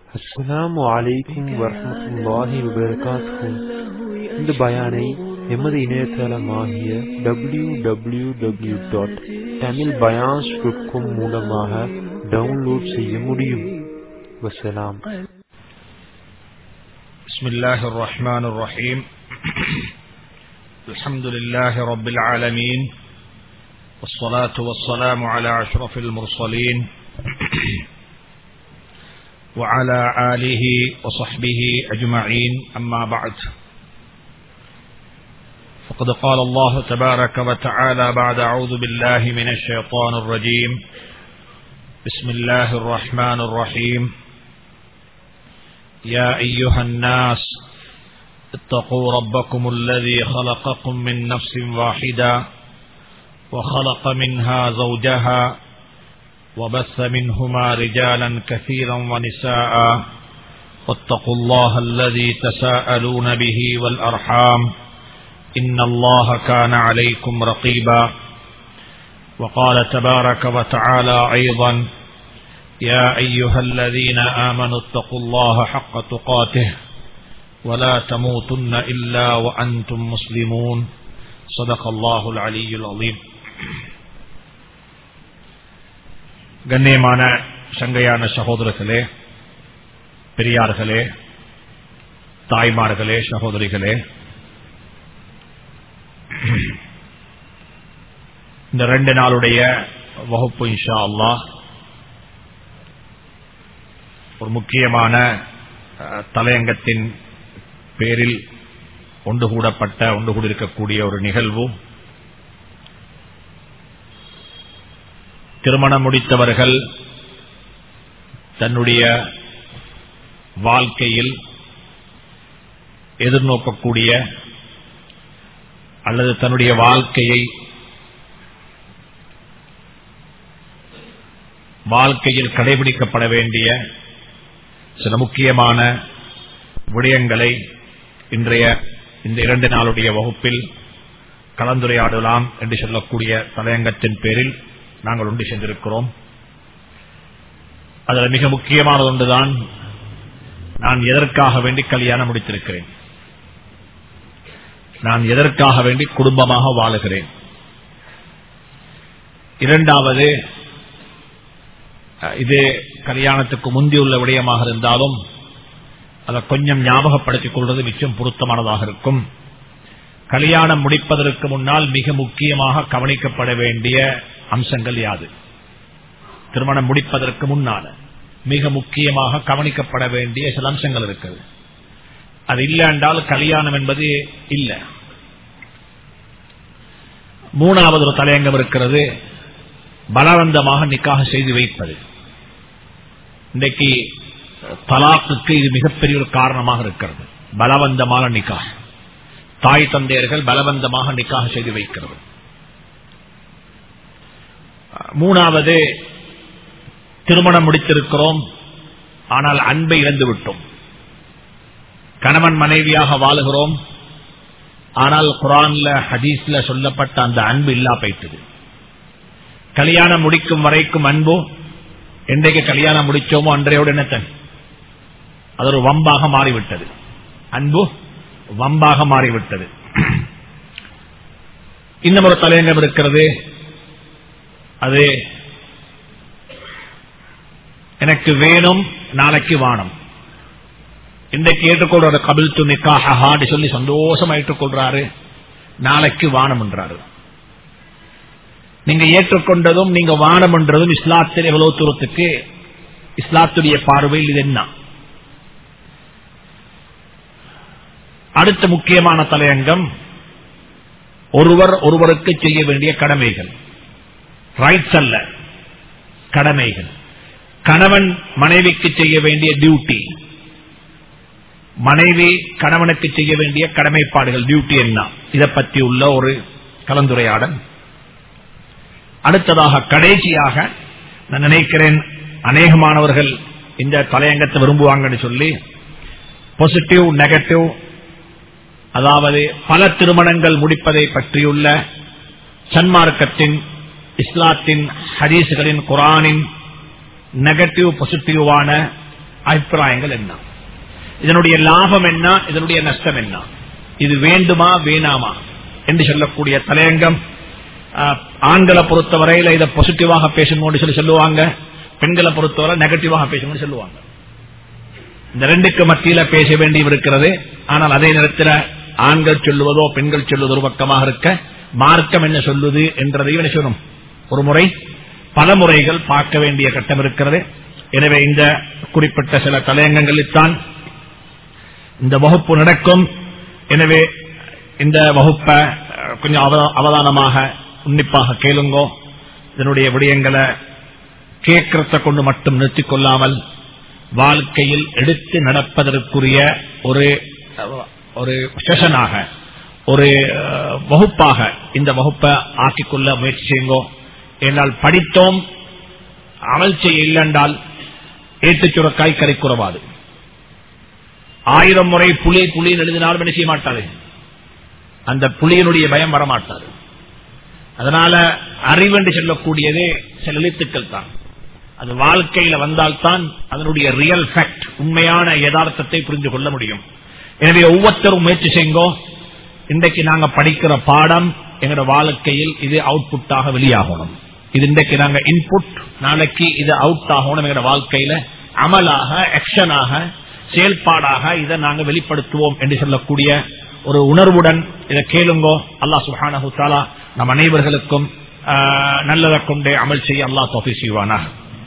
அஸ்ஸலாமு அலைக்கும் வரஹ்மத்துல்லாஹி வபரகாத்துஹு இந்த பயானை எமது இணையதளமாகிய W W W dot Tamil bayans dot com மூலமாக டவுன்லோட் செய்ய முடியும் வசலாம் بسم الله الرحمن الرحيم الحمد لله رب العالمين والصلاة والسلام على أشرف المرسلين وعلى آله وصحبه أجمعين أما بعد فقد قال الله تبارك وتعالى بعد أعوذ بالله من الشيطان الرجيم بسم الله الرحمن الرحيم يا أيها الناس اتقوا ربكم الذي خلقكم من نفس واحدة وخلق منها زوجها وبث منهما رجالا كثيرا ونساء واتقوا الله الذي تساءلون به والأرحام إن الله كان عليكم رقيبا وقال تبارك وتعالى أيضا يا أيها الذين آمنوا اتقوا الله حق تقاته ولا تموتن إلا وأنتم مسلمون صدق الله العلي العظيم கண்ணியமான சங்கையான சகோதரர்களே பெரியார்களே தாய்மார்களே சகோதரிகளே இந்த ரெண்டு நாளுடைய வகுப்பு இன்ஷா அல்லாஹ் ஒரு முக்கியமான தலையங்கத்தின் பேரில் ஒன்று கூடப்பட்ட ஒன்று கூடியிருக்கக்கூடிய ஒரு நிகழ்வு திருமணம் முடித்தவர்கள் தன்னுடைய வாழ்க்கையில் எதிர்நோக்கக்கூடிய அல்லது தன்னுடைய வாழ்க்கையை வாழ்க்கையில் கடைபிடிக்கப்பட வேண்டிய சில முக்கியமான விடயங்களை இன்றைய இந்த இரண்டு நாளுடைய வகுப்பில் கலந்துரையாடலாம் என்று சொல்லக்கூடிய தலையங்கத்தின் பேரில் நாங்கள் ஒன்று சென்றிருக்கிறோம் அதில் மிக முக்கியமானது ஒன்றுதான் நான் எதற்காக வேண்டி கல்யாணம் முடித்திருக்கிறேன் நான் எதற்காக வேண்டி குடும்பமாக வாழுகிறேன் இரண்டாவது இது கல்யாணத்துக்கு முந்தியுள்ள விடயமாக இருந்தாலும் அதை கொஞ்சம் ஞாபகப்படுத்திக் கொள்வது மிச்சம் பொருத்தமானதாக இருக்கும் கல்யாணம் முடிப்பதற்கு முன்னால் மிக முக்கியமாக கவனிக்கப்பட வேண்டிய அம்சங்கள் யாது திருமணம் முடிப்பதற்கு முன்னால மிக முக்கியமாக கவனிக்கப்பட வேண்டிய சில அம்சங்கள் இருக்குது அது இல்லை என்றால் கல்யாணம் என்பது இல்லை மூணாவது ஒரு தலையங்கம் இருக்கிறது பலவந்தமாக நிக்காக செய்து வைப்பது இன்றைக்கு தலாக்குக்கு இது மிகப்பெரிய ஒரு காரணமாக இருக்கிறது பலவந்தமான நிக்காக தாய் தந்தையர்கள் பலவந்தமாக நிக்காக செய்து வைக்கிறது மூணாவது திருமணம் முடித்திருக்கிறோம் ஆனால் அன்பை இழந்து விட்டோம் கணவன் மனைவியாக வாழுகிறோம் ஆனால் குரான்ல ஹதீஸ்ல சொல்லப்பட்ட அந்த அன்பு இல்லா போயிட்டது கல்யாணம் முடிக்கும் வரைக்கும் அன்பு என்றைக்கு கல்யாணம் முடிச்சோமோ அன்றையோடு என்னத்தன் அது ஒரு வம்பாக மாறிவிட்டது அன்பு வம்பாக மாறிவிட்டது இன்னும் ஒரு தலையங்கம் இருக்கிறது அது எனக்கு வேணும் நாளைக்கு வானம் இன்றைக்கு ஏற்றுக்கொள்ற கபில் து நிக்காஹான்னு சொல்லி சந்தோஷமா ஏற்றுக்கொள்றாரு நாளைக்கு வானம் என்றாரு நீங்க ஏற்றுக்கொண்டதும் நீங்க வானம் என்றதும் இஸ்லாத்தில் எவ்வளவு தூரத்துக்கு இஸ்லாத்துடைய பார்வையில் இது என்ன அடுத்த முக்கியமான தலையங்கம் ஒருவர் ஒருவருக்கு செய்ய வேண்டிய கடமைகள் ரைட்ஸ் அல்ல கடமைகள் கணவன் மனைவிக்கு செய்ய வேண்டிய டியூட்டி மனைவி கணவனுக்கு செய்ய வேண்டிய கடமைப்பாடுகள் டியூட்டி என்ன இதை பற்றி உள்ள ஒரு கலந்துரையாடல் அடுத்ததாக கடைசியாக நான் நினைக்கிறேன் அநேகமானவர்கள் இந்த தலையங்கத்தை விரும்புவாங்கன்னு சொல்லி பாசிட்டிவ் நெகட்டிவ் அதாவது பல திருமணங்கள் முடிப்பதை பற்றியுள்ள சன்மார்க்கத்தின் இஸ்லாத்தின் ஹதீசுகளின் குரானின் நெகட்டிவ் பாசிட்டிவான அபிப்பிராயங்கள் என்ன இதனுடைய லாபம் என்ன இதனுடைய நஷ்டம் என்ன இது வேண்டுமா வேணாமா என்று சொல்லக்கூடிய தலையங்கம் ஆஹ், ஆண்களை பொறுத்தவரையில இதை பாசிட்டிவாக பேசணும்னு சொல்லி சொல்லுவாங்க பெண்களை பொறுத்தவரை நெகட்டிவாக பேசணும்னு சொல்லுவாங்க இந்த ரெண்டுக்கு மத்தியில பேச வேண்டி இருக்கிறது ஆனால் அதே நேரத்தில் ஆண்கள் சொல்லுவதோ பெண்கள் சொல்லுவதோ ஒரு பக்கமாக இருக்க மார்க்கம் என்ன சொல்லுது என்றதையும் என்ன சொல்லணும் ஒரு முறை பல முறைகள் பார்க்க வேண்டிய கட்டம் இருக்கிறது எனவே இந்த குறிப்பிட்ட சில தலையங்கங்களில்தான் இந்த வகுப்பு நடக்கும் எனவே இந்த வகுப்பை அஹ், கொஞ்சம் அவ- அவதானமாக உன்னிப்பாக கேளுங்கோ இதனுடைய விடயங்களை கேட்கறத கொண்டு மட்டும் நிறுத்திக் கொள்ளாமல் வாழ்க்கையில் எடுத்து நடப்பதற்குரிய ஒரு அஹ், ஒரு செஷனாக ஒரு அஹ், வகுப்பாக இந்த வகுப்பை ஆக்கிக்கொள்ள முயற்சி செய்யுங்கோ என்னால் படித்தோம் அமல் செய்ய இல்லைன்றால் ஏட்டுச் சுரக்காய் கரை குறவாது ஆயிரம் முறை புலி புலி எழுதினாலும் என்ன செய்ய மாட்டாரு அந்த புலியினுடைய பயம் வரமாட்டாரு அதனால அறிவென்று சொல்லக்கூடியது சில எழுத்துக்கள் தான் அது வாழ்க்கையில வந்தால்தான் அதனுடைய ரியல் ஃபேக்ட் உண்மையான யதார்த்தத்தை புரிந்து கொள்ள முடியும் எனவே ஒவ்வொருத்தரும் முயற்சி செய்யுங்கோ இன்றைக்கு நாங்க படிக்கிற பாடம் எங்களோட வாழ்க்கையில் இது அவுட்புட்டாக வெளியாகணும் இது இன்றைக்கு நாங்க இன்புட் நாளைக்கு இது அவுட் ஆகணும் எங்களோட வாழ்க்கையில அமலாக ஆக்ஷனாக செயல்பாடாக இதை நாங்க வெளிப்படுத்துவோம் என்று சொல்லக்கூடிய ஒரு உணர்வுடன் இதை கேளுங்கோ அல்லாஹ் சுஹானஹு தாலா நம் அனைவர்களுக்கும் ஆஹ், நல்லதை கொண்டே அமல் செய்ய அல்லாஹ் தொகை செய்வானா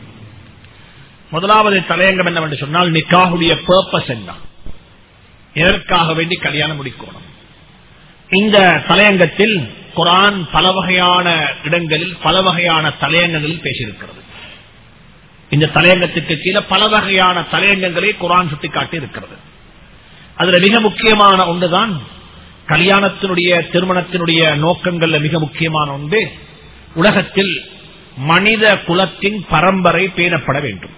முதலாவது தலையங்கம் என்னவென்று சொன்னால் நிக்காஹுடைய பர்பஸ் என்ன எதற்காக வேண்டி கல்யாணம் முடிக்கணும் இந்த தலையங்கத்தில் குரான் பல வகையான இடங்களில் பல வகையான தலையங்கங்களில் பேசியிருக்கிறது இந்த தலையங்கத்துக்கு கீழே பல வகையான தலையங்கங்களை குரான் சுட்டிக்காட்டி இருக்கிறது அதுல மிக முக்கியமான ஒன்றுதான் கல்யாணத்தினுடைய திருமணத்தினுடைய நோக்கங்கள்ல மிக முக்கியமான ஒன்று உலகத்தில் மனித குலத்தின் பரம்பரை பேணப்பட வேண்டும்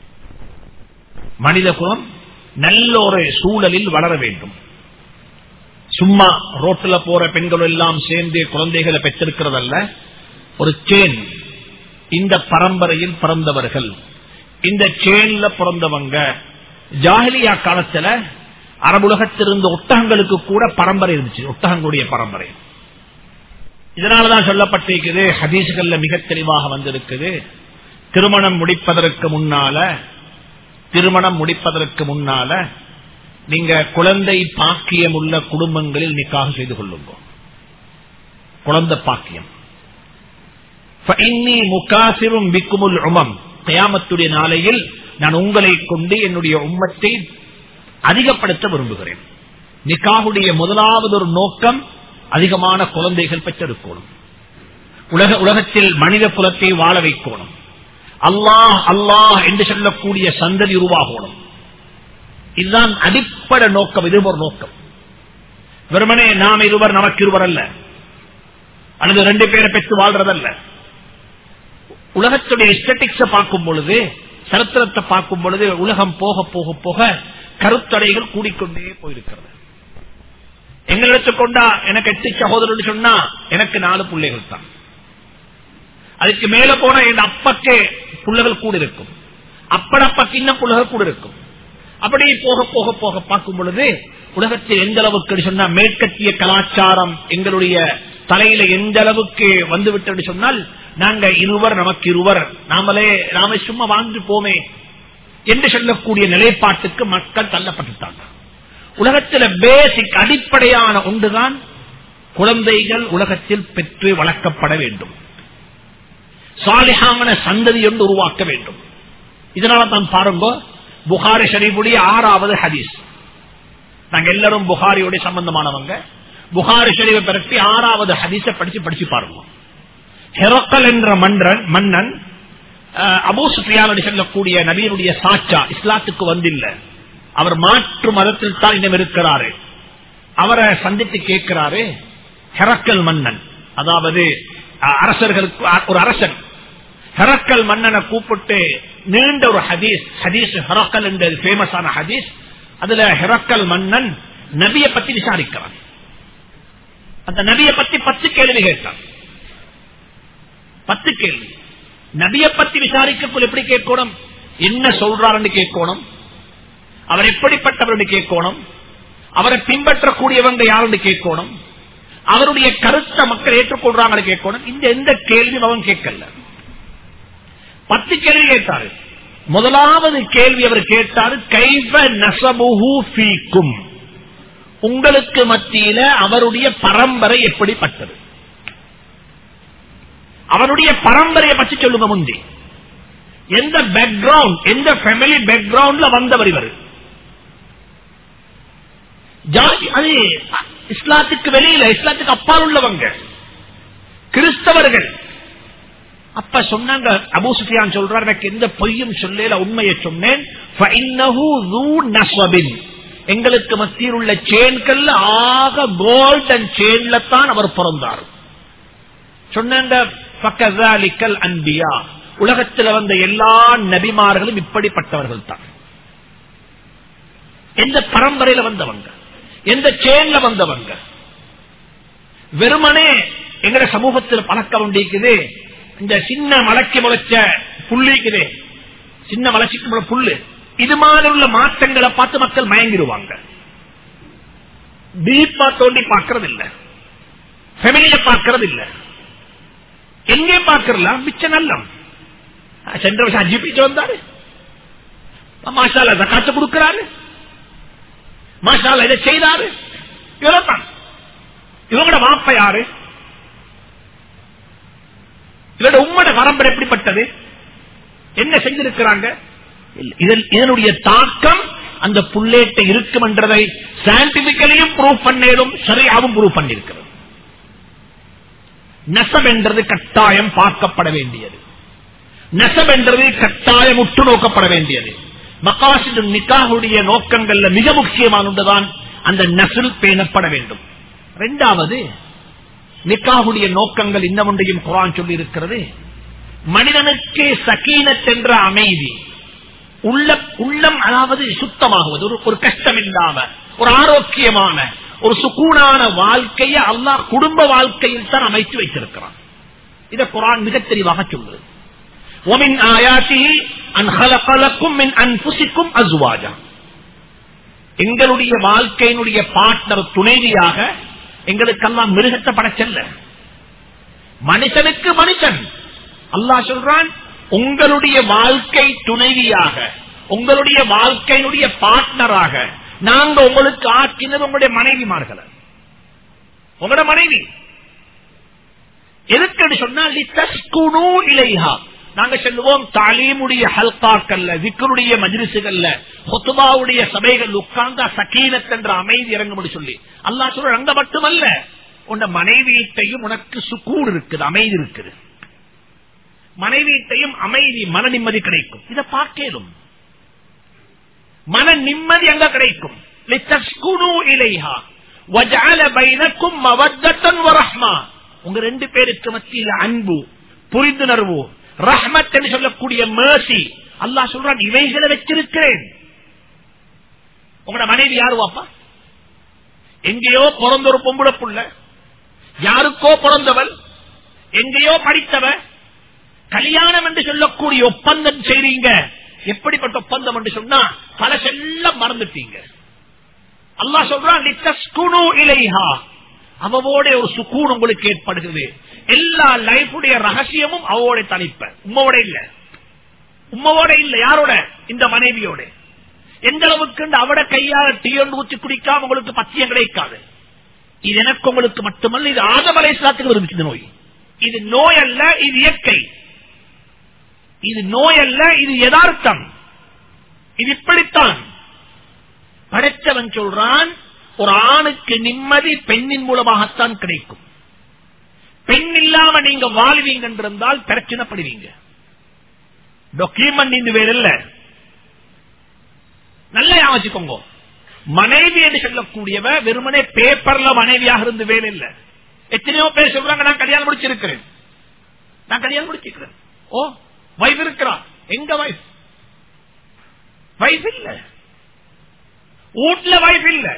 மனித குலம் நல்ல ஒரு சூழலில் வளர வேண்டும் சும்மா ரோட்ல போற பெண்கள் எல்லாம் சேர்ந்து குழந்தைகளை பெற்றிருக்கிறதல்ல ஒரு சேன் இந்த பரம்பரையில் பிறந்தவர்கள் இந்த சேன்ல பிறந்தவங்க ஜாகிலியா காலத்துல அரபுலகத்திலிருந்த ஒட்டகங்களுக்கு கூட பரம்பரை இருந்துச்சு ஒட்டகங்களுடைய பரம்பரை இதனாலதான் சொல்லப்பட்டிருக்குது ஹதீஸ்கள்ல மிக தெளிவாக வந்திருக்குது திருமணம் முடிப்பதற்கு முன்னால திருமணம் முடிப்பதற்கு முன்னால நீங்க குழந்தை பாக்கியம் உள்ள குடும்பங்களில் நிக்காக செய்து கொள்ளுங்க குழந்தை பாக்கியம் முகாசிரும் விக்குமுல் உமம் கயாமத்துடைய நாளையில் நான் உங்களை கொண்டு என்னுடைய உம்மத்தை அதிகப்படுத்த விரும்புகிறேன் நிக்காகுடைய முதலாவது ஒரு நோக்கம் அதிகமான குழந்தைகள் பெற்றிருக்கணும் உலக உலகத்தில் மனித குலத்தை வாழ வைக்கணும் அல்லாஹ் அல்லாஹ் என்று சொல்லக்கூடிய சந்ததி உருவாகணும் இதுதான் அடிப்படை நோக்கம் இது ஒரு நோக்கம் வெறுமனே நாம் இருவர் நமக்கு இருவர் அல்ல அல்லது ரெண்டு பேரை பெற்று வாழ்றதல்ல உலகத்துடைய எஸ்தட்டிக்ஸ பார்க்கும் பொழுது சரித்திரத்தை பார்க்கும் பொழுது உலகம் போக போக போக கருத்தடைகள் கூடிக்கொண்டே போயிருக்கிறது எங்களிடத்து கொண்டா எனக்கு எட்டு சகோதரர் சொன்னா எனக்கு நாலு பிள்ளைகள் தான் அதுக்கு மேல போன என் அப்பக்கே புள்ளகள் கூட இருக்கும் அப்படப்பக்கு இன்னும் புள்ளகள் கூட இருக்கும் அப்படி போக போக போக பார்க்கும் பொழுது உலகத்தில் எந்த அளவுக்கு சொன்னா மேற்கத்திய கலாச்சாரம் எங்களுடைய தலையில எந்த அளவுக்கு வந்து விட்டது சொன்னால் நாங்க இருவர் நமக்கு இருவர் நாமளே நாம சும்மா வாழ்ந்து போமே என்று சொல்லக்கூடிய நிலைப்பாட்டுக்கு மக்கள் தள்ளப்பட்டுட்டாங்க உலகத்தில் பேசிக் அடிப்படையான ஒன்றுதான் குழந்தைகள் உலகத்தில் பெற்று வளர்க்கப்பட வேண்டும் சாலிஹான சந்ததி என்று உருவாக்க வேண்டும் இதனால தான் பாருங்க புகாரி ஷரீஃபுடைய ஆறாவது ஹதீஸ் நாங்க எல்லாரும் புகாரியோட சம்பந்தமானவங்க புகாரி ஷரீஃபை பரப்பி ஆறாவது ஹதீஸை படிச்சு படிச்சு பாருங்க ஹெரக்கல் என்ற மன்றன் மன்னன் அபூ சுஃபியான் சொல்லக்கூடிய நபியனுடைய சாச்சா இஸ்லாத்துக்கு வந்தில்ல அவர் மாற்று மதத்தில் தான் இன்னும் இருக்கிறாரு அவரை சந்தித்து கேட்கிறாரு ஹெரக்கல் மன்னன் அதாவது அரசர்களுக்கு ஒரு அரசன் ஹெரக்கல் மன்னனை கூப்பிட்டு நீண்ட ஒரு ஹதீஸ் ஹதீஸ் ஹெரக்கல் என்ற பேமஸான ஹதீஸ் அதுல ஹெரக்கல் மன்னன் நபிய பத்தி விசாரிக்கிறான் அந்த நபிய பத்தி பத்து கேள்வி கேட்டான் பத்து கேள்வி நபிய பத்தி விசாரிக்கக்குள் எப்படி கேட்கணும் என்ன சொல்றாருன்னு கேட்கணும் அவர் எப்படிப்பட்டவர் கேட்கணும் அவரை பின்பற்றக்கூடியவங்க யாருன்னு கேட்கணும் அவருடைய கருத்தை மக்கள் ஏற்றுக்கொள்றாங்க கேட்கணும் இந்த எந்த கேள்வியும் அவன் கேட்கல பத்து கேள்வி கேட்டாரு முதலாவது கேள்வி அவர் கேட்டாரு கைவ நசபுஹு ஃபீக்கும் உங்களுக்கு மத்தியில அவருடைய பரம்பரை எப்படிப்பட்டது அவருடைய பரம்பரையை பற்றி சொல்லுங்க முந்தி எந்த பேக்ரவுண்ட் எந்த ஃபேமிலி பேக்ரவுண்ட்ல வந்தவர் இவர் ஜாதி அது இஸ்லாத்துக்கு வெளியில இஸ்லாத்துக்கு அப்பால் உள்ளவங்க கிறிஸ்தவர்கள் அப்ப சொன்னாங்க அபூ சுஃபியான் சொல்றார் எனக்கு எந்த பொய்யும் சொல்லல உண்மையை சொன்னேன் فإنه ذو نصب. எங்களுக்கு மத்தியில் உள்ள சேன்கள் ஆக கோல்டன் சேன்ல தான் அவர் பிறந்தார் சொன்னாங்க ஃபகஸாலிக்கல் அன்பியா உலகத்தில் வந்த எல்லா நபிமார்களும் இப்படிப்பட்டவர்கள் தான் எந்த பரம்பரையில வந்தவங்க எந்த சேன்ல வந்தவங்க வெறுமனே எங்கட சமூகத்தில் பழக்கம் உண்டிக்குது இந்த சின்ன மலைக்கு முளைச்ச புள்ளிக்குது சின்ன மலைச்சிக்கு முளை புல்லு இது மாதிரி உள்ள மாற்றங்களை பார்த்து மக்கள் மயங்கிடுவாங்க டீப்பா தோண்டி பார்க்கறது இல்ல ஃபெமிலிய பார்க்கறது இல்ல எங்கே பார்க்கறலாம் மிச்ச நல்லம் சென்ற வருஷம் அஞ்சு பீச்சு வந்தாரு மாஷால காத்து கொடுக்கிறாரு மாஷால இதை செய்தாரு இவ்வளவுதான் இவங்களோட மாப்ப யாரு இவரோட உம்மோட பரம்பரை எப்படிப்பட்டது என்ன செஞ்சிருக்கிறாங்க இதில் இதனுடைய தாக்கம் அந்த புள்ளேட்ட இருக்கும் என்றதை சயின்டிபிக்கலியும் ப்ரூவ் பண்ணேலும் சரியாகவும் ப்ரூவ் பண்ணிருக்கிறது நெசம் என்றது கட்டாயம் பார்க்கப்பட வேண்டியது நெசம் என்றது கட்டாயம் உற்று நோக்கப்பட வேண்டியது மகாசிது நிக்காவுடைய நோக்கங்கள்ல மிக முக்கியமானதுதான் அந்த நெசில் பேணப்பட வேண்டும் இரண்டாவது நிக்காவுடைய நோக்கங்கள் இன்னமொன்றையும் குரான் சொல்லி இருக்கிறது மனிதனுக்கு சக்கீனத் என்ற அமைதி உள்ள உள்ளம் அதாவது சுத்தமாகுவது ஒரு ஒரு கஷ்டம் இல்லாம ஒரு ஆரோக்கியமான ஒரு சுக்கூனான வாழ்க்கையை அல்லாஹ் குடும்ப வாழ்க்கையில் தான் அமைத்து வைத்திருக்கிறான் இதை குரான் மிக தெளிவாக சொல்லுது ومن آياته أن خلق لكم من أنفسكم أزواجا எங்களுடைய வாழ்க்கையினுடைய பார்ட்னர் துணைவியாக எங்களுக்கெல்லாம் மிருகத்தை படைச்சல்ல மனுஷனுக்கு மனுஷன் அல்லாஹ் சொல்றான் உங்களுடைய வாழ்க்கை துணைவியாக உங்களுடைய வாழ்க்கையினுடைய பார்ட்னராக நாங்க உங்களுக்கு ஆக்கினது உங்களுடைய மனைவிமார்களை உங்களோட மனைவி எதுக்கு சொன்னால் இலைஹா நாங்க சொல்லுவோம் தாலீமுடைய ஹல்காக்கல்ல விக்கருடைய மஜிரிசுகள்ல ஹொத்துபாவுடைய சபைகள் உட்கார்ந்தா சக்கீனத் என்ற அமைதி இறங்கும்படி சொல்லி அல்லா சொல்ற அங்க மட்டுமல்ல உன்ன மனைவியத்தையும் உனக்கு சுக்கூர் இருக்குது அமைதி இருக்குது மனைவியத்தையும் அமைதி மன நிம்மதி கிடைக்கும் இதை பார்க்கலும் மன நிம்மதி அங்க கிடைக்கும் உங்க ரெண்டு பேருக்கு மத்தியில் அன்பு புரிந்துணர்வு ரஹ்மத் என்று சொல்லக்கூடிய மேசி அல்லா சொல்றான் இவைகளை வச்சிருக்கிறேன் உங்களோட மனைவி யாரு வாப்பா எங்கேயோ பிறந்த ஒரு பொம்புட புள்ள யாருக்கோ பிறந்தவள் எங்கேயோ படித்தவ கல்யாணம் என்று சொல்லக்கூடிய ஒப்பந்தம் செய்றீங்க எப்படிப்பட்ட ஒப்பந்தம் என்று சொன்னா பல செல்லம் மறந்துட்டீங்க அல்லா சொல்றான் இலைஹா அவவோட ஒரு சுக்கூன் உங்களுக்கு ஏற்படுகிறது எல்லா லைஃபுடைய ரகசியமும் அவவோட தனிப்ப உம்மோட இல்ல உம்மவோட இல்ல யாரோட இந்த மனைவியோட எந்த அளவுக்கு அவட கையால டீயொன்று ஊற்றி குடிக்காம உங்களுக்கு பத்தியம் கிடைக்காது இது எனக்கு உங்களுக்கு மட்டுமல்ல இது ஆதமலை சாத்துக்கு இருந்துச்சு நோய் இது நோய் அல்ல இது இயற்கை இது நோய் அல்ல இது யதார்த்தம் இது இப்படித்தான் படைத்தவன் சொல்றான் ஒரு ஆணுக்கு நிம்மதி பெண்ணின் மூலமாகத்தான் கிடைக்கும் பெண் இல்லாம நீங்க வாழ்வீங்க என்றிருந்தால் பிரச்சனைப்படுவீங்க டாக்குமெண்ட் இந்த வேற இல்ல நல்ல யோசிக்கோங்க மனைவி என்று சொல்லக்கூடியவ வெறுமனே பேப்பர்ல மனைவியாக இருந்து வேலை இல்ல எத்தனையோ பேர் சொல்றாங்க நான் கல்யாணம் முடிச்சிருக்கிறேன் நான் கல்யாணம் முடிச்சிருக்கிறேன் ஓ வைஃப் இருக்கிறா எங்க வைஃப் வைஃப் இல்ல வீட்டுல வைஃப் இல்ல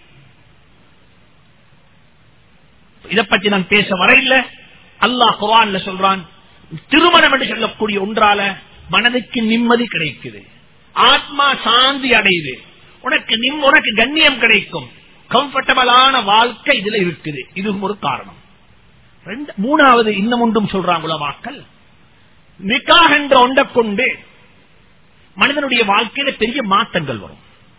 இதை பற்றி நான் பேச வர இல்ல அல்லாஹ் குரான்ல சொல்றான் திருமணம் என்று சொல்லக்கூடிய ஒன்றால மனதுக்கு நிம்மதி கிடைக்குது ஆத்மா சாந்தி அடையுது உனக்கு நிம் உனக்கு கண்ணியம் கிடைக்கும் கம்ஃபர்டபுளான வாழ்க்கை இதுல இருக்குது இதுவும் ஒரு காரணம் ரெண்டு மூணாவது இன்னும் ஒன்றும் சொல்றாங்க உலமாக்கள் நிக்காக என்ற ஒன்றை கொண்டு மனிதனுடைய வாழ்க்கையில பெரிய மாற்றங்கள் வரும்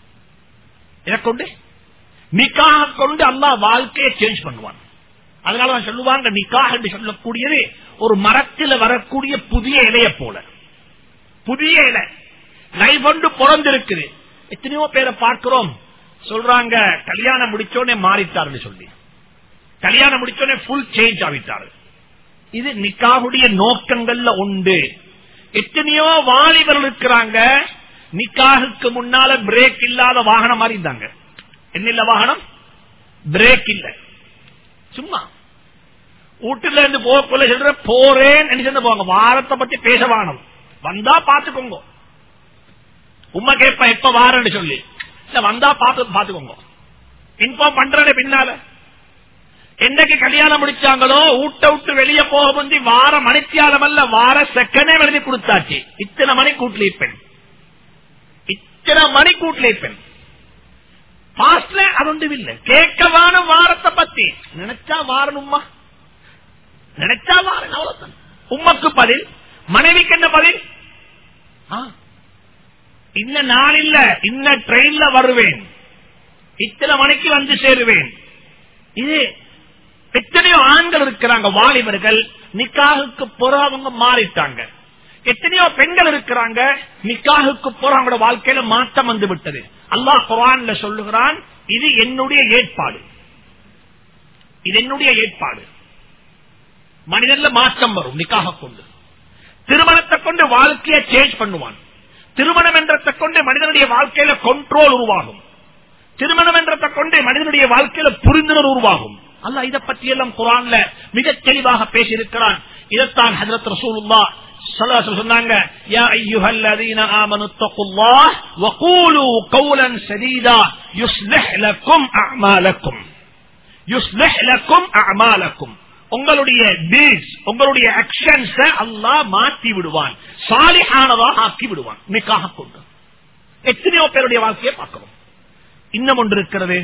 இதை கொண்டு நிக்காக கொண்டு அல்லாஹ் வாழ்க்கையை சேஞ்ச் பண்ணுவான் அதனால தான் சொல்லுவாங்க நிக்காக என்று சொல்லக்கூடியது ஒரு மரத்தில் வரக்கூடிய புதிய இலைய போல புதிய இலை லைஃப் ஒன்று பிறந்திருக்குது எத்தனையோ பேரை பார்க்கிறோம் சொல்றாங்க கல்யாணம் முடிச்சோடனே மாறிட்டார்னு சொல்லி கல்யாணம் முடிச்சோடனே ஃபுல் சேஞ்ச் ஆகிட்டாரு இது நிக்காவுடைய நோக்கங்கள்ல உண்டு எத்தனையோ வாலிபர்கள் இருக்கிறாங்க நிக்காகுக்கு முன்னால பிரேக் இல்லாத வாகனம் மாதிரி இருந்தாங்க என்ன இல்ல வாகனம் பிரேக் இல்ல சும்மா வீட்டுல இருந்து போகக்குள்ள சொல்ற போறேன் நினைச்சு போங்க வாரத்தை பத்தி பேச வானம் வந்தா பாத்துக்கோங்க உண்மை கேட்ப எப்ப வாரன்னு சொல்லி இல்ல வந்தா பாத்து பாத்துக்கோங்க இன்ஃபார்ம் பண்றேன் பின்னால என்னைக்கு கல்யாணம் முடிச்சாங்களோ ஊட்ட விட்டு வெளியே போக முந்தி வார மணித்தியாலம் அல்ல வார செகண்டே எழுதி கொடுத்தாச்சு இத்தனை மணி கூட்டிலிப்பேன் இத்தனை மணி கூட்டிலிப்பேன் பாஸ்ட்ல அது ஒன்றும் இல்லை கேட்கவான வாரத்தை பத்தி நினைச்சா வாரணுமா நினைச்சா வாரணும் அவ்வளவுதான் உம்மக்கு பதில் மனைவிக்கு என்ன பதில் ஆ, இன்ன நாள் இல்ல இன்ன ட்ரெயின்ல வருவேன் இத்தனை மணிக்கு வந்து சேருவேன் இது எத்தனையோ ஆண்கள் இருக்கிறாங்க வாலிபர்கள் நிக்காகுக்கு போறவங்க மாறிட்டாங்க எத்தனையோ பெண்கள் இருக்கிறாங்க நிக்காகுக்கு போறவங்களோட வாழ்க்கையில மாற்றம் வந்து விட்டது அல்லாஹ் குரான்ல சொல்லுகிறான் இது என்னுடைய ஏற்பாடு இது என்னுடைய ஏற்பாடு மனிதன்ல மாற்றம் வரும் நிக்காக கொண்டு திருமணத்தை கொண்டு வாழ்க்கையை சேஞ்ச் பண்ணுவான் திருமணம் என்றத்தை கொண்டு மனிதனுடைய வாழ்க்கையில கண்ட்ரோல் உருவாகும் திருமணம் என்றத்தை கொண்டு மனிதனுடைய வாழ்க்கையில புரிந்துணர்வு உருவாகும் அல்ல இதை பற்றி எல்லாம் குரான்ல மிக தெளிவாக பேசியிருக்கிறான் இதைத்தான் ஹஜரத் ரசூலுல்லா ஸல்லல்லாஹு அலைஹி வஸல்லம் சொன்னாங்க யா அய்யுஹல்லதீன ஆமனு தக்குல்லாஹ் வகூலு கௌலன் சதீதா யுஸ்லிஹ் லக்கும் அஅமாலக்கும் யுஸ்லிஹ் லக்கும் அஅமாலக்கும் உங்களுடைய டீட்ஸ் உங்களுடைய ஆக்ஷன்ஸ் அல்லாஹ் மாற்றி விடுவான் சாலிஹானதாக ஆக்கி விடுவான் நிக்காக கொண்டு எத்தனையோ பேருடைய வாழ்க்கையை பார்க்கிறோம் இன்னும் ஒன்று இருக்கிறது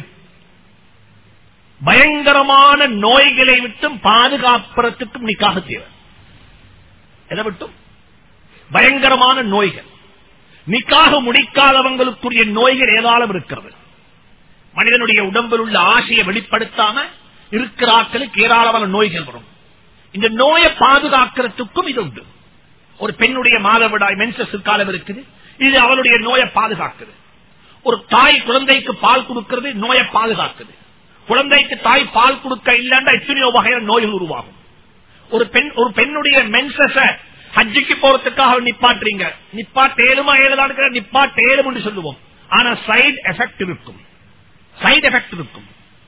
பயங்கரமான நோய்களை விட்டும் பாதுகாப்புறதுக்கும் நிக்காக தேவை எதை விட்டும் பயங்கரமான நோய்கள் நிக்காக முடிக்காதவங்களுக்குரிய நோய்கள் ஏதாலும் இருக்கிறது மனிதனுடைய உடம்பில் உள்ள ஆசையை வெளிப்படுத்தாம இருக்கிற ஆட்களுக்கு ஏராளமான நோய்கள் வரும் இந்த நோயை பாதுகாக்கிறதுக்கும் இது உண்டு ஒரு பெண்ணுடைய மாதவிடாய் மென்சஸ் காலம் இருக்குது இது அவளுடைய நோயை பாதுகாக்குது ஒரு தாய் குழந்தைக்கு பால் கொடுக்கிறது நோயை பாதுகாக்குது குழந்தைக்கு தாய் பால் கொடுக்க இல்லைன்னா எத்தனையோ வகையான நோய்கள் உருவாகும் ஒரு பெண் ஒரு பெண்ணுடைய மென்சஸ ஹஜ்ஜிக்கு போறதுக்காக நிப்பாட்டுறீங்க நிப்பாட்டு ஏழுமா ஏழுதான் நிப்பாட்டு ஏழும் சொல்லுவோம் ஆனா சைடு எஃபெக்ட் இருக்கும் சைடு எஃபெக்ட் இருக்கும்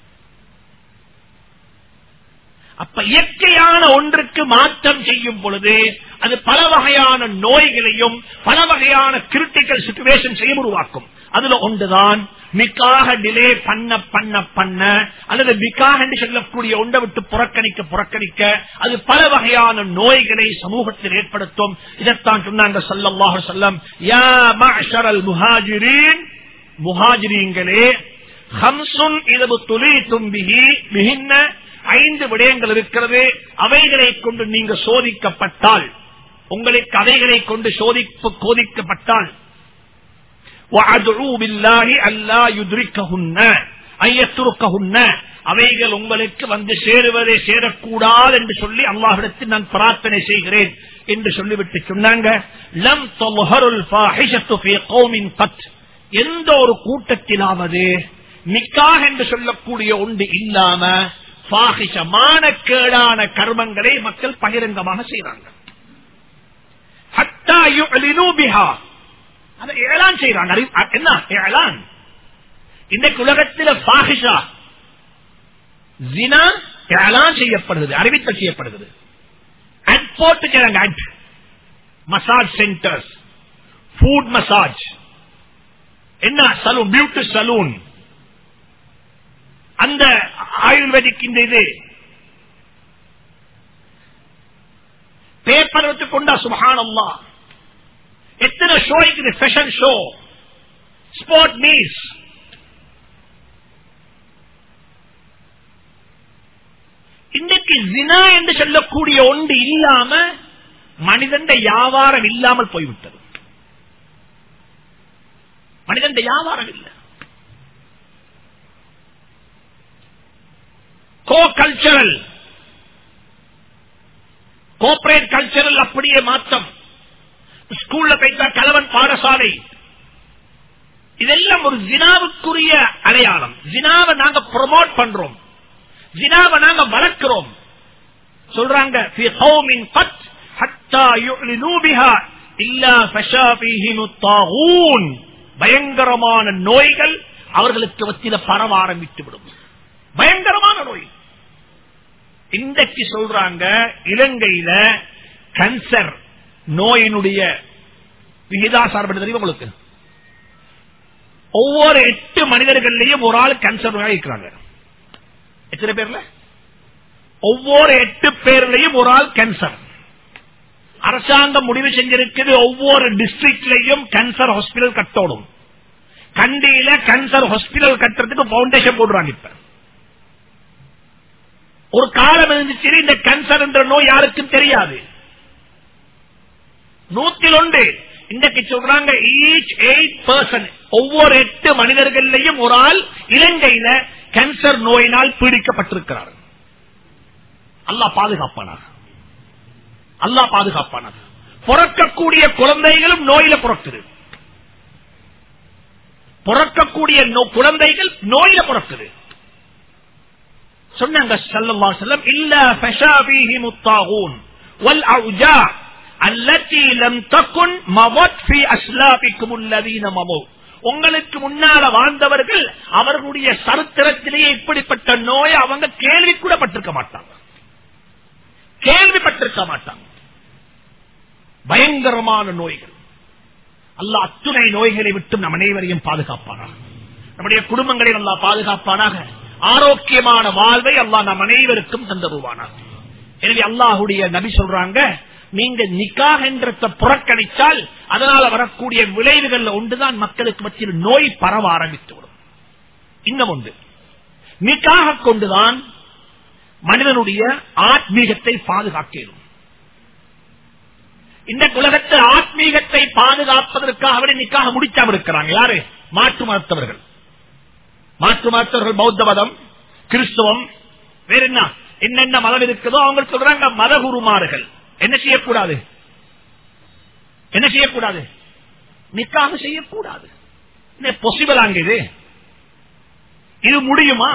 அப்ப இயற்கையான ஒன்றுக்கு மாற்றம் செய்யும் பொழுது அது பல வகையான நோய்களையும் பல வகையான கிரிட்டிக்கல் சுச்சுவேஷன் செய்ய உருவாக்கும் அதுல ஒன்றுதான் மிக்காக டிலே பண்ண பண்ண பண்ண அல்லது மிக்காக என்று சொல்லக்கூடிய ஒன்றை விட்டு புறக்கணிக்க புறக்கணிக்க அது பல வகையான நோய்களை சமூகத்தில் ஏற்படுத்தும் இதைத்தான் சொன்னாங்க சல்லல்லாஹு சொல்லம் யா மஅஷரல் முஹாஜிரீன் முஹாஜிரீங்களே ஹம்சுன் இதவு துளி தும்பிகி மிகின்ன ஐந்து விடயங்கள் இருக்கிறது அவைகளை கொண்டு நீங்க சோதிக்கப்பட்டால் உங்களுக்கு அவைகளை கொண்டு சோதிப்பு கோதிக்கப்பட்டால் அவைகள் உங்களுக்கு வந்து சேருவதை சேரக்கூடாது என்று சொல்லி அல்லாஹிடத்தில் நான் பிரார்த்தனை செய்கிறேன் என்று சொல்லிவிட்டு சொன்னாங்க லம் தொல்ஹருல் எந்த ஒரு கூட்டத்திலாவது நிக்காக என்று சொல்லக்கூடிய ஒன்று இல்லாம பாகிஷமான கேடான கர்மங்களை மக்கள் பகிரங்கமாக செய்றாங்க ஹத்தா யுஅலினு பிஹா அதை ஏலான் செய்யறாங்க அறி- என்ன ஏலான் இன்றைக்கு உலகத்தில் பாகிஷா ஜினா ஏலான் செய்யப்படுகிறது அறிவித்தல் செய்யப்படுகிறது அட் போட்டு செய்றாங்க at massage centres foot massage என்ன சலூன் பியூட்டி சலூன் அந்த ஆயுர்வேதிக் இந்த இது பேப்பர் வச்சு கொண்டா சுபஹானல்லா எத்தனை ஷோ இருக்குது ஃபேஷன் ஷோ ஸ்போர்ட் மீஸ் இன்றைக்கு ஜினா என்று சொல்லக்கூடிய ஒன்று இல்லாம மனிதன் வியாபாரம் இல்லாமல் போய்விட்டது மனிதன் வியாபாரம் இல்லை கோ கல்ச்சரல் கோஆபரேட் கல்ச்சரல் அப்படியே மாற்றம் ஸ்கூல்ல போய்த்தா கலவன் பாடசாலை இதெல்லாம் ஒரு ஜினாவுக்குரிய அடையாளம் ஜினாவை நாங்க ப்ரொமோட் பண்றோம் ஜினாவை நாங்க வளர்க்கிறோம் சொல்றாங்க "في قوم قد حتى يعلنوا بها إلا فشا فيهم الطاغون." பயங்கரமான நோய்கள் அவர்களுக்கு வச்சில பரவ ஆரம்பித்து விடும் பயங்கரமான நோய் இன்றைக்கு சொல்றாங்க இலங்கையில கேன்சர் நோயினுடைய விகிதாசாரம் தெரியும் உங்களுக்கு ஒவ்வொரு எட்டு மனிதர்கள்லயும் ஒரு ஆள் கேன்சர் நோயா இருக்கிறாங்க எத்தனை பேர்ல ஒவ்வொரு எட்டு பேர்லயும் ஒரு ஆள் கேன்சர் அரசாங்கம் முடிவு செஞ்சிருக்குது ஒவ்வொரு டிஸ்ட்ரிக்ட்லயும் கேன்சர் ஹாஸ்பிடல் கட்டணும் கண்டியில கேன்சர் ஹாஸ்பிடல் கட்டுறதுக்கு பவுண்டேஷன் போடுறாங்க இப்ப ஒரு காலம் இருந்துச்சு இந்த கேன்சர் என்ற நோய் யாருக்கும் தெரியாது நூத்தில் ஒன்று இன்றைக்கு சொல்றாங்க ஈச் எயிட் பர்சன் ஒவ்வொரு எட்டு மனிதர்களையும் ஒரு ஆள் இலங்கையில கேன்சர் நோயினால் பீடிக்கப்பட்டிருக்கிறார் அல்லாஹ் பாதுகாப்பானார் அல்லாஹ் பாதுகாப்பானார் பிறக்கக்கூடிய குழந்தைகளும் நோயில பிறக்குது பிறக்கக்கூடிய நோ- குழந்தைகள் நோயில பிறக்குது சொன்னாங்க ஸல்லல்லாஹு அலைஹி வஸல்லம் இல்ல ஃபஷாபிஹி முத்தாகூன் வல் அவுஜா அல்லதி லம் தகுன் மவத் ஃபி அஸ்லாபிக்கும் அல்லதீன மமு உங்களுக்கு முன்னால வாழ்ந்தவர்கள் அவர்களுடைய சரித்திரத்திலேயே இப்படிப்பட்ட நோயை அவங்க கேள்வி கூட பட்டிருக்க மாட்டாங்க கேள்விப்பட்டிருக்க மாட்டாங்க பயங்கரமான நோய்கள் அல்லாஹ் அத்துணை நோய்களை விட்டு நம் அனைவரையும் பாதுகாப்பானாக நம்முடைய குடும்பங்களை அல்லாஹ் பாதுகாப்பானாக ஆரோக்கியமான வாழ்வை அல்லாஹ் நம் அனைவருக்கும் தந்தருவானாக எனவே அல்லாஹுடைய நபி சொல்றாங்க நீங்க நிக்காக என்றத்தை புறக்கணித்தால் அதனால வரக்கூடிய விளைவுகள் ஒன்றுதான் மக்களுக்கு மத்தியில் நோய் பரவ ஆரம்பித்து விடும் இன்னும் ஒன்று நிக்காக கொண்டுதான் மனிதனுடைய ஆத்மீகத்தை பாதுகாக்கணும் இந்த உலகத்தில் ஆத்மீகத்தை பாதுகாப்பதற்காக அவரை நிக்காக முடிக்காம இருக்கிறாங்க யாரு மாற்று மதத்தவர்கள் மாற்று மதத்தவர்கள் பௌத்த மதம் கிறிஸ்தவம் வேற என்ன என்னென்ன மதம் இருக்குதோ அவங்க சொல்றாங்க மதகுருமார்கள் என்ன செய்யக்கூடாது என்ன செய்யக்கூடாது நிக்காக செய்யக்கூடாது பொசிபிள் அங்க இது இது முடியுமா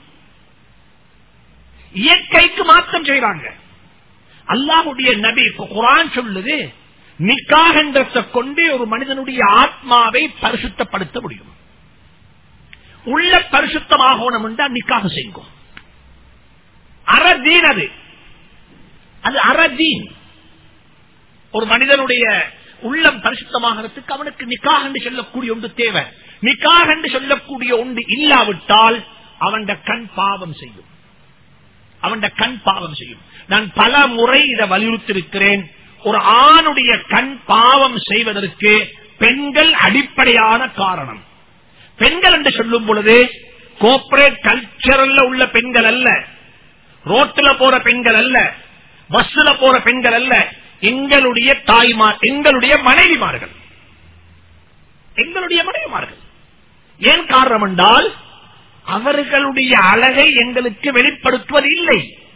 இயற்கைக்கு மாற்றம் செய்யறாங்க அல்லாஹுடைய நபி இப்ப குரான் சொல்லுது நிக்காக என்றத்தை கொண்டு ஒரு மனிதனுடைய ஆத்மாவை பரிசுத்தப்படுத்த முடியும் உள்ள பரிசுத்தமாகணும் என்றால் நிக்காக செய்யும் அறதீன் அது அது அறதீன் ஒரு மனிதனுடைய உள்ளம் பரிசுத்தமாகிறதுக்கு அவனுக்கு நிக்காக என்று சொல்லக்கூடிய ஒன்று தேவை நிக்காக என்று சொல்லக்கூடிய ஒன்று இல்லாவிட்டால் அவன் கண் பாவம் செய்யும் அவன் கண் பாவம் செய்யும் நான் பல முறை இதை வலியுறுத்திருக்கிறேன் ஒரு ஆணுடைய கண் பாவம் செய்வதற்கு பெண்கள் அடிப்படையான காரணம் பெண்கள் என்று சொல்லும் பொழுது கோபரேட் கல்ச்சரல்ல உள்ள பெண்கள் அல்ல ரோட்ல போற பெண்கள் அல்ல பஸ்ல போற பெண்கள் அல்ல எங்களுடைய தாய்மார் எங்களுடைய மனைவிமார்கள் எங்களுடைய மனைவிமார்கள் ஏன் காரணம் என்றால் அவர்களுடைய அழகை எங்களுக்கு வெளிப்படுத்துவது இல்லை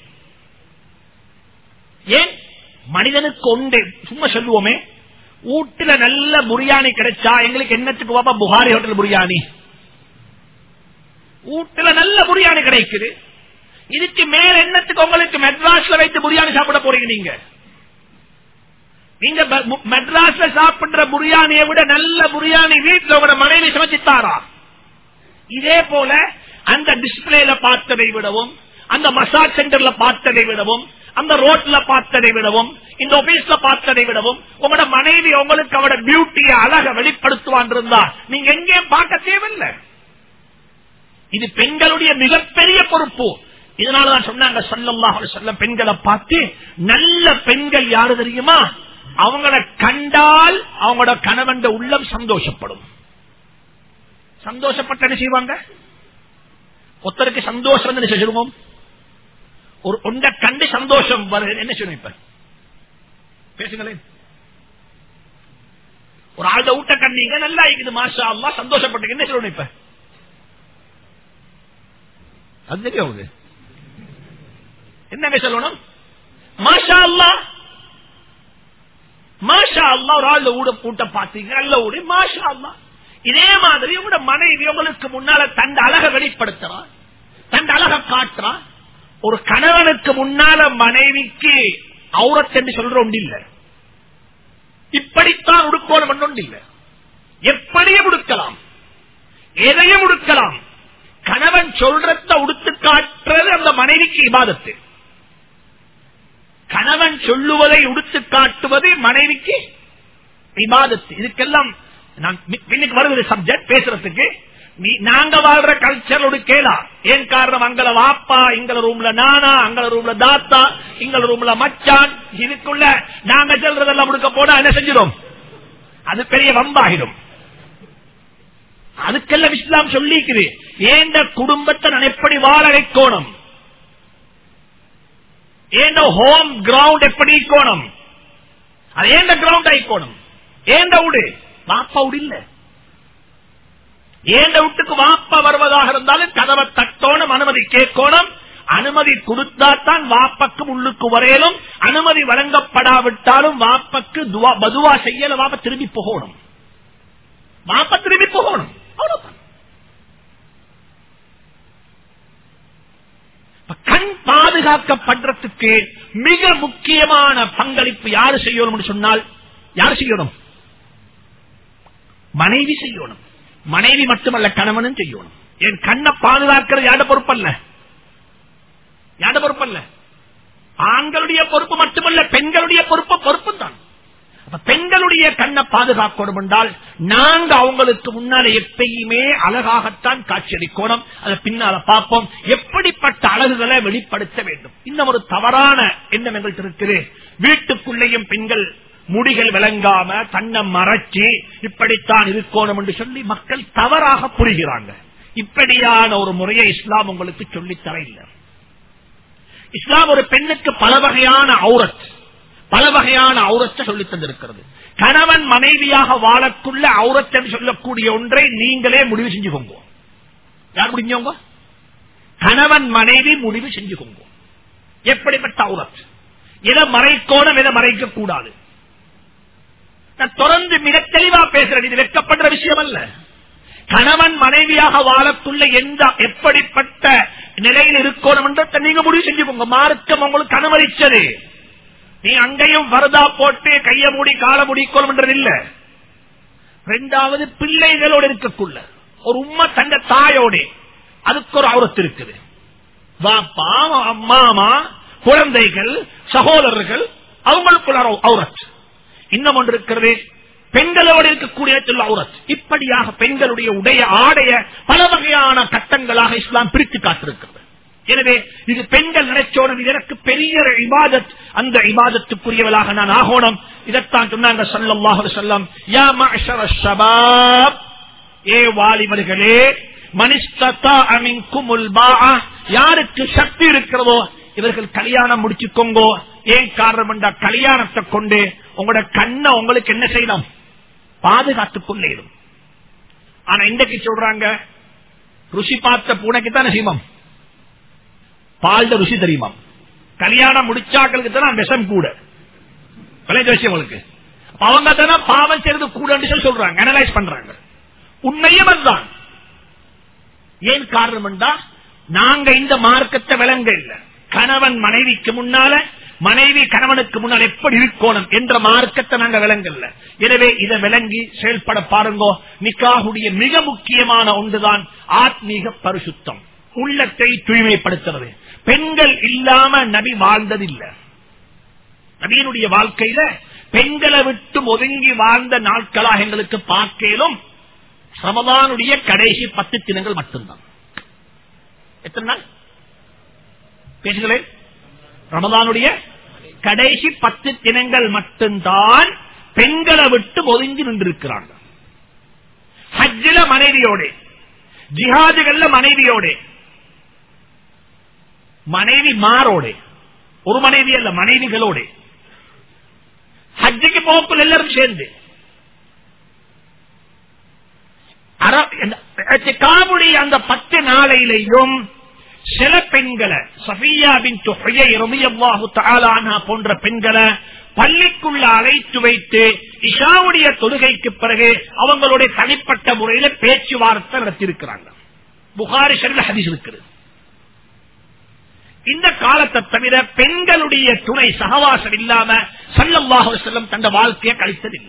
ஏன் மனிதனுக்கு ஒன்று சும்மா சொல்லுவோமே வீட்டுல நல்ல புரியாணி கிடைச்சா எங்களுக்கு என்னத்துக்கு வாப்பா புகாரி ஹோட்டல் புரியாணி வீட்டுல நல்ல புரியாணி கிடைக்குது இதுக்கு மேல என்னத்துக்கு உங்களுக்கு மெட்ராஸ்ல வைத்து புரியாணி சாப்பிட போறீங்க நீங்க நீங்க மெட்ராஸ்ல சாப்பிடுற புரியாணியை விட நல்ல புரியாணி வீட்டுல உங்களோட மனைவி சமைச்சுத்தாரா இதே போல அந்த டிஸ்பிளேல பார்த்ததை விடவும் அந்த மசாஜ் சென்டர்ல பார்த்ததை விடவும் அந்த ரோட்ல பார்த்ததை விடவும் இந்த ஆபீஸ்ல பார்த்ததை விடவும் உங்களோட மனைவி உங்களுக்கு அவட பியூட்டிய அழக வெளிப்படுத்துவான் இருந்தா நீங்க எங்கேயும் பார்க்க தேவையில்லை இது பெண்களுடைய மிகப்பெரிய பொறுப்பு இதனாலதான் சொன்னாங்க சொல்லல்லாஹ் சொல்ல பெண்களை பார்த்து நல்ல பெண்கள் யாரு தெரியுமா அவங்கள கண்டால் அவங்களோட கணவன் உள்ளம் சந்தோஷப்படும் சந்தோஷப்பட்ட என்ன செய்வாங்க ஒருத்தருக்கு சந்தோஷம் சொல்லுவோம் ஒரு ஒன்றை கண்டு சந்தோஷம் வருது என்ன சொல்லுங்க இப்ப பேசுங்களேன் ஒரு ஆழ்ந்த ஊட்ட கண்ணீங்க நல்லா இருக்குது மாஷா அல்லா சந்தோஷப்பட்டீங்க என்ன சொல்லணும் இப்ப அது தெரியும் உங்களுக்கு என்னங்க சொல்லணும் மாஷா அல்லா மாஷா அல்லா ஒரு ஆள் ஊட பூட்ட பாத்தீங்க நல்ல ஊடு மாஷா அல்லா இதே மாதிரி உங்களோட மனைவி உங்களுக்கு முன்னால தன் அழக வெளிப்படுத்துறான் தன் அழக காட்டுறான் ஒரு கணவனுக்கு முன்னால மனைவிக்கு அவுரத் என்று சொல்ற ஒன்று இல்ல இப்படித்தான் உடுக்கோணும் ஒன்று இல்ல எப்படியும் உடுக்கலாம் எதையும் உடுக்கலாம் கணவன் சொல்றத உடுத்து காட்டுறது அந்த மனைவிக்கு இபாதத்து கணவன் சொல்லுவதை உடுத்து காட்டுவது மனைவிக்கு இபாதத்து இதுக்கெல்லாம் நான் இன்னைக்கு வருவது சப்ஜெக்ட் பேசுறதுக்கு நீ நாங்க வாழ்ற கல்ச்சரோடு கேளா ஏன் காரணம் அங்கல வாப்பா இங்கல ரூம்ல நானா அங்கல ரூம்ல தாத்தா இங்கல ரூம்ல மச்சான் இதுக்குள்ள நாங்க செல்றதெல்லாம் முடுக்க போனா என்ன செஞ்சிடும் அது பெரிய வம்பாகிடும் அதுக்கெல்லாம் இஸ்லாம் சொல்லிக்குது ஏண்ட குடும்பத்தை நான் எப்படி வாழ வைக்கணும் ஏண்ட ஹோம் கிரவுண்ட் எப்படி இருக்கணும் அது ஏண்ட கிரவுண்ட் ஆயிக்கோணும் ஏண்ட உடு வாப்பா உடு இல்ல ஏண்ட வீட்டுக்கு வாப்பா வருவதாக இருந்தாலும் கதவை தட்டோணும் அனுமதி கேட்கணும் அனுமதி கொடுத்தாத்தான் வாப்பக்கு உள்ளுக்கு வரையிலும் அனுமதி வழங்கப்படாவிட்டாலும் வாப்பக்கு பதுவா செய்யல வாப்ப திரும்பி போகணும் வாப்ப திரும்பி போகணும் அவ்வளவுதான் கண் பாதுகாக்கப்படுறதுக்கு மிக முக்கியமான பங்களிப்பு யாரு செய்யணும் சொன்னால் யார் செய்யணும் மனைவி செய்யணும் மனைவி மட்டுமல்ல கணவனும் செய்யணும் என் கண்ணை பாதுகாக்கிறது யாட பொறுப்பல்ல யாட பொறுப்பல்ல ஆண்களுடைய பொறுப்பு மட்டுமல்ல பெண்களுடைய பொறுப்பு பொறுப்பு தான் பெண்களுடைய கண்ணை பாதுகாக்கணும் என்றால் நாங்க அவங்களுக்கு முன்னால எப்பயுமே அழகாகத்தான் காட்சியளிக்கணும் அதை பின்னால பார்ப்போம் எப்படிப்பட்ட அழகுகளை வெளிப்படுத்த வேண்டும் இன்னும் ஒரு தவறான எண்ணம் எங்கள்கிட்ட இருக்குது வீட்டுக்குள்ளேயும் பெண்கள் முடிகள் விளங்காம தன்னை மறைச்சி இப்படித்தான் இருக்கணும் என்று சொல்லி மக்கள் தவறாக புரிகிறாங்க இப்படியான ஒரு முறையை இஸ்லாம் உங்களுக்கு சொல்லித்தர இல்லை இஸ்லாம் ஒரு பெண்ணுக்கு பல வகையான அவுரத் பல வகையான அவுரத்தை சொல்லி தந்திருக்கிறது கணவன் மனைவியாக வாழக்குள்ள அவுரத் என்று சொல்லக்கூடிய ஒன்றை நீங்களே முடிவு செஞ்சுக்கோங்க யார் முடிஞ்சவங்க கணவன் மனைவி முடிவு செஞ்சுக்கோங்க எப்படிப்பட்ட அவுரத் எதை மறைக்கோணம் எதை மறைக்க கூடாது நான் தொடர்ந்து மிக தெளிவா பேசுறேன் இது வெட்கப்படுற விஷயம் அல்ல கணவன் மனைவியாக வாழக்குள்ள எந்த எப்படிப்பட்ட நிலையில் இருக்கணும் என்று நீங்க முடிவு செஞ்சுக்கோங்க மார்க்கம் உங்களுக்கு அனுமதிச்சது நீ அங்கேயும் வரதா போட்டு கைய மூடி கால முடிக்கணும் இல்ல ரெண்டாவது பிள்ளைகளோடு இருக்கக்குள்ள ஒரு உண்மை தந்த தாயோட அதுக்கு ஒரு அவுரத்து இருக்குது வாப்பா மாமா குழந்தைகள் சகோதரர்கள் அவங்களுக்குள்ள அவுரத் இன்னும் ஒன்று இருக்கிறது பெண்களோடு இருக்கக்கூடிய அவுரத் இப்படியாக பெண்களுடைய உடைய ஆடைய பல வகையான கட்டங்களாக இஸ்லாம் பிரித்து காட்டிருக்கிறது எனவே இது பெண்கள் நினைச்சோடும் இது எனக்கு பெரிய இபாதத் அந்த இபாதத்துக்குரியவளாக நான் ஆகணும் இதைத்தான் சொன்னாங்க சல்லாஹு சொல்லம் யா மஅஷர ஷபாப் ஏ வாலிபர்களே மனிஸ்தா அமின்குமுல் பாஆ யாருக்கு சக்தி இருக்கிறதோ இவர்கள் கல்யாணம் முடிச்சுக்கோங்கோ ஏன் காரணம் என்றா கல்யாணத்தை கொண்டு உங்களோட கண்ணை உங்களுக்கு என்ன செய்யலாம் பாதுகாத்துக் கொள்ளேடும் ஆனா இன்றைக்கு சொல்றாங்க ருசி பார்த்த பூனைக்கு தானே சீமம் பால்ட ருசி தெரியுமா கல்யாணம் முடிச்சாக்களுக்கு தான் விஷம் கூட விளைஞ்ச விஷயம் உங்களுக்கு அவங்க தானே பாவம் செய்யறது கூட சொல்லி சொல்றாங்க அனலைஸ் பண்றாங்க உண்மையும் அதுதான் ஏன் காரணம் என்றா நாங்க இந்த மார்க்கத்தை விளங்க இல்ல கணவன் மனைவிக்கு முன்னால மனைவி கணவனுக்கு முன்னால் எப்படி இருக்கணும் என்ற மார்க்கத்தை நாங்க விளங்கல்ல எனவே இதை விளங்கி செயல்பட பாருங்கோ நிக்காகுடைய மிக முக்கியமான ஒன்றுதான் ஆத்மீக பரிசுத்தம் உள்ளத்தை தூய்மைப்படுத்துறது பெண்கள் இல்லாம நபி வாழ்ந்ததில்லை நபியினுடைய வாழ்க்கையில பெண்களை விட்டு ஒதுங்கி வாழ்ந்த நாட்களாக எங்களுக்கு பார்க்கலும் ரமதானுடைய கடைசி பத்து தினங்கள் மட்டும்தான் எத்தனை நாள் பேசுகளேன் ரமதானுடைய கடைசி பத்து தினங்கள் மட்டும்தான் பெண்களை விட்டு ஒதுங்கி நின்றிருக்கிறாங்க ஹஜ்ஜில மனைவியோட ஜிஹாதுகள்ல மனைவியோட மனைவி மாரோடு ஒரு மனைவி அல்ல மனைவிகளோடு ஹஜ்ஜுக்கு போக்குள் எல்லாரும் சேர்ந்து காவுடைய அந்த பத்து நாளையிலையும் சில பெண்களை சஃபியா பின் தொகையை ரமியல்லாஹு தாலானா போன்ற பெண்களை பள்ளிக்குள்ள அழைத்து வைத்து இஷாவுடைய தொழுகைக்கு பிறகு அவங்களுடைய தனிப்பட்ட முறையில பேச்சுவார்த்தை நடத்தியிருக்கிறாங்க புகாரி ஷரில் ஹதீஸ் இருக்கிறது இந்த காலத்தை தவிர பெண்களுடைய துணை சகவாசம் இல்லாம சல்லல்லாஹு செல்லம் தந்த வாழ்க்கையை கழித்ததில்லை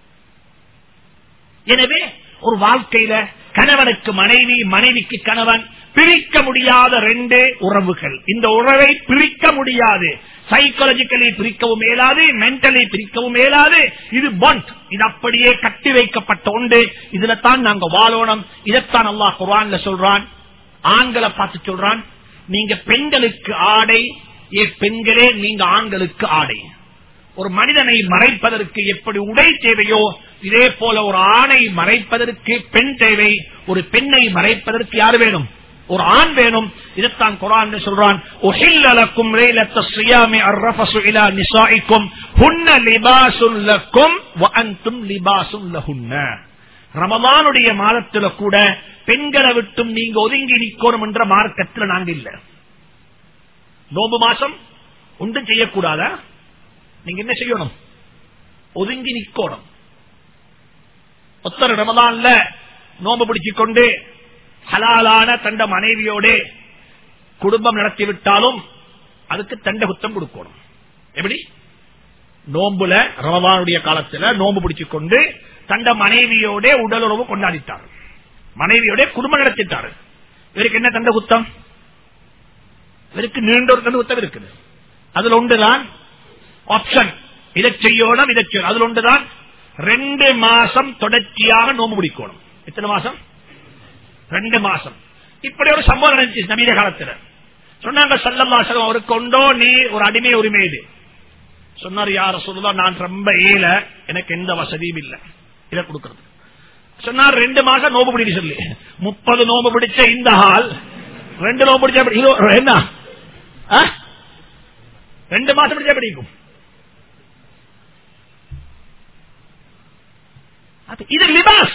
எனவே ஒரு வாழ்க்கையில கணவனுக்கு மனைவி மனைவிக்கு கணவன் பிரிக்க முடியாத ரெண்டு உறவுகள் இந்த உறவை பிரிக்க முடியாது சைக்காலஜிக்கலி பிரிக்கவும் மேலாது மென்டலி பிரிக்கவும் மேலாது இது பாண்ட் இது அப்படியே கட்டி வைக்கப்பட்ட உண்டு இதுல தான் நாங்க வாழணும் இதைத்தான் அல்லாஹ் குரான்ல சொல்றான் ஆண்களை பார்த்து சொல்றான் நீங்க பெண்களுக்கு ஆடை ஏ பெண்களே நீங்க ஆண்களுக்கு ஆடை ஒரு மனிதனை மறைப்பதற்கு எப்படி உடை தேவையோ இதே போல ஒரு ஆணை மறைப்பதற்கு பெண் தேவை ஒரு பெண்ணை மறைப்பதற்கு யார் வேணும் ஒரு ஆண் வேணும் இதைத்தான் குரான் சொல்றான் உஹில்லலக்கும் லைலத்த ஸியாமி அர்ரஃபஸு இலா நிசாஇக்கும் ஹுன்ன லிபாசுல் லக்கும் வ அன்தும் லிபாசுல் லஹுன்ன ரமலானுடைய மாதத்துல கூட பெண்களை விட்டும் நீங்க ஒதுங்கி நிக்கணும் என்ற மார்க்கத்தில் நாங்க இல்ல நோம்பு மாசம் ஒன்றும் செய்யக்கூடாதா நீங்க என்ன செய்யணும் ஒதுங்கி நிக்கணும் ஒத்தர் ரமலான்ல நோம்பு பிடிச்சிக் கொண்டு ஹலாலான தண்ட மனைவியோடு குடும்பம் நடத்திவிட்டாலும் அதுக்கு தண்ட குத்தம் கொடுக்கணும் எப்படி நோம்புல ரமலானுடைய காலத்துல நோம்பு பிடிச்சிக் கொண்டு தண்ட மனைவியோட உடலுறவு கொண்டாடிட்டார் மனைவியோட குடும்பம் நடத்திட்டாரு இவருக்கு என்ன தண்ட குத்தம் இவருக்கு நீண்ட ஒரு தண்ட குத்தம் இருக்குது அதுல ஒன்றுதான் ஆப்ஷன் இதை செய்யணும் இதை செய்யணும் அதுல ஒன்றுதான் ரெண்டு மாசம் தொடர்ச்சியாக நோம்பு பிடிக்கணும் எத்தனை மாசம் ரெண்டு மாசம் இப்படி ஒரு சம்பவம் நடந்துச்சு நவீன காலத்துல சொன்னாங்க சல்லல்லாசலம் அவருக்கு கொண்டோ நீ ஒரு அடிமை உரிமை இது சொன்னார் யார சொல்லலாம் நான் ரொம்ப ஏல எனக்கு எந்த வசதியும் இல்லை இதை கொடுக்கறது சொன்னார் ரெண்டு மாசம் நோம்பு பிடிக்க சொல்லி முப்பது நோம்பு பிடிச்ச இந்த ஹால் ரெண்டு நோம்பு பிடிச்சா என்ன ரெண்டு மாசம் பிடிச்சா பிடிக்கும் இது லிபாஸ்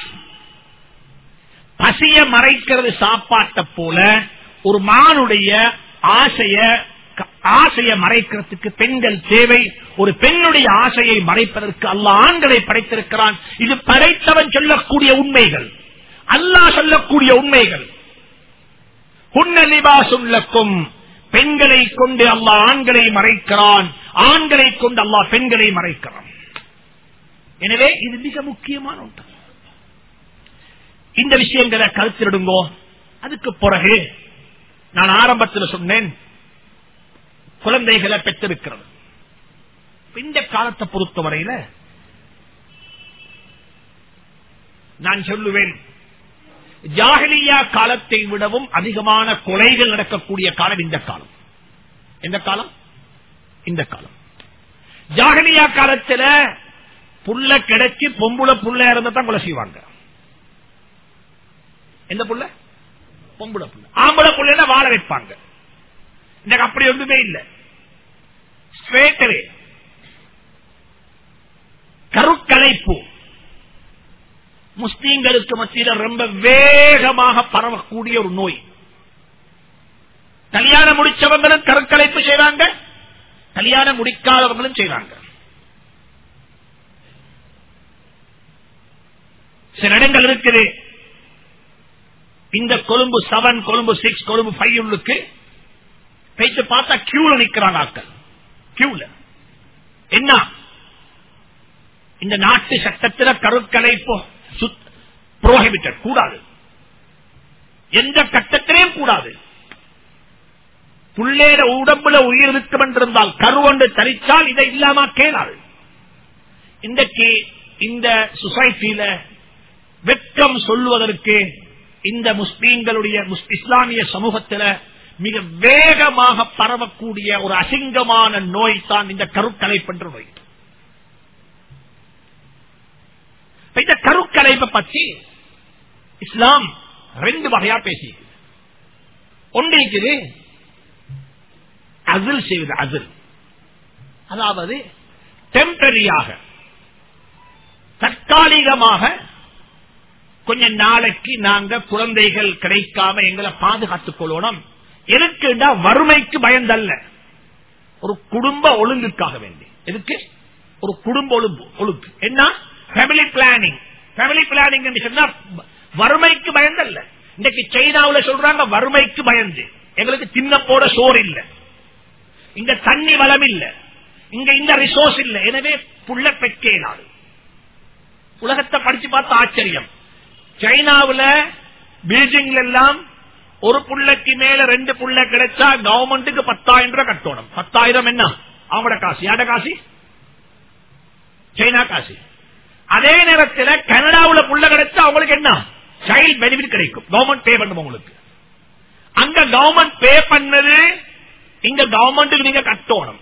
பசிய மறைக்கிறது சாப்பாட்டை போல ஒரு மானுடைய ஆசைய ஆசைய மறைக்கிறதுக்கு பெண்கள் தேவை ஒரு பெண்ணுடைய ஆசையை மறைப்பதற்கு அல்ல ஆண்களை படைத்திருக்கிறான் இது படைத்தவன் சொல்லக்கூடிய உண்மைகள் அல்லாஹ் சொல்லக்கூடிய உண்மைகள் உள்ளக்கும் பெண்களை கொண்டு அல்லாஹ் ஆண்களை மறைக்கிறான் ஆண்களை கொண்டு அல்லாஹ் பெண்களை மறைக்கிறான் எனவே இது மிக முக்கியமான ஒன்று இந்த விஷயங்களை கருத்திடுங்கோ அதுக்கு பிறகு நான் ஆரம்பத்தில் சொன்னேன் குழந்தைகளை பெற்றிருக்கிறது இந்த காலத்தை பொறுத்தவரையில நான் சொல்லுவேன் ஜாகலியா காலத்தை விடவும் அதிகமான கொலைகள் நடக்கக்கூடிய காலம் இந்த காலம் எந்த காலம் இந்த காலம் ஜாகலியா காலத்துல புள்ள கிடைச்சி பொம்புல புள்ள இருந்தா தான் கொலை செய்வாங்க எந்த புள்ள பொம்புல புள்ள ஆம்பளை புள்ள வாழ வைப்பாங்க இன்னைக்கு அப்படி ஒன்றுமே இல்லை ஸ்ட்ரேட்டவே கருக்கலைப்பு முஸ்லீம்களுக்கு மத்தியில் ரொம்ப வேகமாக பரவக்கூடிய ஒரு நோய் கல்யாணம் முடிச்சவங்களும் கருக்கலைப்பு செய்றாங்க கல்யாணம் முடிக்காதவங்களும் செய்றாங்க சில இடங்கள் இருக்குது இந்த Colombo seven Colombo six Colombo five உள்ளுக்கு பேச்சு பார்த்தா கியூல நிக்கிறாங்க ஆட்கள் கியூல என்ன இந்த நாட்டு சட்டத்தில் கருக்கலை புரோஹிபிட்டட் கூடாது எந்த கட்டத்திலையும் கூடாது புள்ளேற உடம்புல உயிர் இருக்கும் என்றிருந்தால் கருவண்டு தரிச்சால் இதை இல்லாம கேளாது இன்றைக்கு இந்த சொசைட்டியில வெட்கம் சொல்லுவதற்கு இந்த முஸ்லீம்களுடைய இஸ்லாமிய சமூகத்தில் மிக வேகமாக பரவக்கூடிய ஒரு அசிங்கமான நோய் தான் இந்த கருக்கலைப்பென்ற நோய் இந்த கருக்கலைப்பை பற்றி இஸ்லாம் ரெண்டு வகையா பேசி ஒன்று இருக்குது அசில் செய்வது அசில் அதாவது டெம்பரரியாக தற்காலிகமாக கொஞ்ச நாளைக்கு நாங்க குழந்தைகள் கிடைக்காம எங்களை பாதுகாத்துக் கொள்ளணும் எதுக்குண்டா வறுமைக்கு பயந்தல்ல ஒரு குடும்ப ஒழுங்குக்காக வேண்டி எதுக்கு ஒரு குடும்ப ஒழுங்கு ஒழுங்கு என்ன ஃபேமிலி பிளானிங் ஃபேமிலி பிளானிங் சொன்னா வறுமைக்கு பயந்தல்ல இன்னைக்கு சைனாவுல சொல்றாங்க வறுமைக்கு பயந்து எங்களுக்கு சின்ன போட சோறு இல்ல இங்க தண்ணி வளம் இல்ல இங்க இந்த ரிசோர்ஸ் இல்ல எனவே புள்ள பெக்கேனாது உலகத்தை படிச்சு பார்த்த ஆச்சரியம் சைனாவுல பீஜிங்ல எல்லாம் ஒரு புள்ளைக்கு மேல ரெண்டு புள்ள கிடைச்சா கவர்மெண்ட்டுக்கு பத்தாயிரம் ரூபாய் கட்டணும் பத்தாயிரம் என்ன அவங்களோட காசு யாட காசு சைனா காசு அதே நேரத்தில் கனடாவுல புள்ள கிடைச்சா அவங்களுக்கு என்ன சைல்ட் பெனிஃபிட் கிடைக்கும் கவர்மெண்ட் பே பண்ணும் உங்களுக்கு அங்க கவர்மெண்ட் பே பண்ணது இங்க கவர்மெண்ட்டுக்கு நீங்க கட்டணும்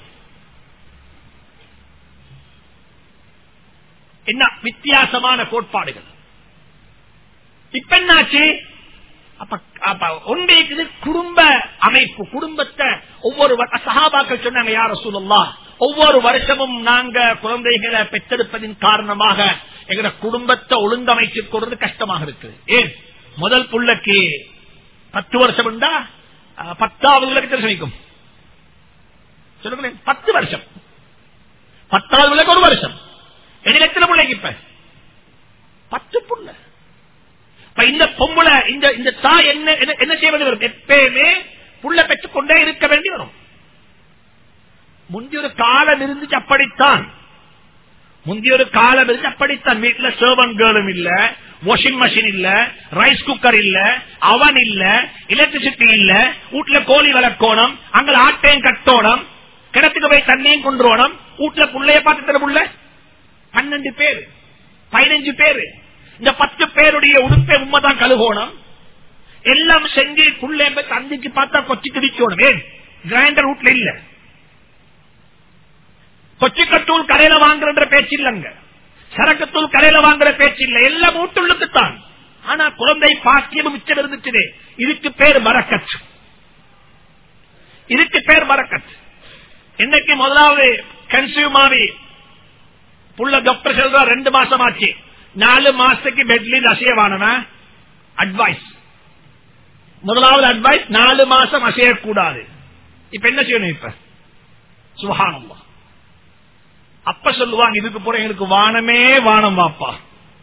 என்ன வித்தியாசமான கோட்பாடுகள் இப்ப என்னாச்சு அப்ப அப்ப ஒன்றைக்கு குடும்ப அமைப்பு குடும்பத்தை ஒவ்வொரு வ- சஹாபாக்கள் சொன்னாங்க யார சொல்லலாம் ஒவ்வொரு வருஷமும் நாங்க குழந்தைகளை பெற்றெடுப்பதின் காரணமாக எங்க குடும்பத்தை ஒழுங்கமைச்சு கொடுறது கஷ்டமாக இருக்கு ஏன் முதல் புள்ளைக்கு பத்து வருஷம் உண்டா அஹ், பத்தாவது பிள்ளைக்கு தெரியும் சொல்லுங்களேன் பத்து வருஷம் பத்தாவது பிள்ளைக்கு ஒரு வருஷம் எதில் எத்தனை பிள்ளைக்கு இப்ப பத்து புள்ள இப்ப இந்த பொம்பளை இந்த இந்த தாய் என்ன என்ன- என்ன செய்வது வரும் எப்பயுமே புள்ள பெற்றுக் கொண்டே இருக்க வேண்டி வரும் முந்தைய ஒரு காலம் இருந்துச்சு அப்படித்தான் முந்தைய ஒரு காலம் இருந்துச்சு அப்படித்தான் வீட்டுல சர்வன் கேர்ளும் இல்ல வாஷிங் மிஷின் இல்ல ரைஸ் குக்கர் இல்ல அவன் இல்ல எலக்ட்ரிசிட்டி இல்ல வீட்டுல கோழி வளர்க்கணும் அங்க ஆட்டையும் கட்டோணும் கிணத்துக்கு போய் தண்ணியும் கொண்டுறோணும் வீட்டுல புள்ளைய பார்த்து புள்ள பன்னெண்டு பேரு பதினஞ்சு பேரு இந்த பத்து பேருடைய உடுப்பை உண்மைதான் கழுகோணும் எல்லாம் செஞ்சு புள்ளை தந்திக்கு பார்த்தா கொச்சி கிடிக்கணும் ஏன் கிரைண்டர் வீட்டுல இல்ல கொச்சிக்கத்தூள் கடையில வாங்குற பேச்சு இல்லங்க சரக்கத்தூள் கடையில வாங்குற பேச்சு இல்ல எல்லாம் வீட்டுள்ளுக்குத்தான் ஆனா குழந்தை பாக்கியம் மிச்சம் இருந்துச்சு இதுக்கு பேர் மரக்கச்சு இதுக்கு பேர் மரக்கச்சு இன்னைக்கு முதலாவது கன்சியூமாவி புள்ள டாக்டர் சொல்ற ரெண்டு மாசம் ஆச்சு நாலு மாசத்துக்கு பெட்லி அசையவானவன் அட்வைஸ் முதலாவது அட்வைஸ் நாலு மாசம் அசையக்கூடாது இப்ப என்ன செய்யணும் இப்ப சுகானம்மா அப்ப சொல்லுவாங்க இதுக்கு போற எங்களுக்கு வானமே வானம் வாப்பா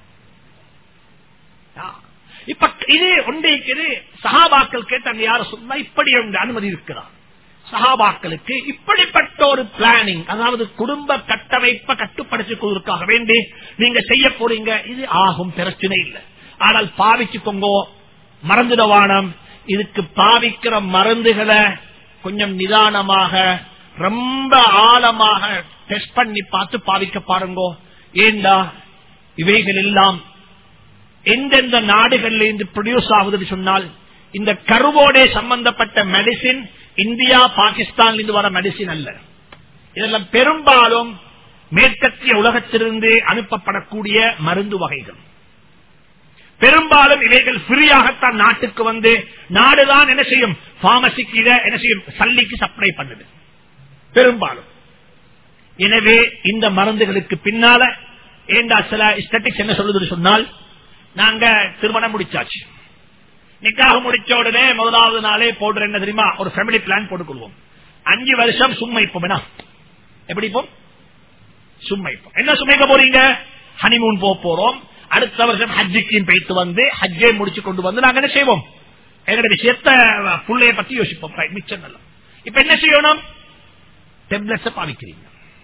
இப்ப இது ஒன்றைக்கு சகாபாக்கள் கேட்டாங்க யார சொன்னா இப்படி ஒன்று அனுமதி இருக்கிறார் சகாபாக்களுக்கு இப்படிப்பட்ட ஒரு பிளானிங் அதாவது குடும்ப கட்டமைப்பை கட்டுப்படுத்திக் கொள்வதற்காக வேண்டி நீங்க செய்ய போறீங்க இது ஆகும் பிரச்சனை இல்லை ஆனால் பாவிச்சுக்கோங்க மறந்துடவானம் இதுக்கு பாவிக்கிற மருந்துகளை கொஞ்சம் நிதானமாக ரொம்ப ஆழமாக டெஸ்ட் பண்ணி பார்த்து பாவிக்க பாருங்க ஏண்டா இவைகள் எல்லாம் எந்தெந்த நாடுகள்ல இருந்து ப்ரொடியூஸ் ஆகுதுன்னு சொன்னால் இந்த கருவோட சம்பந்தப்பட்ட மெடிசின் இந்தியா பாகிஸ்தான்ல இருந்து வர மெடிசின் அல்ல இதெல்லாம் பெரும்பாலும் மேற்கத்திய உலகத்திலிருந்து அனுப்பப்படக்கூடிய மருந்து வகைகள் பெரும்பாலும் இவைகள் ஃப்ரீயாகத்தான் நாட்டுக்கு வந்து நாடுதான் என்ன செய்யும் பார்மசிக்கு இதை என்ன செய்யும் சல்லிக்கு சப்ளை பண்ணுது பெரும்பாலும் எனவே இந்த மருந்துகளுக்கு பின்னால ஏண்டா சில ஸ்டட்டிக்ஸ் என்ன சொல்லுதுன்னு சொன்னால் நாங்க திருமணம் முடிச்சாச்சு நிக்காக முடிச்ச உடனே முதலாவது நாளே போடுற என்ன தெரியுமா ஒரு ஃபேமிலி பிளான் போட்டுக்கொள்வோம் அஞ்சு வருஷம் சும்மைப்போம் என்ன எப்படி இப்போ சும்மைப்போம் என்ன சுமைக்க போறீங்க ஹனிமூன் போக போறோம் அடுத்த வருஷம் ஹஜ்ஜுக்கும் போயிட்டு வந்து ஹஜ்ஜை முடிச்சு கொண்டு வந்து நாங்க என்ன செய்வோம் எங்களுடைய விஷயத்த புள்ளைய பத்தி யோசிப்போம் Right, மிச்சம் நல்ல இப்ப என்ன செய்யணும் டெப்லெட்ஸ் பாவிக்கிறீங்க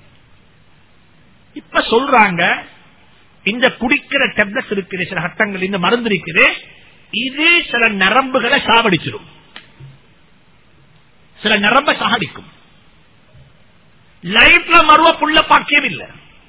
இப்ப சொல்றாங்க இந்த குடிக்கிற டெப்லெட்ஸ் இருக்குது சில ஹட்டங்கள் இந்த மருந்து இருக்குது இது சில நரம்புகளை சாவடிச்சிடும் சில நரம்ப சாகடிக்கும் லைஃப்ல மறுவ புள்ள பாக்கியம் இல்ல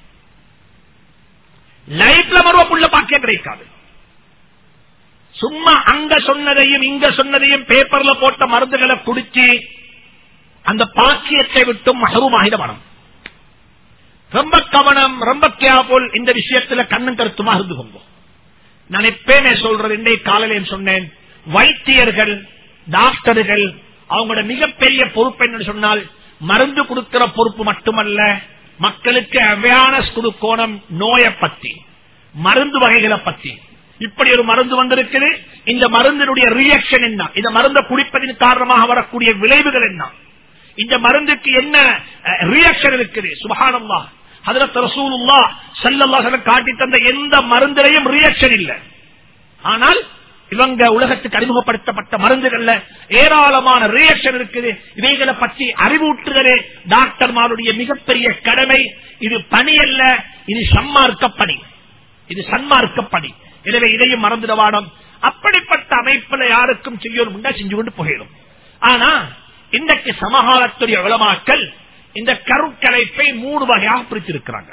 லைஃப்ல மறுவ புள்ள பாக்கியம் கிடைக்காது சும்மா அங்க சொன்னதையும் இங்க சொன்னதையும் பேப்பர்ல போட்ட மருந்துகளை குடிச்சு அந்த பாக்கியத்தை விட்டும் மகருமாகிட மனம் ரொம்ப கவனம் ரொம்ப கேபுல் இந்த விஷயத்துல கண்ணும் கருத்துமா இருந்து கொண்டோம் நான் எப்பயுமே சொல்றது இன்றைய காலையில சொன்னேன் வைத்தியர்கள் டாக்டர்கள் அவங்களோட மிகப்பெரிய பொறுப்பு என்னன்னு சொன்னால் மருந்து கொடுக்கிற பொறுப்பு மட்டுமல்ல மக்களுக்கு அவேர்னஸ் கொடுக்கணும் நோயை பத்தி மருந்து வகைகளை பத்தி இப்படி ஒரு மருந்து வந்திருக்குது இந்த மருந்தினுடைய ரியாக்ஷன் என்ன இந்த மருந்தை குடிப்பதின் காரணமாக வரக்கூடிய விளைவுகள் என்ன இந்த மருந்துக்கு என்ன ரியாக்ஷன் இருக்குது சுபகானம்மா ஹதரத் ரசூலுல்லா ஸல்லல்லாஹு காட்டி தந்த எந்த மருந்திலையும் ரியாக்ஷன் இல்லை ஆனால் இவங்க உலகத்துக்கு அறிமுகப்படுத்தப்பட்ட மருந்துகள்ல ஏராளமான ரியாக்ஷன் இருக்குது இவைகளை பற்றி அறிவூட்டுதலே டாக்டர்மாருடைய மிகப்பெரிய கடமை இது பணி அல்ல இது சன்மார்க்க பணி இது சன்மார்க்க பணி எனவே இதையும் மறந்துடவாடம் அப்படிப்பட்ட அமைப்புல யாருக்கும் செய்யணும் செஞ்சு கொண்டு போயிடும் ஆனா இன்றைக்கு சமகாலத்துடைய உளமாக்கல் இந்த கருக்கலைப்பை மூணு வகையாக பிரிச்சிருக்கிறாங்க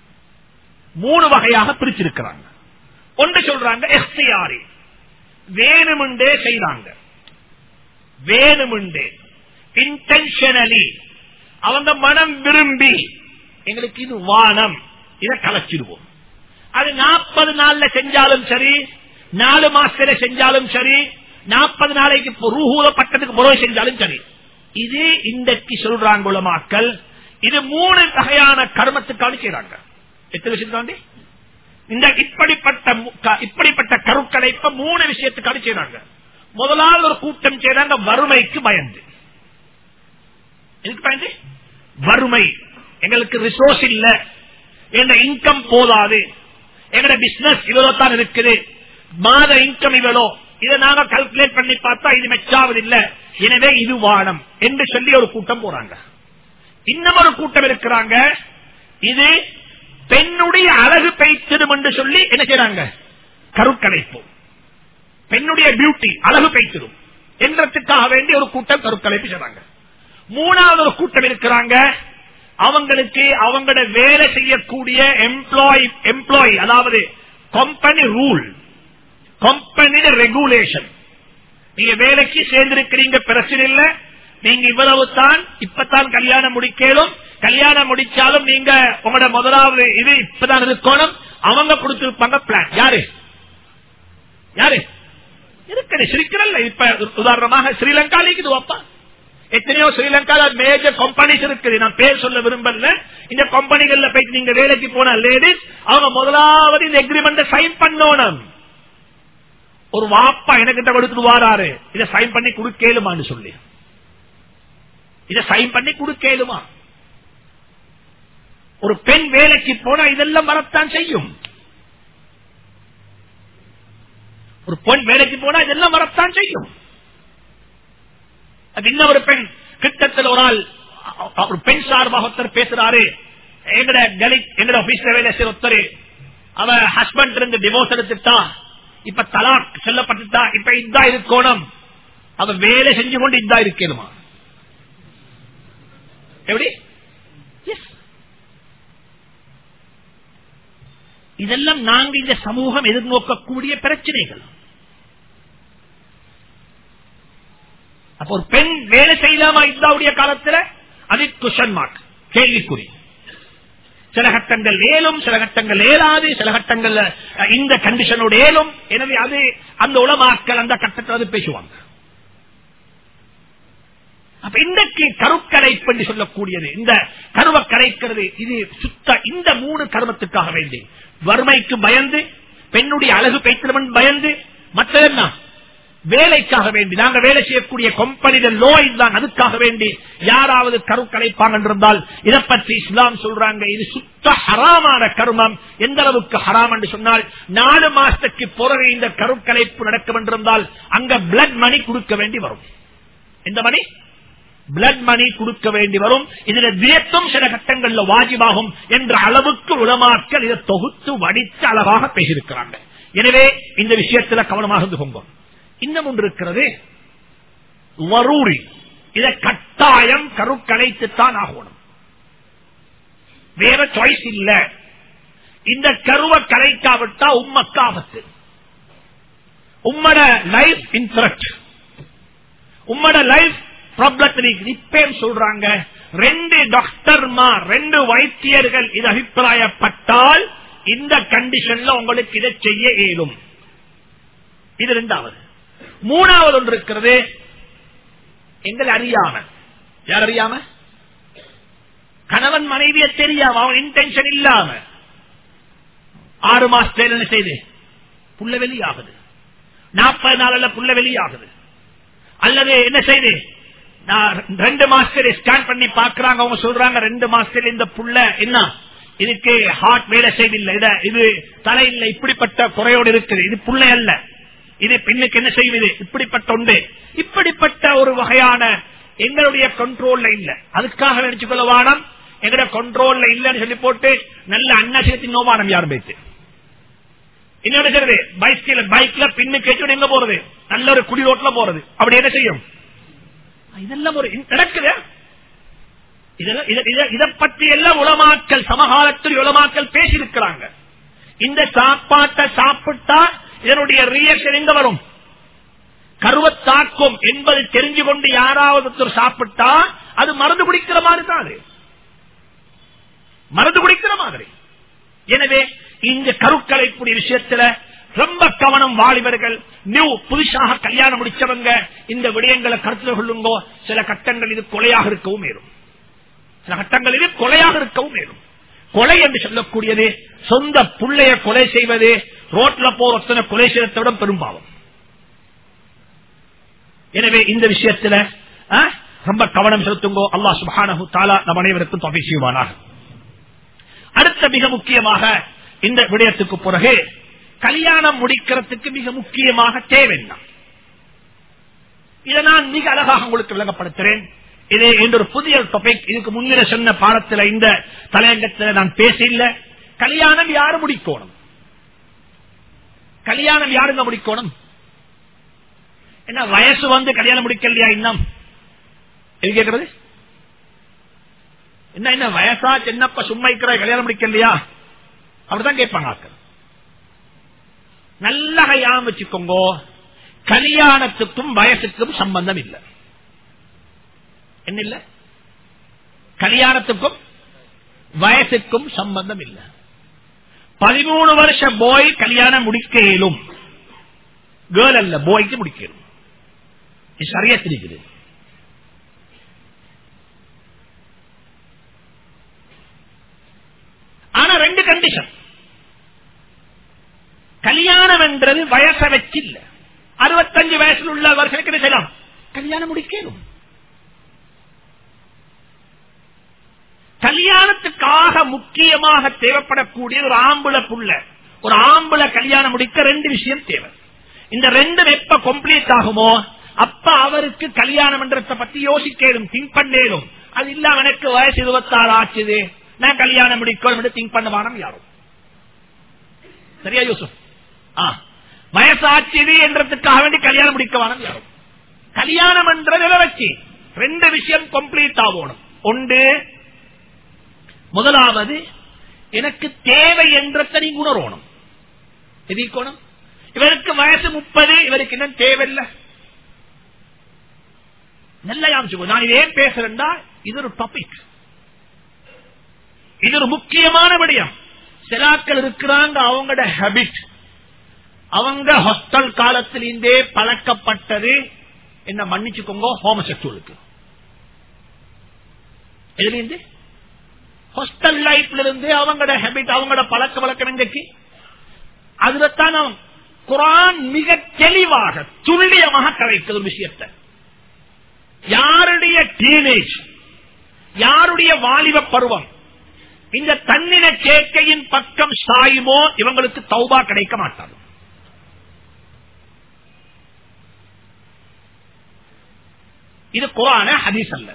மூணு வகையாக பிரிச்சிருக்கிறாங்க ஒன்று சொல்றாங்க எஸ்டிஆரி வேணுமுண்டே செய்றாங்க வேணுமுண்டே இன்டென்ஷனலி அவங்க மனம் விரும்பி எங்களுக்கு இது வானம் இதை கலைச்சிடுவோம் அது நாற்பது நாள்ல செஞ்சாலும் சரி நாலு மாசத்துல செஞ்சாலும் சரி நாற்பது நாளைக்கு ரூஹூலப்பட்டதுக்கு பிறகு செஞ்சாலும் சரி இது இன்றைக்கு சொல்றாங்க உலமாக்கள் இது மூணு வகையான கர்மத்துக்கான செய்யறாங்க எத்தனை விஷயம் இந்த இப்படிப்பட்ட இப்படிப்பட்ட கருக்கலைப்ப மூணு விஷயத்துக்காக செய்யறாங்க முதலாவது ஒரு கூட்டம் செய்யறாங்க வறுமைக்கு பயந்து எதுக்கு பயந்து வறுமை எங்களுக்கு ரிசோர்ஸ் இல்ல எங்க இன்கம் போதாது எங்கட பிசினஸ் இவ்வளவு தான் இருக்குது மாத இன்கம் இவ்வளோ இதை நாங்க கல்குலேட் பண்ணி பார்த்தா இது மெச்சாவது இல்ல எனவே இது வானம் என்று சொல்லி ஒரு கூட்டம் போறாங்க இன்னும் ஒரு கூட்டம் இருக்கிறாங்க இது பெண்ணுடைய அழகு பைத்திடும் என்று சொல்லி என்ன செய்யறாங்க கருக்கலைப்பு பெண்ணுடைய பியூட்டி அழகு பைத்திடும் என்றதுக்காக வேண்டி ஒரு கூட்டம் கருக்கலைப்பு செய்றாங்க மூணாவது ஒரு கூட்டம் இருக்கிறாங்க அவங்களுக்கு அவங்களோட வேலை செய்யக்கூடிய எம்ப்ளாய் எம்ப்ளாய் அதாவது கம்பெனி ரூல் கம்பெனி ரெகுலேஷன் நீங்க வேலைக்கு சேர்ந்திருக்கிறீங்க பிரச்சனை இல்ல நீங்க இவ்வளவு தான் இப்பதான் கல்யாணம் முடிக்கலும் கல்யாணம் முடிச்சாலும் நீங்க உங்களோட முதலாவது இது இப்பதான் இருக்கணும் அவங்க கொடுத்திருப்பாங்க பிளான் யாரு யாரு இருக்குது சிரிக்கிறல்ல இப்ப உதாரணமாக ஸ்ரீலங்கால இது அப்பா எத்தனையோ ஸ்ரீலங்கால மேஜர் கம்பெனிஸ் இருக்குது நான் பேர் சொல்ல விரும்பல இந்த கம்பெனிகள்ல போயிட்டு நீங்க வேலைக்கு போன லேடிஸ் அவங்க முதலாவது இந்த எக்ரிமெண்ட் சைன் பண்ணணும் ஒரு வாப்பா எனக்கிட்ட கொடுத்துட்டு வாராரு இதை சைன் பண்ணி கொடுக்கலுமான்னு சொல்லி இதை சைன் பண்ணி கொடுக்கலுமா ஒரு பெண் வேலைக்கு போனா இதெல்லாம் வரத்தான் செய்யும் ஒரு பெண் வேலைக்கு போனா இதெல்லாம் வரத்தான் செய்யும் அது இன்னொரு பெண் கிட்டத்தில் ஒரு ஆள் ஒரு பெண் சார்பாக ஒருத்தர் பேசுறாரு எங்கட கலி எங்கட ஆபீஸ்ல வேலை செய்யற ஒருத்தர் அவ ஹஸ்பண்ட் இருந்து டிவோர்ஸ் எடுத்துட்டா இப்ப தலாக் சொல்லப்பட்டுட்டா இப்ப இதா இருக்கணும் அவ வேலை செஞ்சு கொண்டு இதா இருக்கணுமா எப்படி இதெல்லாம் நாங்க இந்த சமூகம் எதிர்நோக்கக்கூடிய பிரச்சனைகள் அப்ப ஒரு பெண் வேலை செய்யலாமா இந்தாவுடைய காலத்துல அது குஷன் மார்க் கேள்விக்குறி சில கட்டங்கள் ஏலும் சில கட்டங்கள் ஏலாது சில கட்டங்கள்ல இந்த கண்டிஷனோட ஏலும் எனவே அது அந்த உளமாக்கல் அந்த கட்டத்தில் அது பேசுவாங்க அப்ப இன்றைக்கு கருக்கரைப்பு என்று சொல்லக்கூடியது இந்த கருவை கரைக்கிறது இது சுத்த இந்த மூணு கருமத்துக்காக வேண்டி வறுமைக்கு பயந்து பெண்ணுடைய அழகு பைத்திரமன் பயந்து மற்றது என்ன வேலைக்காக வேண்டி நாங்க வேலை செய்யக்கூடிய கம்பெனிகள் லோ இதுதான் அதுக்காக வேண்டி யாராவது கருக்கலைப்பாங்க என்றிருந்தால் இதை பற்றி இஸ்லாம் சொல்றாங்க இது சுத்த ஹராமான கர்மம் எந்த அளவுக்கு ஹராம் என்று சொன்னால் நாலு மாசத்துக்கு பிறகு இந்த கருக்கலைப்பு நடக்கும் என்றிருந்தால் அங்க பிளட் மணி கொடுக்க வேண்டி வரும் எந்த மணி பிளட் மணி கொடுக்க வேண்டி வரும் இதுல தியத்தும் சில கட்டங்கள்ல வாஜிபாகும் என்ற அளவுக்கு உளமாக்கல் இதை தொகுத்து வடித்து அழகாக பேசியிருக்கிறாங்க எனவே இந்த விஷயத்துல கவனமாக இருந்து கொண்டோம் இன்னும் ஒன்று இருக்கிறது வரூரி இதை கட்டாயம் கருக்கலைத்துத்தான் ஆகணும் வேற சாய்ஸ் இல்ல இந்த கருவை கலைக்காவிட்டா உம்மக்கு ஆபத்து உம்மட லைஃப் இன் த்ரெட் உம்மட லைஃப் ப்ராப்ளத்தில் இப்பேம் சொல்றாங்க ரெண்டு டாக்டர்மா ரெண்டு வைத்தியர்கள் இது அபிப்பிராயப்பட்டால் இந்த கண்டிஷன்ல உங்களுக்கு இதை செய்ய இயலும் இது இரண்டாவது மூணாவது ஒன்று இருக்கிறது எங்களை அறியாம யார் அறியாம கணவன் மனைவிய தெரியாம அவன் இன்டென்ஷன் இல்லாம ஆறு மாசத்துல என்ன செய்து புள்ள வெளியாகுது நாற்பது நாள்ல புள்ள வெளியாகுது அல்லது என்ன செய்து நான் ரெண்டு மாசத்துல ஸ்கேன் பண்ணி பாக்குறாங்க அவங்க சொல்றாங்க ரெண்டு மாசத்துல இந்த புள்ள என்ன இதுக்கு ஹார்ட் வேலை செய்தில்லை இத இது தலையில்ல இப்படிப்பட்ட குறையோடு இருக்குது இது புள்ளை அல்ல இது பெண்ணுக்கு என்ன செய்யும் இது இப்படிப்பட்ட உண்டு இப்படிப்பட்ட ஒரு வகையான எங்களுடைய கண்ட்ரோல்ல இல்ல அதுக்காக நினைச்சு கொள்ள வானம் எங்கட கண்ட்ரோல்ல இல்லன்னு சொல்லி போட்டு நல்ல அன்னசயத்தின் நோமானம் யாரும் பேச்சு என்ன செய்யறது பைஸ்கில் பைக்ல பின்னு கேட்டு எங்க போறது நல்ல ஒரு குடி ரோட்ல போறது அப்படி என்ன செய்யும் இதெல்லாம் ஒரு நடக்குது இதை பற்றி எல்லாம் உலமாக்கல் சமகாலத்தில் உலமாக்கல் பேசியிருக்கிறாங்க இந்த சாப்பாட்டை சாப்பிட்டா இதனுடைய ரியாக்ஷன் எங்க வரும் கருவத்தாக்கும் என்பது தெரிஞ்சு கொண்டு யாராவது ஒருத்தர் சாப்பிட்டா அது மருந்து குடிக்கிற மாதிரி தான் அது மருந்து குடிக்கிற மாதிரி எனவே இந்த கருக்கலைப்புடைய விஷயத்துல ரொம்ப கவனம் வாலிபர்கள் நியூ புதுசாக கல்யாணம் முடிச்சவங்க இந்த விடயங்களை கருத்தில் கொள்ளுங்கோ சில கட்டங்கள் இது கொலையாக இருக்கவும் மேலும் சில கட்டங்கள் இது கொலையாக இருக்கவும் மேலும் கொலை என்று சொல்லக்கூடியது சொந்த புள்ளைய கொலை செய்வது ரோட்ல போற கொலை செய்யறதை விட பெரும்பாவம் எனவே இந்த விஷயத்துல ரொம்ப கவனம் செலுத்துங்கோ அல்லா சுபானு தாலா நம் அனைவருக்கும் தொகை செய்வானாக அடுத்த மிக முக்கியமாக இந்த விடயத்துக்கு பிறகு கல்யாணம் முடிக்கிறதுக்கு மிக முக்கியமாக தேவை என்ன இதை நான் மிக அழகாக உங்களுக்கு விளங்கப்படுத்துறேன் இது என்ற ஒரு புதிய டாபிக் இதுக்கு முன்னில சொன்ன பாடத்தில் இந்த தலையங்கத்தில் நான் பேசல கல்யாணம் யாரு முடிக்கணும் கல்யாணம் யாருங்க முடிக்கணும் என்ன வயசு வந்து கல்யாணம் முடிக்கலையா இன்னும் எது கேட்கறது என்ன என்ன வயசா சின்னப்ப சும்மா இருக்கிற கல்யாணம் முடிக்கலையா அப்படிதான் கேட்பாங்க ஆக்கள் நல்ல கையாம வச்சுக்கோங்க கல்யாணத்துக்கும் வயசுக்கும் சம்பந்தம் இல்லை என்ன இல்ல கல்யாணத்துக்கும் வயசுக்கும் சம்பந்தம் இல்லை பதிமூணு வருஷ போய் கல்யாணம் முடிக்க இயலும் கேர்ள் அல்ல போய்க்கு முடிக்க இயலும் சரியா தெரியுது ஆனா ரெண்டு கண்டிஷன் கல்யாணம் என்றது வயசை வச்சு இல்ல அறுபத்தஞ்சு வயசுல உள்ள வருஷத்துக்கு என்ன செய்யலாம் கல்யாணம் முடிக்கணும் கல்யாணத்துக்காக முக்கியமாக தேவைப்படக்கூடிய ஒரு ஆம்புல புள்ள ஒரு ஆம்புல கல்யாணம் முடிக்க ரெண்டு விஷயம் தேவை இந்த ரெண்டு எப்ப கம்ப்ளீட் ஆகுமோ அப்ப அவருக்கு கல்யாணம் என்றதை பத்தி யோசிக்கலும் திங்க் பண்ணேலும் அது இல்ல எனக்கு வயசு இருபத்தாறு ஆச்சுது நான் கல்யாணம் முடிக்கணும் திங்க் பண்ண வானம் யாரும் சரியா யூசுப் வயசாச்சுது என்றதுக்காக வேண்டி கல்யாணம் முடிக்க வானம் யாரும் கல்யாணம் என்றதை வச்சு ரெண்டு விஷயம் கம்ப்ளீட் ஆகணும் ஒன்று முதலாவது எனக்கு தேவை என்றத்தை நீங்க உணரணும் எதிர்க்கணும் இவருக்கு வயசு முப்பது இவருக்கு என்ன தேவையில்லை நல்ல யாமிச்சுக்கோ நான் இது ஏன் பேசுறேன்னா இது ஒரு டாபிக் இது ஒரு முக்கியமான விடயம் சிலாக்கள் இருக்கிறாங்க அவங்களோட ஹேபிட் அவங்க ஹாஸ்டல் காலத்திலிருந்தே பழக்கப்பட்டது என்ன மன்னிச்சுக்கோங்க ஹோமசெக்சுவலுக்கு எதுலேருந்து ஹாஸ்டல் லைஃப்ல இருந்து அவங்களோட ஹேபிட் அவங்களோட பழக்க வழக்கம் எங்கக்கு அதுலத்தான் குரான் மிக தெளிவாக துல்லியமாக கலைக்கிறது விஷயத்தை யாருடைய டீனேஜ் யாருடைய வாலிப பருவம் இந்த தன்னின சேர்க்கையின் பக்கம் சாயுமோ இவங்களுக்கு தௌபா கிடைக்க மாட்டாது இது குரான ஹதீஸ் அல்ல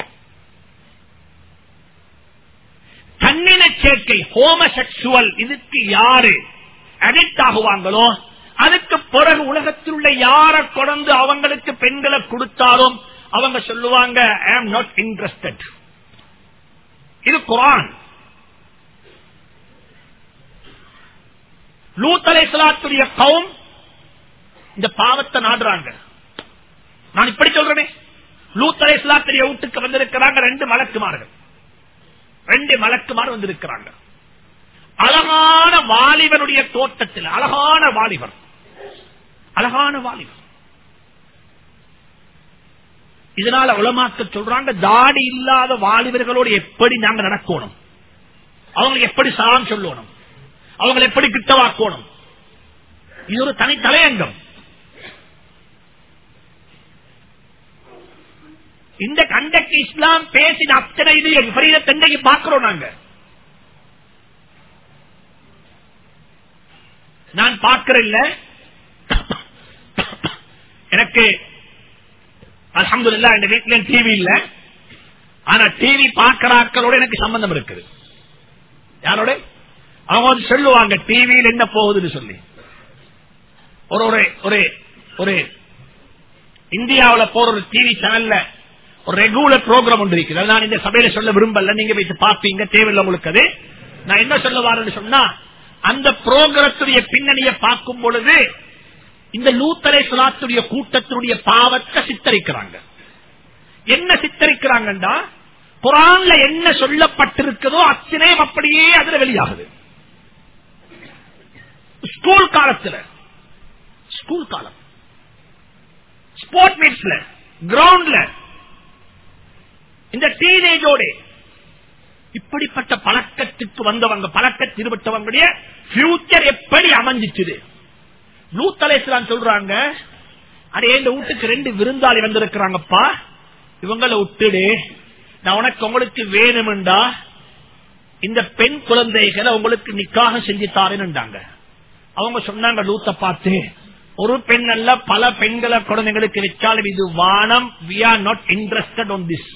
தன்னின சேர்க்கை ஹோமசெக்சுவல் இதுக்கு யாரு அடிக்ட் ஆகுவாங்களோ அதுக்கு பிறகு உலகத்தில் உள்ள யார கொண்டு அவங்களுக்கு பெண்களை கொடுத்தாலும் அவங்க சொல்லுவாங்க ஐ ஆம் நாட் இன்ட்ரெஸ்டட் இது குரான் லூத் அலைசலாத்துடைய கவுன் இந்த பாவத்தை நாடுறாங்க நான் இப்படி சொல்றேனே லூத் அலைசலாத்துடைய வீட்டுக்கு வந்திருக்கிறாங்க ரெண்டு மலக்குமார்கள் ரெண்டு மலக்குமார் வந்திருக்கிறாங்க அழகான வாலிபனுடைய தோட்டத்தில் அழகான வாலிபர் அழகான வாலிபர் இதனால உலமாக்க சொல்றாங்க தாடி இல்லாத வாலிபர்களோடு எப்படி நாங்க நடக்கணும் அவங்களுக்கு எப்படி சாரம் சொல்லணும் அவங்களை எப்படி கிட்டவாக்கணும் இது ஒரு தனி தலையங்கம் இந்த கண்டக்கு இஸ்லாம் பேசின அத்தனை இது விபரீத தண்டைக்கு பார்க்கிறோம் நாங்க நான் பார்க்கிறேன் எனக்கு அலமதுல்லா என் வீட்டுல டிவி இல்ல ஆனா டிவி பார்க்கிற ஆட்களோட எனக்கு சம்பந்தம் இருக்குது யாரோட அவங்க வந்து சொல்லுவாங்க டிவியில் என்ன போகுதுன்னு சொல்லி ஒரு ஒரு ஒரு ஒரு இந்தியாவில் போற ஒரு டிவி சேனல்ல ஒரு ரெகுலர் ப்ரோக்ராம் ஒன்று இருக்குது அது நான் இந்த சபையில சொல்ல விரும்பல நீங்க வைத்து பார்ப்பீங்க தேவையில்லை உங்களுக்கு அது நான் என்ன சொல்ல வரேன்னு சொன்னா அந்த புரோகிரத்துடைய பின்னணியை பார்க்கும் பொழுது இந்த லூத்தரை சுலாத்துடைய கூட்டத்தினுடைய பாவத்தை சித்தரிக்கிறாங்க என்ன சித்தரிக்கிறாங்கண்டா குரான்ல என்ன சொல்லப்பட்டிருக்கிறதோ அத்தனையும் அப்படியே அதுல வெளியாகுது ஸ்கூல் காலத்துல ஸ்கூல் காலம் ஸ்போர்ட் மீட்ஸ்ல கிரவுண்ட்ல இந்த டீனேஜோட இப்படிப்பட்ட பழக்கத்துக்கு வந்தவங்க பழக்கத்தில் ஈடுபட்டவங்களுடைய பியூச்சர் எப்படி அமைஞ்சிச்சுது நூத்தலேஸ்லாம் சொல்றாங்க அடே இந்த வீட்டுக்கு ரெண்டு விருந்தாளி வந்திருக்கிறாங்கப்பா இவங்களை விட்டுடு நான் உனக்கு உங்களுக்கு வேணுமெண்டா இந்த பெண் குழந்தைகளை உங்களுக்கு நிக்காக செஞ்சு தாரேன்னுட்டாங்க அவங்க சொன்னாங்க லூத்த பார்த்து ஒரு பெண் அல்ல பல பெண்களை குழந்தைங்களுக்கு வச்சாலும் இது வானம் we are not interested on this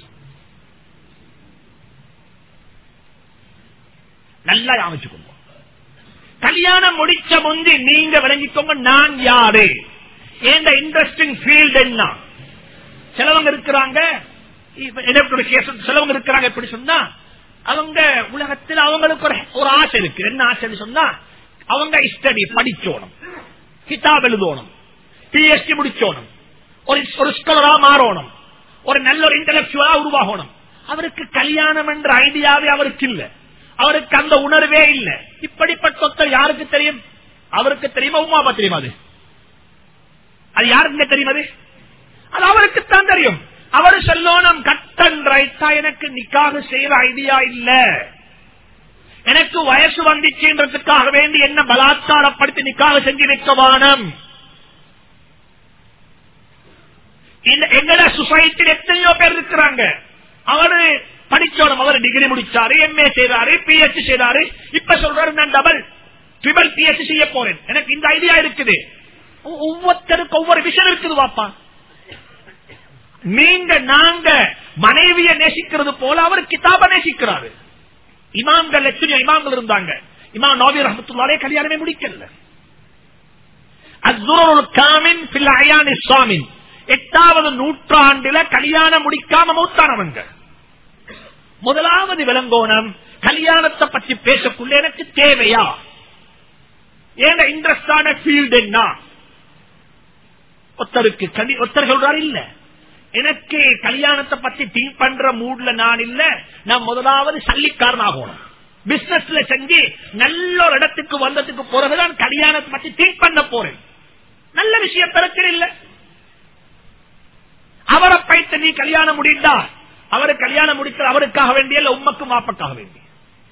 நல்லா அமைச்சுக்கோங்க கல்யாணம் முடிச்ச முந்தி நீங்க விளங்கிக்கோங்க நான் யாரு ஏண்ட இன்ட்ரெஸ்டிங் ஃபீல்ட் என்ன சிலவங்க இருக்கிறாங்க சிலவங்க இருக்கிறாங்க எப்படி சொன்னா அவங்க உலகத்தில் அவங்களுக்கு ஒரு ஒரு ஆசை இருக்கு என்ன ஆசைன்னு சொன்னா அவங்க ஸ்டடி படிச்சோணும் கிதாப் எழுதணும் பிஎஸ்டி முடிச்சோணும் ஒரு ஒரு ஸ்காலரா மாறணும் ஒரு நல்ல ஒரு இன்டலக்சுவலா உருவாகணும் அவருக்கு கல்யாணம் என்ற ஐடியாவே அவருக்கு இல்ல அவருக்கு அந்த உணர்வே இல்ல இப்படிப்பட்ட ஒருத்தர் யாருக்கு தெரியும் அவருக்கு தெரியுமா உமாபா தெரியுமா அது அது யாருக்கு தெரியும் அது அது அவருக்குத்தான் தெரியும் அவர் சொல்லணும் கட்டன் ரைட்டா எனக்கு நிக்காக செய்யற ஐடியா இல்ல எனக்கு வயசு வந்துச்சுன்றதுக்காக வேண்டி என்ன பலாத்காரப்படுத்தி நிக்காக செஞ்சு வைக்க வானம் எங்கட சொசைட்டியில் எத்தனையோ பேர் இருக்கிறாங்க அவரு படிச்சோம் அவர் டிகிரி முடிச்சாரு எம்ஏ செய்தாரு பிஹெச் செய்தாரு இப்ப சொல்றாரு நான் டபுள் ட்ரிபிள் பிஹெச் செய்ய போறேன் எனக்கு இந்த ஐடியா இருக்குது ஒவ்வொருத்தருக்கு ஒவ்வொரு விஷயம் இருக்குது வாப்பா நீங்க நாங்க மனைவிய நேசிக்கிறது போல அவர் கிதாப நேசிக்கிறாரு இமாம்கள் எத்தனையோ இமாம்கள் இருந்தாங்க இமாம் நோபி ரஹமத்துல்லாலே கல்யாணமே முடிக்கல காமின் சுவாமின் எட்டாவது நூற்றாண்டுல கல்யாணம் முடிக்காம மூத்தானவங்க முதலாவது விளங்கோணம் கல்யாணத்தை பற்றி பேசக்குள்ள எனக்கு தேவையா ஏன இன்ட்ரெஸ்டான ஃபீல்டு என்ன ஒருத்தருக்கு ஒருத்தர் சொல்றாரு இல்ல எனக்கு கல்யாணத்தை பத்தி திங்க் பண்ற மூட்ல நான் இல்ல நான் முதலாவது சல்லிக்காரன் ஆகணும் பிசினஸ்ல செஞ்சு நல்ல ஒரு இடத்துக்கு வந்ததுக்கு பிறகுதான் கல்யாணத்தை பத்தி திங்க் பண்ண போறேன் நல்ல விஷயம் பிரச்சனை இல்ல அவரை பைத்த நீ கல்யாணம் முடிந்தா அவரு கல்யாணம் முடிக்கிற அவருக்காக வேண்டிய இல்ல உம்மக்கும் மாப்பக்காக வேண்டிய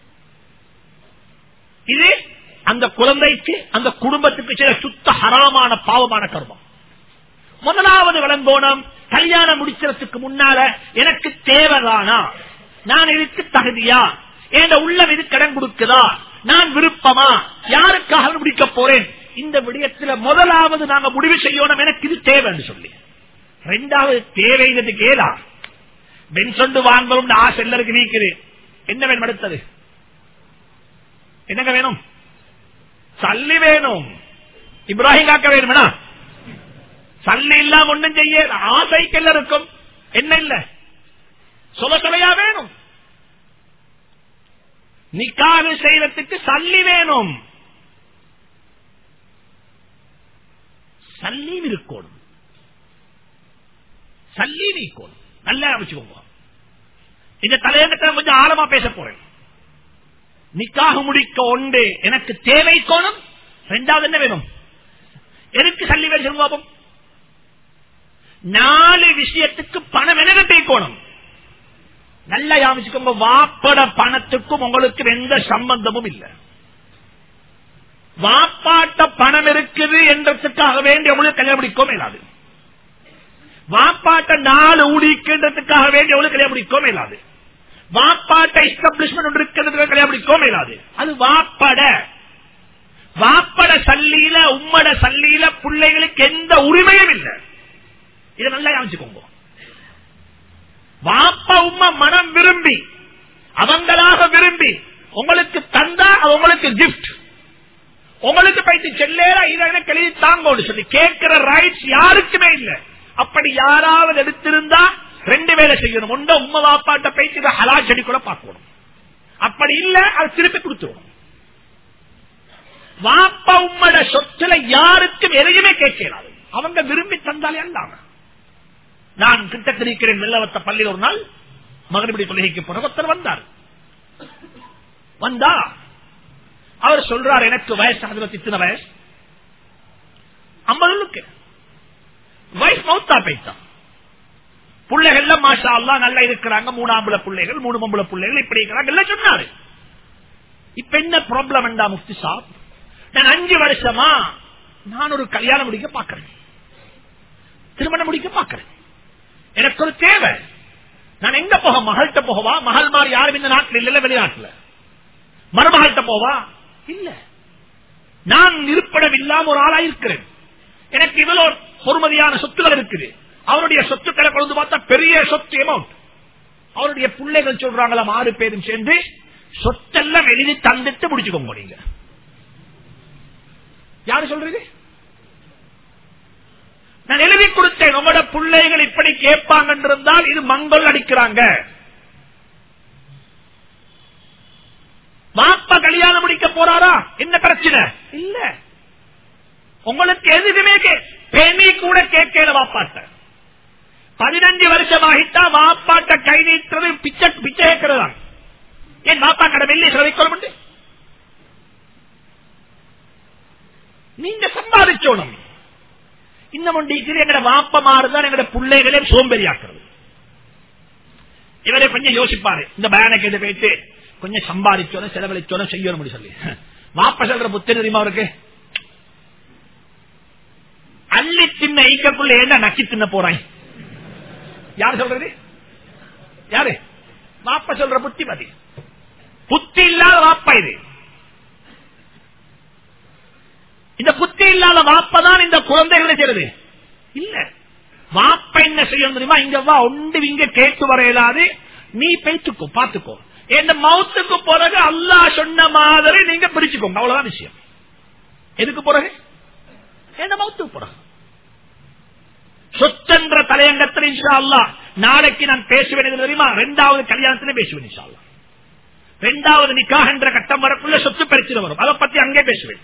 இது அந்த குழந்தைக்கு அந்த குடும்பத்துக்கு சில சுத்த ஹராமான பாவமான கர்மம் முதலாவது விளங்கோணம் கல்யாணம் முடிக்கிறதுக்கு முன்னால எனக்கு தேவைதானா நான் இதுக்கு தகுதியா என் உள்ளம் இது கடன் கொடுக்குதா நான் விருப்பமா யாருக்காக முடிக்க போறேன் இந்த விடயத்துல முதலாவது நாங்க முடிவு செய்யணும் எனக்கு இது தேவைன்னு சொல்லி ரெண்டாவது தேவைங்கிறதுக்கு ஏதா பென்சொண்டு வாங்கணும் ஆசை எல்லாருக்கு நீக்குது என்ன வேணும் அடுத்தது என்னங்க வேணும் சல்லி வேணும் இப்ராஹிம் காக்க வேணும்னா சல்லி இல்லாம ஒண்ணும் செய்ய ஆசைக்கு எல்லாம் இருக்கும் என்ன இல்ல சொல்ல சொல்லையா வேணும் நிக்காக செய்யறதுக்கு சல்லி வேணும் சல்லியும் இருக்கணும் சல்லி நீக்கணும் நல்லா அமைச்சுக்கோங்க இந்த தலையங்கத்தை கொஞ்சம் ஆழமா பேச போறேன் நிக்காக முடிக்க ஒன்று எனக்கு தேவை கோணம் ரெண்டாவது என்ன வேணும் எதுக்கு சல்லி வேணும் சொல்லுவோம் நாலு விஷயத்துக்கு பணம் எனக்கு தேக்கணும் நல்லா யாமிச்சுக்கோங்க வாப்பட பணத்துக்கும் உங்களுக்கு எந்த சம்பந்தமும் இல்லை வாப்பாட்ட பணம் இருக்குது என்றதுக்காக வேண்டிய உங்களுக்கு கல்யாணம் முடிக்கவே இல்லாது வாப்பாட்ட நாலு ஊழிக்கின்றதுக்காக வேண்டிய உங்களுக்கு கல்யாணம் முடிக்கவே இல்லாது வாப்பாட்ட எஸ்டாப்ளிஷ்மெண்ட் ஒன்று இருக்கிறதுக்கு கல்யாணம் முடிக்கவே இல்லாது அது வாப்பட வாப்பட சல்லியில உம்மட சல்லியில பிள்ளைகளுக்கு எந்த உரிமையும் இல்லை இதை நல்லா யோசிச்சுக்கோங்க வாப்பா உம்மா மனம் விரும்பி அவங்களாக விரும்பி உங்களுக்கு தந்தா அது உங்களுக்கு கிஃப்ட் உங்களுக்கு பைத்து செல்லேரா இதை கழுதி தாங்கன்னு சொல்லி கேட்கிற ரைட்ஸ் யாருக்குமே இல்ல அப்படி யாராவது எடுத்திருந்தா ரெண்டு வேலை செய்யணும் ஒன்ற உம்ம வாப்பாட்ட பைத்து இதை ஹலா செடி கூட பார்க்கணும் அப்படி இல்ல அது திருப்பி கொடுத்துரும் வாப்பா உம்மட சொத்துல யாருக்கும் எதையுமே கேட்கிறாது அவங்க விரும்பி தந்தாலே அல்லாம நான் கிட்டத்தில் இருக்கிறேன் வெள்ளவத்த பள்ளியில் ஒரு நாள் மகனபடி தொழுகைக்கு போன ஒருத்தர் வந்தார் வந்தா அவர் சொல்றார் எனக்கு வயசு அதுல இத்தனை வயசு ஐம்பதுக்கு வயசு மௌத்தா பைத்தான் பிள்ளைகள்ல மாஷா அல்லா நல்லா இருக்கிறாங்க மூணு ஆம்பளை பிள்ளைகள் மூணு மம்பளை பிள்ளைகள் இப்படி இருக்கிறாங்க எல்லாம் சொன்னாரு இப்ப என்ன ப்ராப்ளம் என்றா முஃப்தி சாப் நான் அஞ்சு வருஷமா நான் ஒரு கல்யாணம் முடிக்க பாக்கிறேன் திருமணம் முடிக்க பாக்கிறேன் எனக்கு ஒரு தேவை நான் எங்க போக மகள்கிட்ட போகவா மகள் மாதிரி யாரும் இந்த நாட்டில் இல்ல வெளிநாட்டுல மருமகள்கிட்ட போவா இல்ல நான் இருப்பிடம் இல்லாம ஒரு ஆளா இருக்கிறேன் எனக்கு இவ்வளவு பொறுமதியான சொத்துக்கள் இருக்குது அவருடைய சொத்துக்களை கொண்டு பார்த்தா பெரிய சொத்து அமௌண்ட் அவருடைய பிள்ளைகள் சொல்றாங்களாம் ஆறு பேரும் சேர்ந்து சொத்தெல்லாம் எழுதி தந்துட்டு முடிச்சுக்கோங்க நீங்க யாரு சொல்றது நான் எழுதி கொடுத்தேன் உங்களோட பிள்ளைகள் இப்படி கேட்பாங்க இருந்தால் இது மங்கல் அடிக்கிறாங்க மாப்பா கல்யாணம் முடிக்க போறாரா என்ன பிரச்சனை இல்ல உங்களுக்கு எதுவுமே பெணி கூட கேட்கல வாப்பாட்ட பதினஞ்சு வருஷம் ஆகிட்டா வாப்பாட்ட கை நீட்டுறது பிச்சை பிச்சை கேட்கிறதா ஏன் வாப்பா கடை வெள்ளி சொல்லிக்கொள்ள நீங்க சம்பாதிச்சோணும் இன்னும் எங்கட வாப்ப மாறுதான் எங்கட பிள்ளைகளே சோம்பேறியாக்குறது இவரை கொஞ்சம் யோசிப்பாரு இந்த பேனை கேட்டு போயிட்டு கொஞ்சம் சம்பாதிச்சோம் செலவழிச்சோம் செய்யணும் சொல்லி வாப்ப சொல்ற புத்தி தெரியுமா அவருக்கு அள்ளி தின்ன ஈக்கக்குள்ள என்ன நக்கி தின்ன போறாய் யார் சொல்றது யாரு வாப்ப சொல்ற புத்தி பதி புத்தி இல்லாத வாப்பா இது இந்த புத்தி இல்லாத வாப்பதான் இந்த குழந்தைகளை செய்யறது இல்ல வாப்ப என்ன செய்யணும் தெரியுமா இங்க வா ஒன்று இங்க கேட்டு வர இயலாது நீ பேச்சுக்கோ பாத்துக்கோ இந்த மவுத்துக்கு பிறகு அல்லா சொன்ன மாதிரி நீங்க பிரிச்சுக்கோங்க அவ்வளவுதான் விஷயம் எதுக்கு பிறகு என்ன மவுத்துக்கு பிறகு சொத்தென்ற தலையங்கத்தில் இன்ஷா அல்லா நாளைக்கு நான் பேசுவேன் எது தெரியுமா ரெண்டாவது கல்யாணத்திலே பேசுவேன் இன்ஷா அல்லா ரெண்டாவது நிக்காக என்ற கட்டம் வரக்குள்ள சொத்து பிரச்சனை வரும் அதை பத்தி அங்கே பேசுவேன்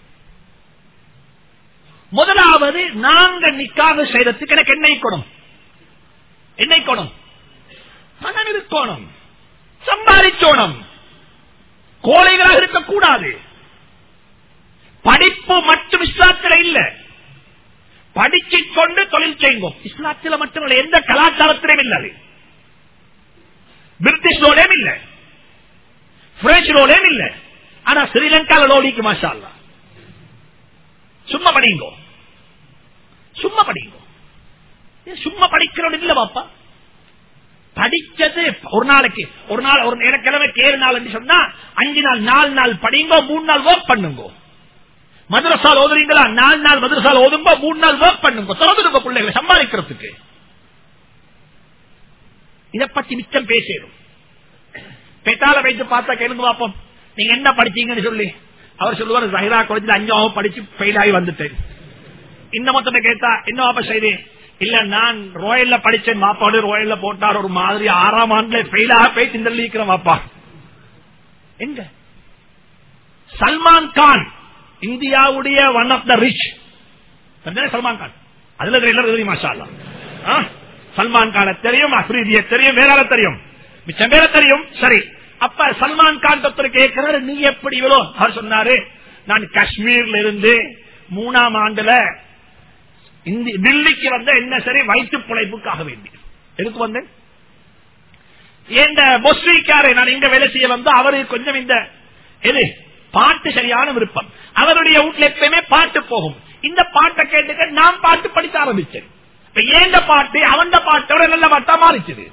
முதலாவது நாங்க நிக்காக செய்யறதுக்கு எனக்கு என்ன இருக்கணும் என்ன இருக்கணும் பணம் இருக்கணும் சம்பாதிச்சோணும் கோழைகளாக இருக்கக்கூடாது படிப்பு மட்டும் இஸ்லாத்தில் இல்ல படிச்சு கொண்டு தொழில் செய்வோம் இஸ்லாத்தில் மட்டுமல்ல எந்த கலாச்சாரத்திலும் இல்ல அது பிரிட்டிஷ் இல்ல பிரெஞ்சு ரோலேயும் இல்ல ஆனா ஸ்ரீலங்கால லோடிக்கு மாஷா அல்லா சும்மா படிங்கோ சும்மா படிங்கோ சும்மா படிக்கிறோம் இல்ல பாப்பா படிச்சது ஒரு நாளைக்கு ஒரு நாள் ஒரு கிழமை ஏழு நாள் சொன்னா அஞ்சு நாள் நாலு நாள் படிங்கோ மூணு நாள் ஒர்க் பண்ணுங்க மதுரசால் ஓதுறீங்களா நாலு நாள் மதுரசால் ஓதுங்க மூணு நாள் ஒர்க் பண்ணுங்க திறந்துடுங்க பிள்ளைகளை சம்பாதிக்கிறதுக்கு இதை பத்தி மிச்சம் பேசிடும் பெட்டால வைத்து பார்த்தா கேளுங்க பாப்போம் நீங்க என்ன படிச்சீங்கன்னு சொல்லி அவர் சொல்லுவார் சஹிரா காலேஜில் அஞ்சாவும் படிச்சு ஃபெயில் ஆகி வந்துட்டேன் இன்னும் மொத்தத்தை கேட்டா என்ன வாப்பா செய்தி இல்ல நான் ரோயல்ல படிச்சேன் மாப்பாடு ரோயல்ல போட்டார் ஒரு மாதிரி ஆறாம் ஆண்டுல ஃபெயில் ஆக போய் திண்டலிக்கிறேன் வாப்பா எங்க சல்மான் கான் இந்தியாவுடைய one of the rich Salman Khan அதுல தெரியும் மாஷா சல்மான் கான தெரியும் அப்ரீதிய தெரியும் வேற தெரியும் மிச்சம் வேற தெரியும் சரி அப்ப சல்மான் கான் ஒருத்தர் கேட்கிறாரு நீ எப்படி இவ்வளோ அவர் சொன்னாரு நான் காஷ்மீர்ல இருந்து மூணாம் ஆண்டுல இந்த டில்லிக்கு வந்த என்ன சரி வயிற்று பிழைப்புக்காக வேண்டி எதுக்கு வந்தேன் இந்த பொஸ்ரீக்காரை நான் இங்க வேலை செய்ய வந்து அவரு கொஞ்சம் இந்த எது பாட்டு சரியான விருப்பம் அவருடைய வீட்டுல எப்பயுமே பாட்டு போகும் இந்த பாட்டை கேட்டுக்க நான் பாட்டு படிக்க ஆரம்பிச்சேன் இப்ப ஏண்ட பாட்டு அவன் பாட்டோட நல்ல பாட்டா மாறிச்சது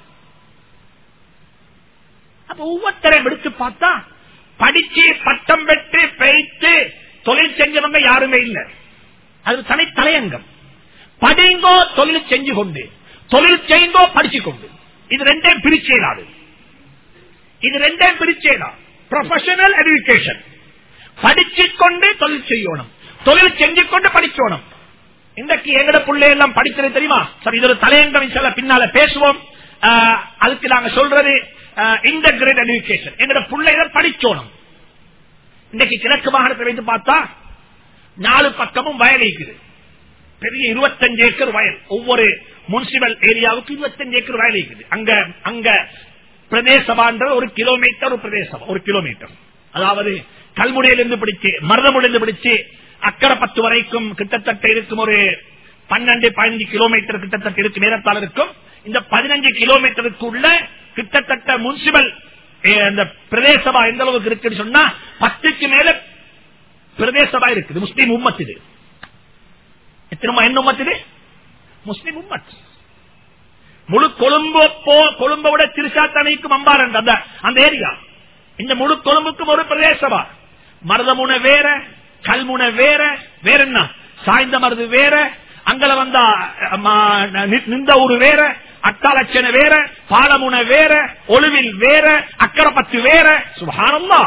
அப்ப ஒவ்வொருத்தரையும் எடுத்து பார்த்தா படிச்சு பட்டம் பெற்று பெய்த்து தொழில் செஞ்சவங்க யாருமே இல்ல அது தனி தலையங்கம் படிங்கோ தொழில் செஞ்சு கொண்டு தொழில் செய்யுங்கோ படிச்சு கொண்டு இது ரெண்டையும் பிரிச்சேடாது இது ரெண்டையும் பிரிச்சேடா ப்ரொஃபஷனல் எஜுகேஷன் படிச்சு கொண்டு தொழில் செய்யணும் தொழில் செஞ்சு கொண்டு படிக்கணும் இன்றைக்கு எங்கட பிள்ளை எல்லாம் படிச்சது தெரியுமா சரி இது ஒரு தலையங்கம் சில பின்னால பேசுவோம் ஆஹ், அதுக்கு நாங்க சொல்றது இன்டகிரேட் எஜுகேஷன் எங்கட பிள்ளைகள் படிச்சோணும் இன்னைக்கு கிழக்கு மாகாணத்தை வைத்து பார்த்தா நாலு பக்கமும் வயல் இருக்குது பெரிய இருபத்தஞ்சு ஏக்கர் வயல் ஒவ்வொரு முனிசிபல் ஏரியாவுக்கு இருபத்தஞ்சு ஏக்கர் வயல் இருக்குது அங்க அங்க பிரதேசமான்ற ஒரு கிலோமீட்டர் ஒரு பிரதேசம் ஒரு கிலோமீட்டர் அதாவது கல்முனையிலிருந்து பிடிச்சு மருதமுடியிலிருந்து பிடிச்சு அக்கரை பத்து வரைக்கும் கிட்டத்தட்ட இருக்கும் ஒரு பன்னெண்டு பதினஞ்சு கிலோமீட்டர் கிட்டத்தட்ட இருக்கும் நேரத்தால் இருக்கும் இந்த பதினஞ்சு கிலோமீட்டருக்குள்ள கிட்டத்தட்ட முனிசிபல் அந்த பிரதேசமா எந்த அளவுக்கு இருக்குன்னு சொன்னா பத்துக்கு மேல பிரதேசமா இருக்குது முஸ்லீம் உம்மத் இது எத்தனை என்ன உம்மத் இது முஸ்லீம் உம்மத் முழு கொழும்பு போ கொழும்பை விட திருசாத்தனைக்கும் அம்பாரன் அந்த அந்த ஏரியா இந்த முழு கொழும்புக்கும் ஒரு பிரதேசமா மருதமுனை வேற கல்முனை வேற வேற என்ன சாய்ந்த மருது வேற அங்கல வந்தா அம்மா, நி- நிந்த ஊரு வேற அட்டாலட்சணை வேற பாலமுனை வேற ஒழுவில் வேற அக்கரப்பத்து வேற சுபானம்மா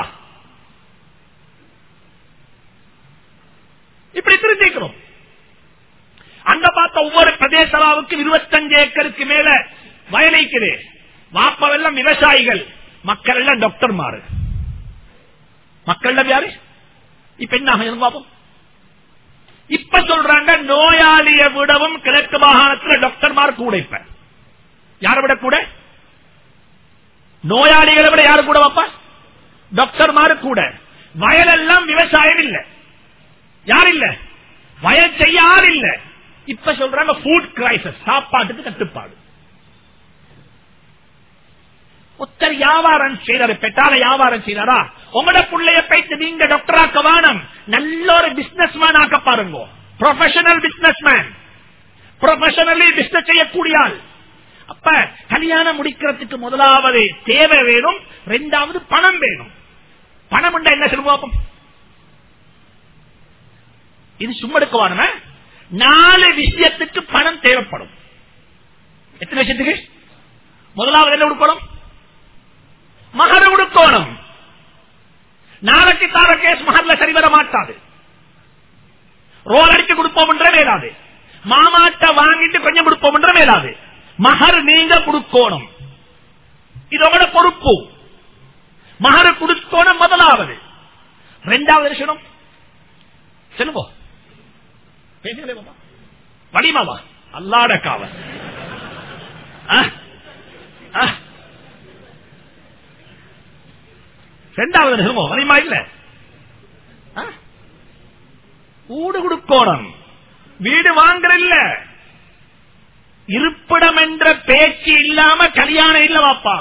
இப்படி திருத்திக்கிறோம் அங்க பார்த்த ஒவ்வொரு பிரதேசலாவுக்கும் இருபத்தஞ்சு ஏக்கருக்கு மேல வயலைக்குது வாப்பவெல்லாம் விவசாயிகள் மக்கள் எல்லாம் டாக்டர் மாறு மக்கள் எல்லாம் யாரு இப்ப என்ன ஆகும் பாப்போம் இப்ப சொல்றாங்க நோயாளிய விடவும் கிழக்கு மாகாணத்தில் டாக்டர்மார் கூட இப்ப யாரை விட கூட நோயாளிகளை விட யாரு கூட வாப்பா டாக்டர்மாரு கூட வயலெல்லாம் விவசாயம் இல்ல யார் இல்ல வயல் செய்ய ஆள் இல்ல இப்ப சொல்றாங்க ஃபுட் கிரைசஸ் சாப்பாட்டுக்கு கட்டுப்பாடு ஒத்தர் வியாபாரம் செய்யறாரு பெட்டால வியாபாரம் செய்யறாரா உங்களோட பிள்ளைய பைத்து நீங்க டாக்டராக்க வேணும் நல்ல ஒரு பிசினஸ் மேன் ஆக்க பாருங்க professional business professionally business செய்யக்கூடிய ஆள் அப்ப கல்யாணம் முடிக்கிறதுக்கு முதலாவது தேவை வேணும் ரெண்டாவது பணம் வேணும் பணம் உண்டா என்ன சொல்லுவோம் இது சும்மா எடுக்கவான நாலு விஷயத்துக்கு பணம் தேவைப்படும் எத்தனை விஷயத்துக்கு முதலாவது என்ன கொடுக்கணும் மகர கொடுக்கணும் நாளைக்கு தார கேஸ் மகர்ல சரி வர மாட்டாது ரோல் அடிச்சு கொடுப்போம் என்ற மேலாது மாமாட்ட வாங்கிட்டு கொஞ்சம் கொடுப்போம் என்ற மேலாது மகர் நீங்க கொடுக்கணும் இதோட பொறுப்பு மகர கொடுக்கணும் முதலாவது ரெண்டாவது விஷயம் சொல்லுவோம் பேசுங்களே மாமா வடிமாவா அல்லாட காவல் ஆ? ஆ? ரெண்டாவது சொல்லுவோம் வலிமா இல்ல ஆ? ஊடு கொடுக்கோணம் வீடு வாங்குற இல்ல இருப்பிடம் என்ற பேச்சு இல்லாம கல்யாணம் இல்ல வாப்பா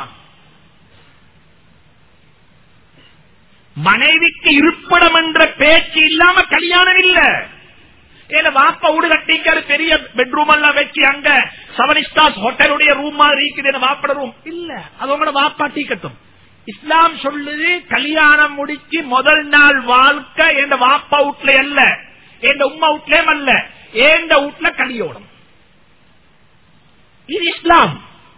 மனைவிக்கு இருப்பிடம் என்ற பேச்சு இல்லாம கல்யாணம் இல்ல ஏல வாப்பா வீடு கட்டிக்காரு பெரிய பெட்ரூம் எல்லாம் வச்சு அங்க செவன் ஸ்டார்ஸ் ஹோட்டலுடைய ரூம் மாதிரி இருக்குது வாப்பட ரூம் இல்ல அது உங்களோட வாப்பா டீக்கட்டும் இஸ்லாம் சொல்லுது கல்யாணம் முடிச்சு முதல் நாள் வாழ்க்கை என் வாப்பா வீட்ல அல்ல என் உம்மா வீட்லயும் அல்ல ஏண்ட வீட்ல கலியோடும் இது இஸ்லாம்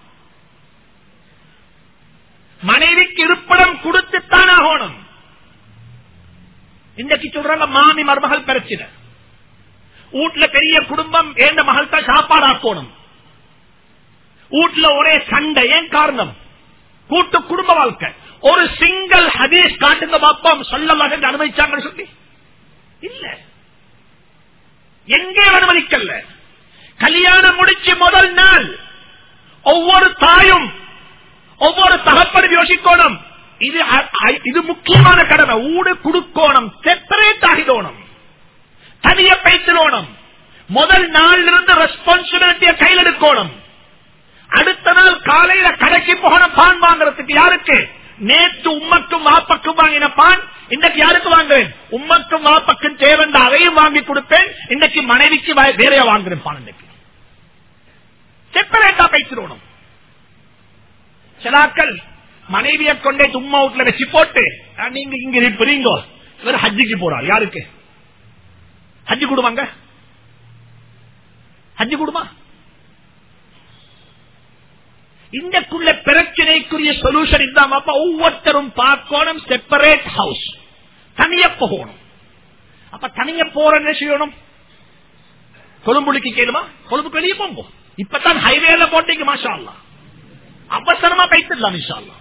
மனைவிக்கு இருப்பிடம் கொடுத்துத்தான் ஆகணும் இன்றைக்கு சொல்றாங்க மாமி மருமகள் பிரச்சனை வீட்டுல பெரிய குடும்பம் ஏந்த மகள் தான் சாப்பாடு ஆக்கணும் வீட்டுல ஒரே சண்டை ஏன் காரணம் கூட்டு குடும்ப வாழ்க்கை ஒரு சிங்கிள் ஹதீஸ் காட்டுங்க பாப்போம் சொல்லலாம் என்று அனுமதிச்சாங்கன்னு சொல்லி இல்ல எங்கே அனுமதிக்கல கல்யாணம் முடிச்சு முதல் நாள் ஒவ்வொரு தாயும் ஒவ்வொரு தகப்பனும் யோசிக்கணும் இது அ- அ- இது முக்கியமான கடமை ஊடு குடுக்கோணம் செப்பரேட் ஆகிடோணும் தனிய பைத்திரோணும் முதல் நாள்ல இருந்து ரெஸ்பான்சிபிலிட்டிய கையில் எடுக்கணும் அடுத்த நாள் காலையில கடைக்கு போகணும் பான் வாங்குறதுக்கு யாருக்கு நேற்று உம்மக்கும் வாப்பக்கும் வாங்கின பான் இன்னைக்கு யாருக்கு வாங்குறேன் உம்மக்கும் வாப்பக்கும் தேவண்ட அதையும் வாங்கி கொடுப்பேன் இன்னைக்கு மனைவிக்கு வா- வேறையா வாங்குறேன் பான் இன்னைக்கு செப்பரேட்டா பேசிடணும் சிலாக்கள் மனைவியை கொண்டே சும்மா வீட்டுல வச்சு போட்டு அஹ், நீங்க இங்க இருப்பீங்க இவர் ஹஜ்ஜிக்கு போறார் யாருக்கு ஹஜ்ஜி கொடுவாங்க ஹஜ்ஜி கொடுமா இந்தக்குள்ள பிரச்சனைக்குரிய சொல்யூஷன் இல்லாம அப்ப ஒவ்வொருத்தரும் பார்க்கணும் செப்பரேட் ஹவுஸ் தனிய போகணும் அப்ப தனிய போற என்ன செய்யணும் கொழும்புலிக்கு கேளுமா கொழும்புக்கு வெளியே போங்க இப்பதான் ஹைவேல போட்டீங்க மாஷா அல்லாஹ். அவசரமா பைத்திடலாம் இன்ஷா அல்லாஹ்.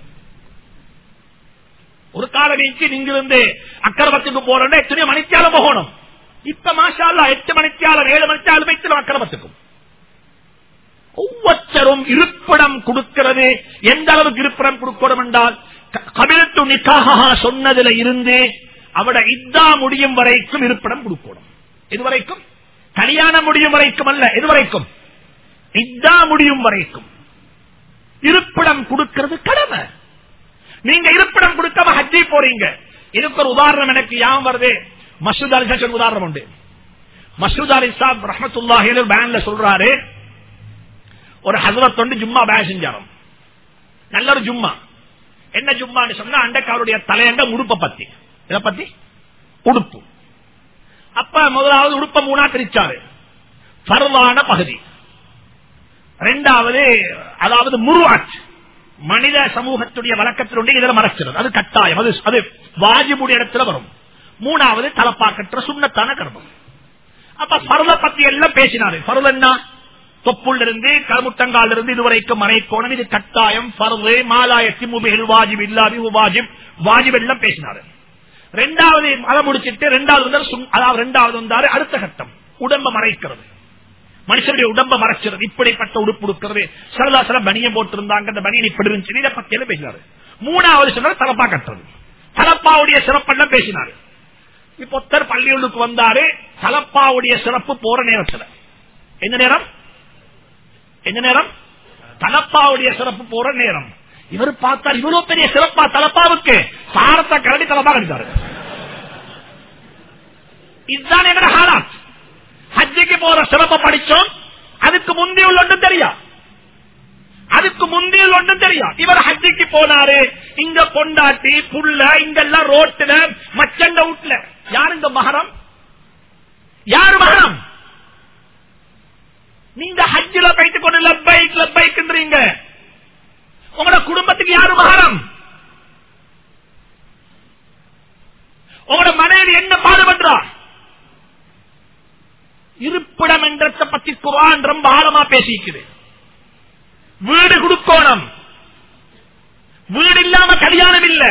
ஒரு கால நீச்சு நீங்க இருந்து அக்கரபத்துக்கு போறேன்னா எத்தனை மணித்தியாலம் போகணும் இப்ப மாஷா அல்லாஹ் எட்டு மணித்தியாலம் ஏழு மணித்தியாலம் வைத்திடும் அக்கரபத்துக்கும் ஒவ்வொருத்தரும் இருப்பிடம் கொடுக்கிறது எந்த அளவுக்கு இருப்பிடம் கொடுக்கணும் என்றால் கபிலத்து நிக்காக சொன்னதுல இருந்து அவட இத்தா முடியும் வரைக்கும் இருப்பிடம் கொடுக்கணும் இதுவரைக்கும் கல்யாணம் முடியும் வரைக்கும் அல்ல இதுவரைக்கும் இத்தா முடியும் வரைக்கும் இருப்பிடம் கொடுக்கிறது கடமை நீங்க இருப்பிடம் கொடுக்காம ஹஜ்ஜி போறீங்க இதுக்கு ஒரு உதாரணம் எனக்கு யாம் வருது மசூத் அலி சாஹிப் உதாரணம் உண்டு மசூத் அலி சாப் ரஹமத்துல்லாஹி பேன்ல சொல்றாரு ஒரு ஹசரத் வந்து ஜும்மா பேன் செஞ்சாரம் நல்ல ஒரு ஜும்மா என்ன ஜும்மான்னு சொன்னா அண்டைக்கு அவருடைய தலையங்க உடுப்ப பத்தி இத பத்தி உடுப்பு அப்ப முதலாவது உடுப்ப மூணா பிரிச்சாரு பருவான பகுதி ரெண்டாவது அதாவது முருவாட் மனித சமூகத்துடைய வழக்கத்தினுடைய இதில் மறைச்சிருது அது கட்டாயம் அது அது வாஜிபுடைய இடத்துல வரும் மூணாவது தலப்பாக்கற்ற சுண்ணத்தான கர்மம் அப்ப பருவ பத்தி எல்லாம் பேசினாரு பருவ என்ன தொப்புள்ள இருந்து கருமுட்டங்கால் இருந்து இதுவரைக்கும் மறைக்கோணம் இது கட்டாயம் பருவு மாலாயத்தி முபிகள் வாஜிப் இல்லாதி வாஜிப் வாஜிப் எல்லாம் பேசினாரு ரெண்டாவது அதை முடிச்சிட்டு ரெண்டாவது வந்தாரு சுன்- அதாவது ரெண்டாவது வந்தாரு அடுத்த கட்டம் உடம்ப மறைக்கிறது மனுஷனுடைய உடம்ப மறைச்சிருது இப்படிப்பட்ட உடுப்பு உடுக்கிறது சரதாசர பனியம் போட்டிருந்தாங்க அந்த பனியன் இப்படி இருந்துச்சு இதை பத்தி எல்லாம் பேசினாரு மூணாவது சொன்னார் தலப்பா கட்டுறது தலப்பாவுடைய சிறப்பெல்லாம் பேசினாரு இப்ப ஒருத்தர் பள்ளியுள்ளுக்கு வந்தாரு தலப்பாவுடைய சிறப்பு போற நேரத்துல என்ன நேரம் என்ன நேரம் தலப்பாவுடைய சிறப்பு போற நேரம் இவர் பார்த்தார் இவ்வளவு பெரிய சிறப்பா தலப்பாவுக்கு சாரத்தை கரடி தலப்பா கடித்தாரு இதுதான் எங்க ஹாலாத் ஹஜ்ஜிக்கு போற சிறப்பை படிச்சோம் அதுக்கு முந்தி உள்ள ஒன்றும் தெரியா அதுக்கு முந்தியில் ஒன்றும் தெரியும் இவர் ஹஜ்ஜிக்கு போனாரு இங்க கொண்டாட்டி புள்ள இங்கெல்லாம் ரோட்டுல மச்சண்ட வீட்டுல யாரு இந்த மகரம் யாரு மகரம் நீங்க ஹஜ்ஜில போயிட்டு கொண்டு லப்பைக் லப்பைக்குன்றீங்க உங்களோட குடும்பத்துக்கு யாரு மகரம் உங்களோட மனைவி என்ன பாடுபடுறா இருப்பிடம் என்றதை பத்தி குரான் ரொம்ப ஆழமா பேசிக்குது வீடு கொடுக்கோணம் வீடு இல்லாம கல்யாணம் இல்ல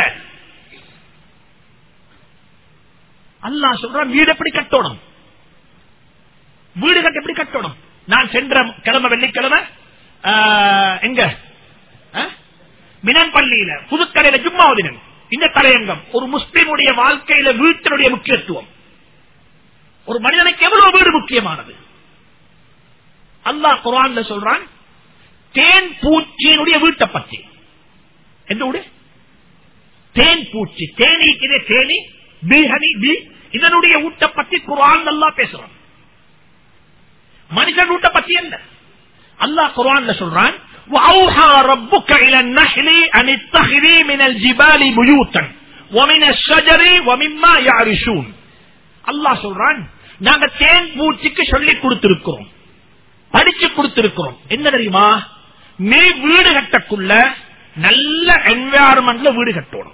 அல்லாஹ் சொல்றான் வீடு எப்படி கட்டணும் வீடு கட்ட எப்படி கட்டணும் நான் சென்ற கிழமை வெள்ளிக்கிழமை ஆ, எங்க ஆ? மினன் பள்ளியில புதுக்கடையில ஜும்மாவதினம் இந்த தலையங்கம் ஒரு முஸ்லிமுடைய வாழ்க்கையில வீட்டினுடைய முக்கியத்துவம் ஒரு மனிதனுக்கு எவ்வளவு வீடு முக்கியமானது அல்லாஹ் குரான்ல சொல்றான் தேன் பூச்சியினுடைய வீட்டை பற்றி எந்த வீடு தேன் பூச்சி தேனி இது தேனி பீஹனி பி இதனுடைய ஊட்ட பத்தி குரான் நல்லா பேசுறான் மனுஷன் ஊட்ட பத்தி என்ன அல்லாஹ் குரான்ல சொல்றான் وأوحى ربك إلى النحل أن اتخذي من الجبال بيوتا ومن الشجر ومما يعرشون அல்லாஹ் சொல்றான் நாங்க தேன் பூச்சிக்கு சொல்லி கொடுத்திருக்கிறோம் படிச்சு கொடுத்திருக்கிறோம் என்ன தெரியுமா நீ வீடு கட்டக்குள்ள நல்ல என்வாரன்மெண்ட்ல வீடு கட்டணும்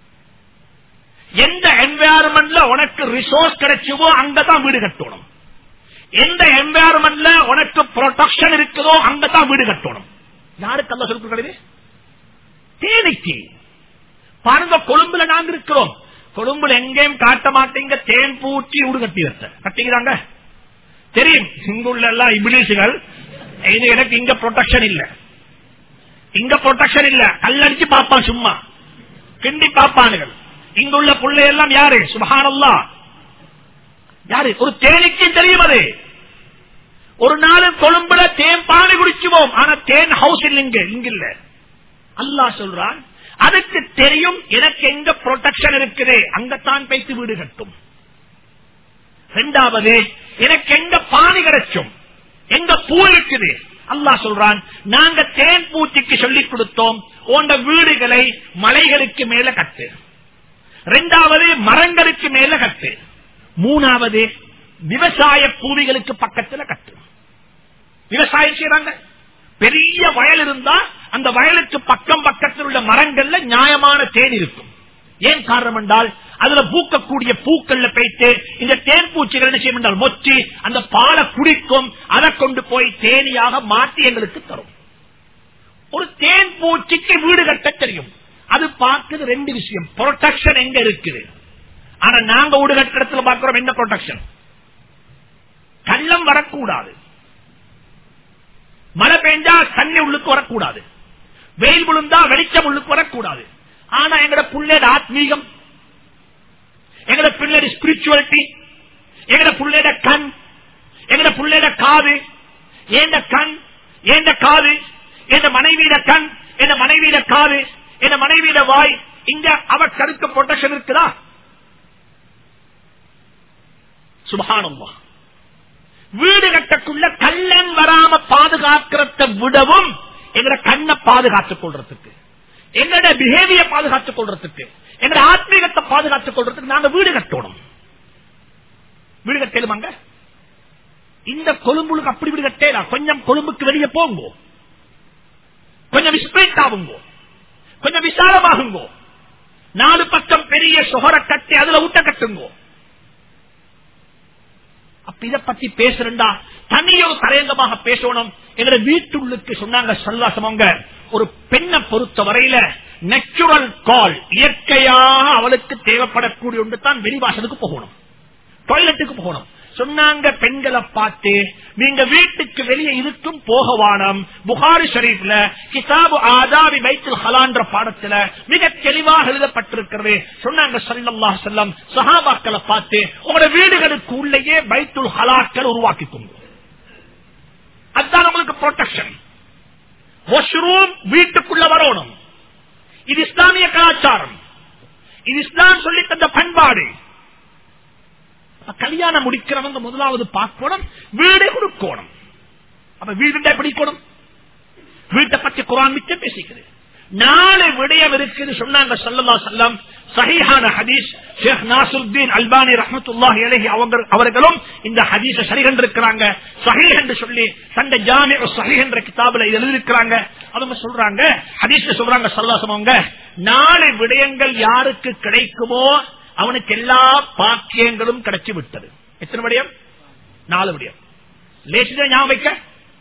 எந்த என்வாரன்மெண்ட்ல உனக்கு ரிசோர்ஸ் கிடைச்சவோ அங்கதான் வீடு கட்டணும் எந்த என்வாரன்மெண்ட்ல உனக்கு ப்ரொடெக்ஷன் இருக்குதோ அங்கதான் வீடு கட்டணும் யாருக்கு அல்ல சொல்லி கொடுக்கிறது தேனிக்கு பாருங்க கொழும்புல நாங்க இருக்கிறோம் கொழும்புல எங்கேயும் காட்ட மாட்டீங்க தேன் பூச்சி வீடு கட்டி வைத்த கட்டிக்கிறாங்க தெரியும் இங்குள்ள எல்லாம் இபிலிசுகள் இது எனக்கு இங்க ப்ரொடெக்ஷன் இல்ல இங்க ப்ரொடெக்ஷன் இல்ல கல்லடிச்சு பாப்பான் சும்மா கிண்டி பாப்பானுகள் இங்குள்ள உள்ள புள்ளை எல்லாம் யாரு சுபஹானல்லா யாரு ஒரு தேனிக்கு தெரியும் அது ஒரு நாள் கொழும்புல தேன் பானை குடிச்சுவோம் ஆனா தேன் ஹவுஸ் இல்லைங்க இங்க இல்ல அல்லாஹ் சொல்றான் அதுக்கு தெரியும் எனக்கு எங்க ப்ரொடெக்ஷன் இருக்குது அங்கத்தான் வைத்து வீடு கட்டும் இரண்டாவது எனக்கு எங்க பானை கிடைச்சும் எங்க பூ இருக்குது அல்லாஹ் சொல்றான் நாங்க தேன் பூச்சிக்கு சொல்லிக் கொடுத்தோம் உண்ட வீடுகளை மலைகளுக்கு மேல கட்டு இரண்டாவது மரங்களுக்கு மேல கட்டு மூணாவது விவசாய பூமிகளுக்கு பக்கத்துல கட்டு விவசாயம் செய்யறாங்க பெரிய வயல் இருந்தா அந்த வயலுக்கு பக்கம் பக்கத்தில் உள்ள மரங்கள்ல நியாயமான தேன் இருக்கும் ஏன் காரணம் என்றால் அதுல பூக்கக்கூடிய பூக்கள்ல போயிட்டு இந்த தேன் பூச்சிகள் என்ன செய்யும் என்றால் மொச்சி அந்த பாலை குடிக்கும் அதை கொண்டு போய் தேனியாக மாற்றி எங்களுக்கு தரும் ஒரு தேன் பூச்சிக்கு வீடு கட்ட தெரியும் அது பார்க்குது ரெண்டு விஷயம் ப்ரொடெக்ஷன் எங்க இருக்குது ஆனா நாங்க வீடு கட்டுற இடத்துல பார்க்கிறோம் என்ன ப்ரொடெக்ஷன் கள்ளம் வரக்கூடாது மழை பெஞ்சா தண்ணி உள்ளுக்கு வரக்கூடாது வெயில் விழுந்தா வெளிச்சம் உள்ளுக்கு வரக்கூடாது ஆனா எங்கட புள்ளேட ஆத்மீகம் எங்கட பிள்ளைட ஸ்பிரிச்சுவாலிட்டி எங்கட புள்ளேட கண் எங்கட புள்ளேட காது ஏண்ட கண் ஏண்ட காது என் மனைவியிட கண் என் மனைவியிட காது என் மனைவியிட வாய் இங்க அவ கருத்து ப்ரொடெக்ஷன் இருக்குதா சுபகானம்மா வீடு கட்டக்குள்ள கள்ளன் வராம பாதுகாக்கிறத விடவும் எங்கட கண்ணை பாதுகாத்துக் கொள்றதுக்கு எங்கட பிஹேவியர் பாதுகாத்துக் கொள்றதுக்கு எங்கட ஆத்மீகத்தை பாதுகாத்துக் கொள்றதுக்கு நாங்க வீடு கட்டணும் வீடு கட்டலுமாங்க இந்த கொழும்புக்கு அப்படி வீடு கட்டலாம் கொஞ்சம் கொழும்புக்கு வெளியே போங்க கொஞ்சம் விஸ்பிரேட் ஆகுங்க கொஞ்சம் விசாலமாகுங்க நாலு பக்கம் பெரிய சுகர கட்டி அதுல ஊட்ட கட்டுங்க அப்ப இத பத்தி பேசுறா தனியொரு தலையங்கமாக பேசணும் எங்க வீட்டுள்ளுக்கு சொன்னாங்க சல்லாசமங்க ஒரு பெண்ணை பொறுத்த வரையில நேச்சுரல் கால் இயற்கையாக அவளுக்கு தேவைப்படக்கூடிய ஒன்று தான் வெளிவாசலுக்கு போகணும் டாய்லெட்டுக்கு போகணும் சொன்னாங்க பெண்களை பார்த்து நீங்க வீட்டுக்கு வெளியே இருக்கும் போகவானம் புகாரி ஷரீப்ல கிதாபு ஆதாவி பைத்துல் ஹலான்ற பாடத்துல மிக தெளிவாக எழுதப்பட்டிருக்கிறது சொன்னாங்க சல்லல்லாஹ் செல்லம் சஹாபாக்களை பார்த்து உங்களோட வீடுகளுக்கு உள்ளேயே பைத்துல் ஹலாக்கள் உருவாக்கிக்கோங்க அதுதான் உங்களுக்கு ப்ரொடெக்ஷன் வாஷ்ரூம் வீட்டுக்குள்ள வரணும் இது இஸ்லாமிய கலாச்சாரம் இது இஸ்லாம் சொல்லி தந்த பண்பாடு கல்யாணம் முடிக்கிறவங்க முதலாவது பார்க்கணும் வீடை கொடுக்கணும் அப்ப வீடு பிடிக்கணும் வீட்டை பற்றி குரான் மிச்சம் பேசிக்கிறது நாலு விடயம் இருக்குது சொன்னாங்க சல்லல்லா செல்லம் சஹீஹான ஹதீஸ் ஷேக் நாசுருத்தீன் அல்பானி ரஹமத்துல்லாஹி அலைஹி அவங்க அவர்களும் இந்த ஹதீஸ சரி கண்டிருக்கிறாங்க சஹீஹ் என்று சொல்லி தந்த ஜாமி சஹீஹ் என்ற கிதாபில் எழுதியிருக்கிறாங்க அவங்க சொல்றாங்க ஹதீஸ்ல சொல்றாங்க சல்லாசமவங்க நாலு விடயங்கள் யாருக்கு கிடைக்குமோ அவனுக்கு எல்லா பாக்கியங்களும் கிடைச்சு விட்டது எத்தனை விடயம் நாலு விடயம் லேசிதான் ஞாபகம் வைக்க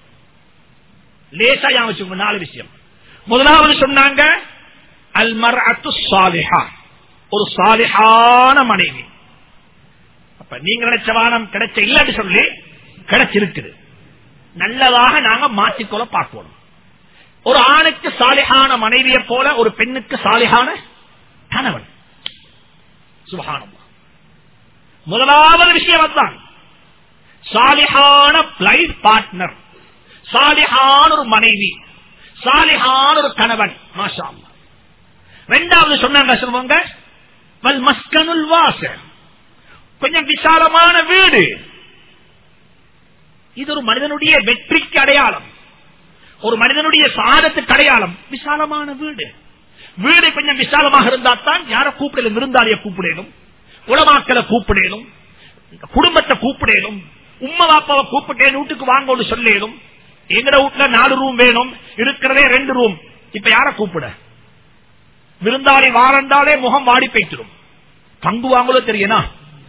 லேசா ஞாபகம் வச்சுக்கோங்க நாலு விஷயம் முதலாவது சொன்னாங்க அல்மர் அத்து சாலிஹா ஒரு சாலிஹான மனைவி அப்ப நீங்க நினைச்ச வானம் கிடைச்ச இல்லன்னு சொல்லி கிடைச்சிருக்குது நல்லதாக நாங்க மாற்றிக்கொள்ள பார்க்கணும் ஒரு ஆணுக்கு சாலிஹான மனைவியை போல ஒரு பெண்ணுக்கு சாலிஹான கணவன் சுபகானம் முதலாவது விஷயம் அதுதான் சாலிஹான லைஃப் பார்ட்னர் சாலிஹான ஒரு மனைவி சாலிஹான ஒரு கணவன் மாஷா ரெண்டாவது சொன்னாங்க சொல்லுவாங்க வல் மஸ்கனுல் வாச கொஞ்சம் விசாலமான வீடு இது ஒரு மனிதனுடைய வெற்றிக்கு அடையாளம் ஒரு மனிதனுடைய சாதத்துக்கு அடையாளம் விசாலமான வீடு வீடு கொஞ்சம் விசாலமாக இருந்தா தான் யார கூப்பிடலும் விருந்தாளிய கூப்பிடலும் உளமாக்களை கூப்பிடலும் குடும்பத்தை கூப்பிடலும் உம்மா பாப்பாவை கூப்பிட்டேன் வீட்டுக்கு வாங்க சொல்லேலும் எங்கட வீட்டுல நாலு ரூம் வேணும் இருக்கிறதே ரெண்டு ரூம் இப்ப யார கூப்பிட விருந்தாளி வாரண்டாலே முகம் வாடி போய்த்திடும் தங்குவாங்களோ தெரியனா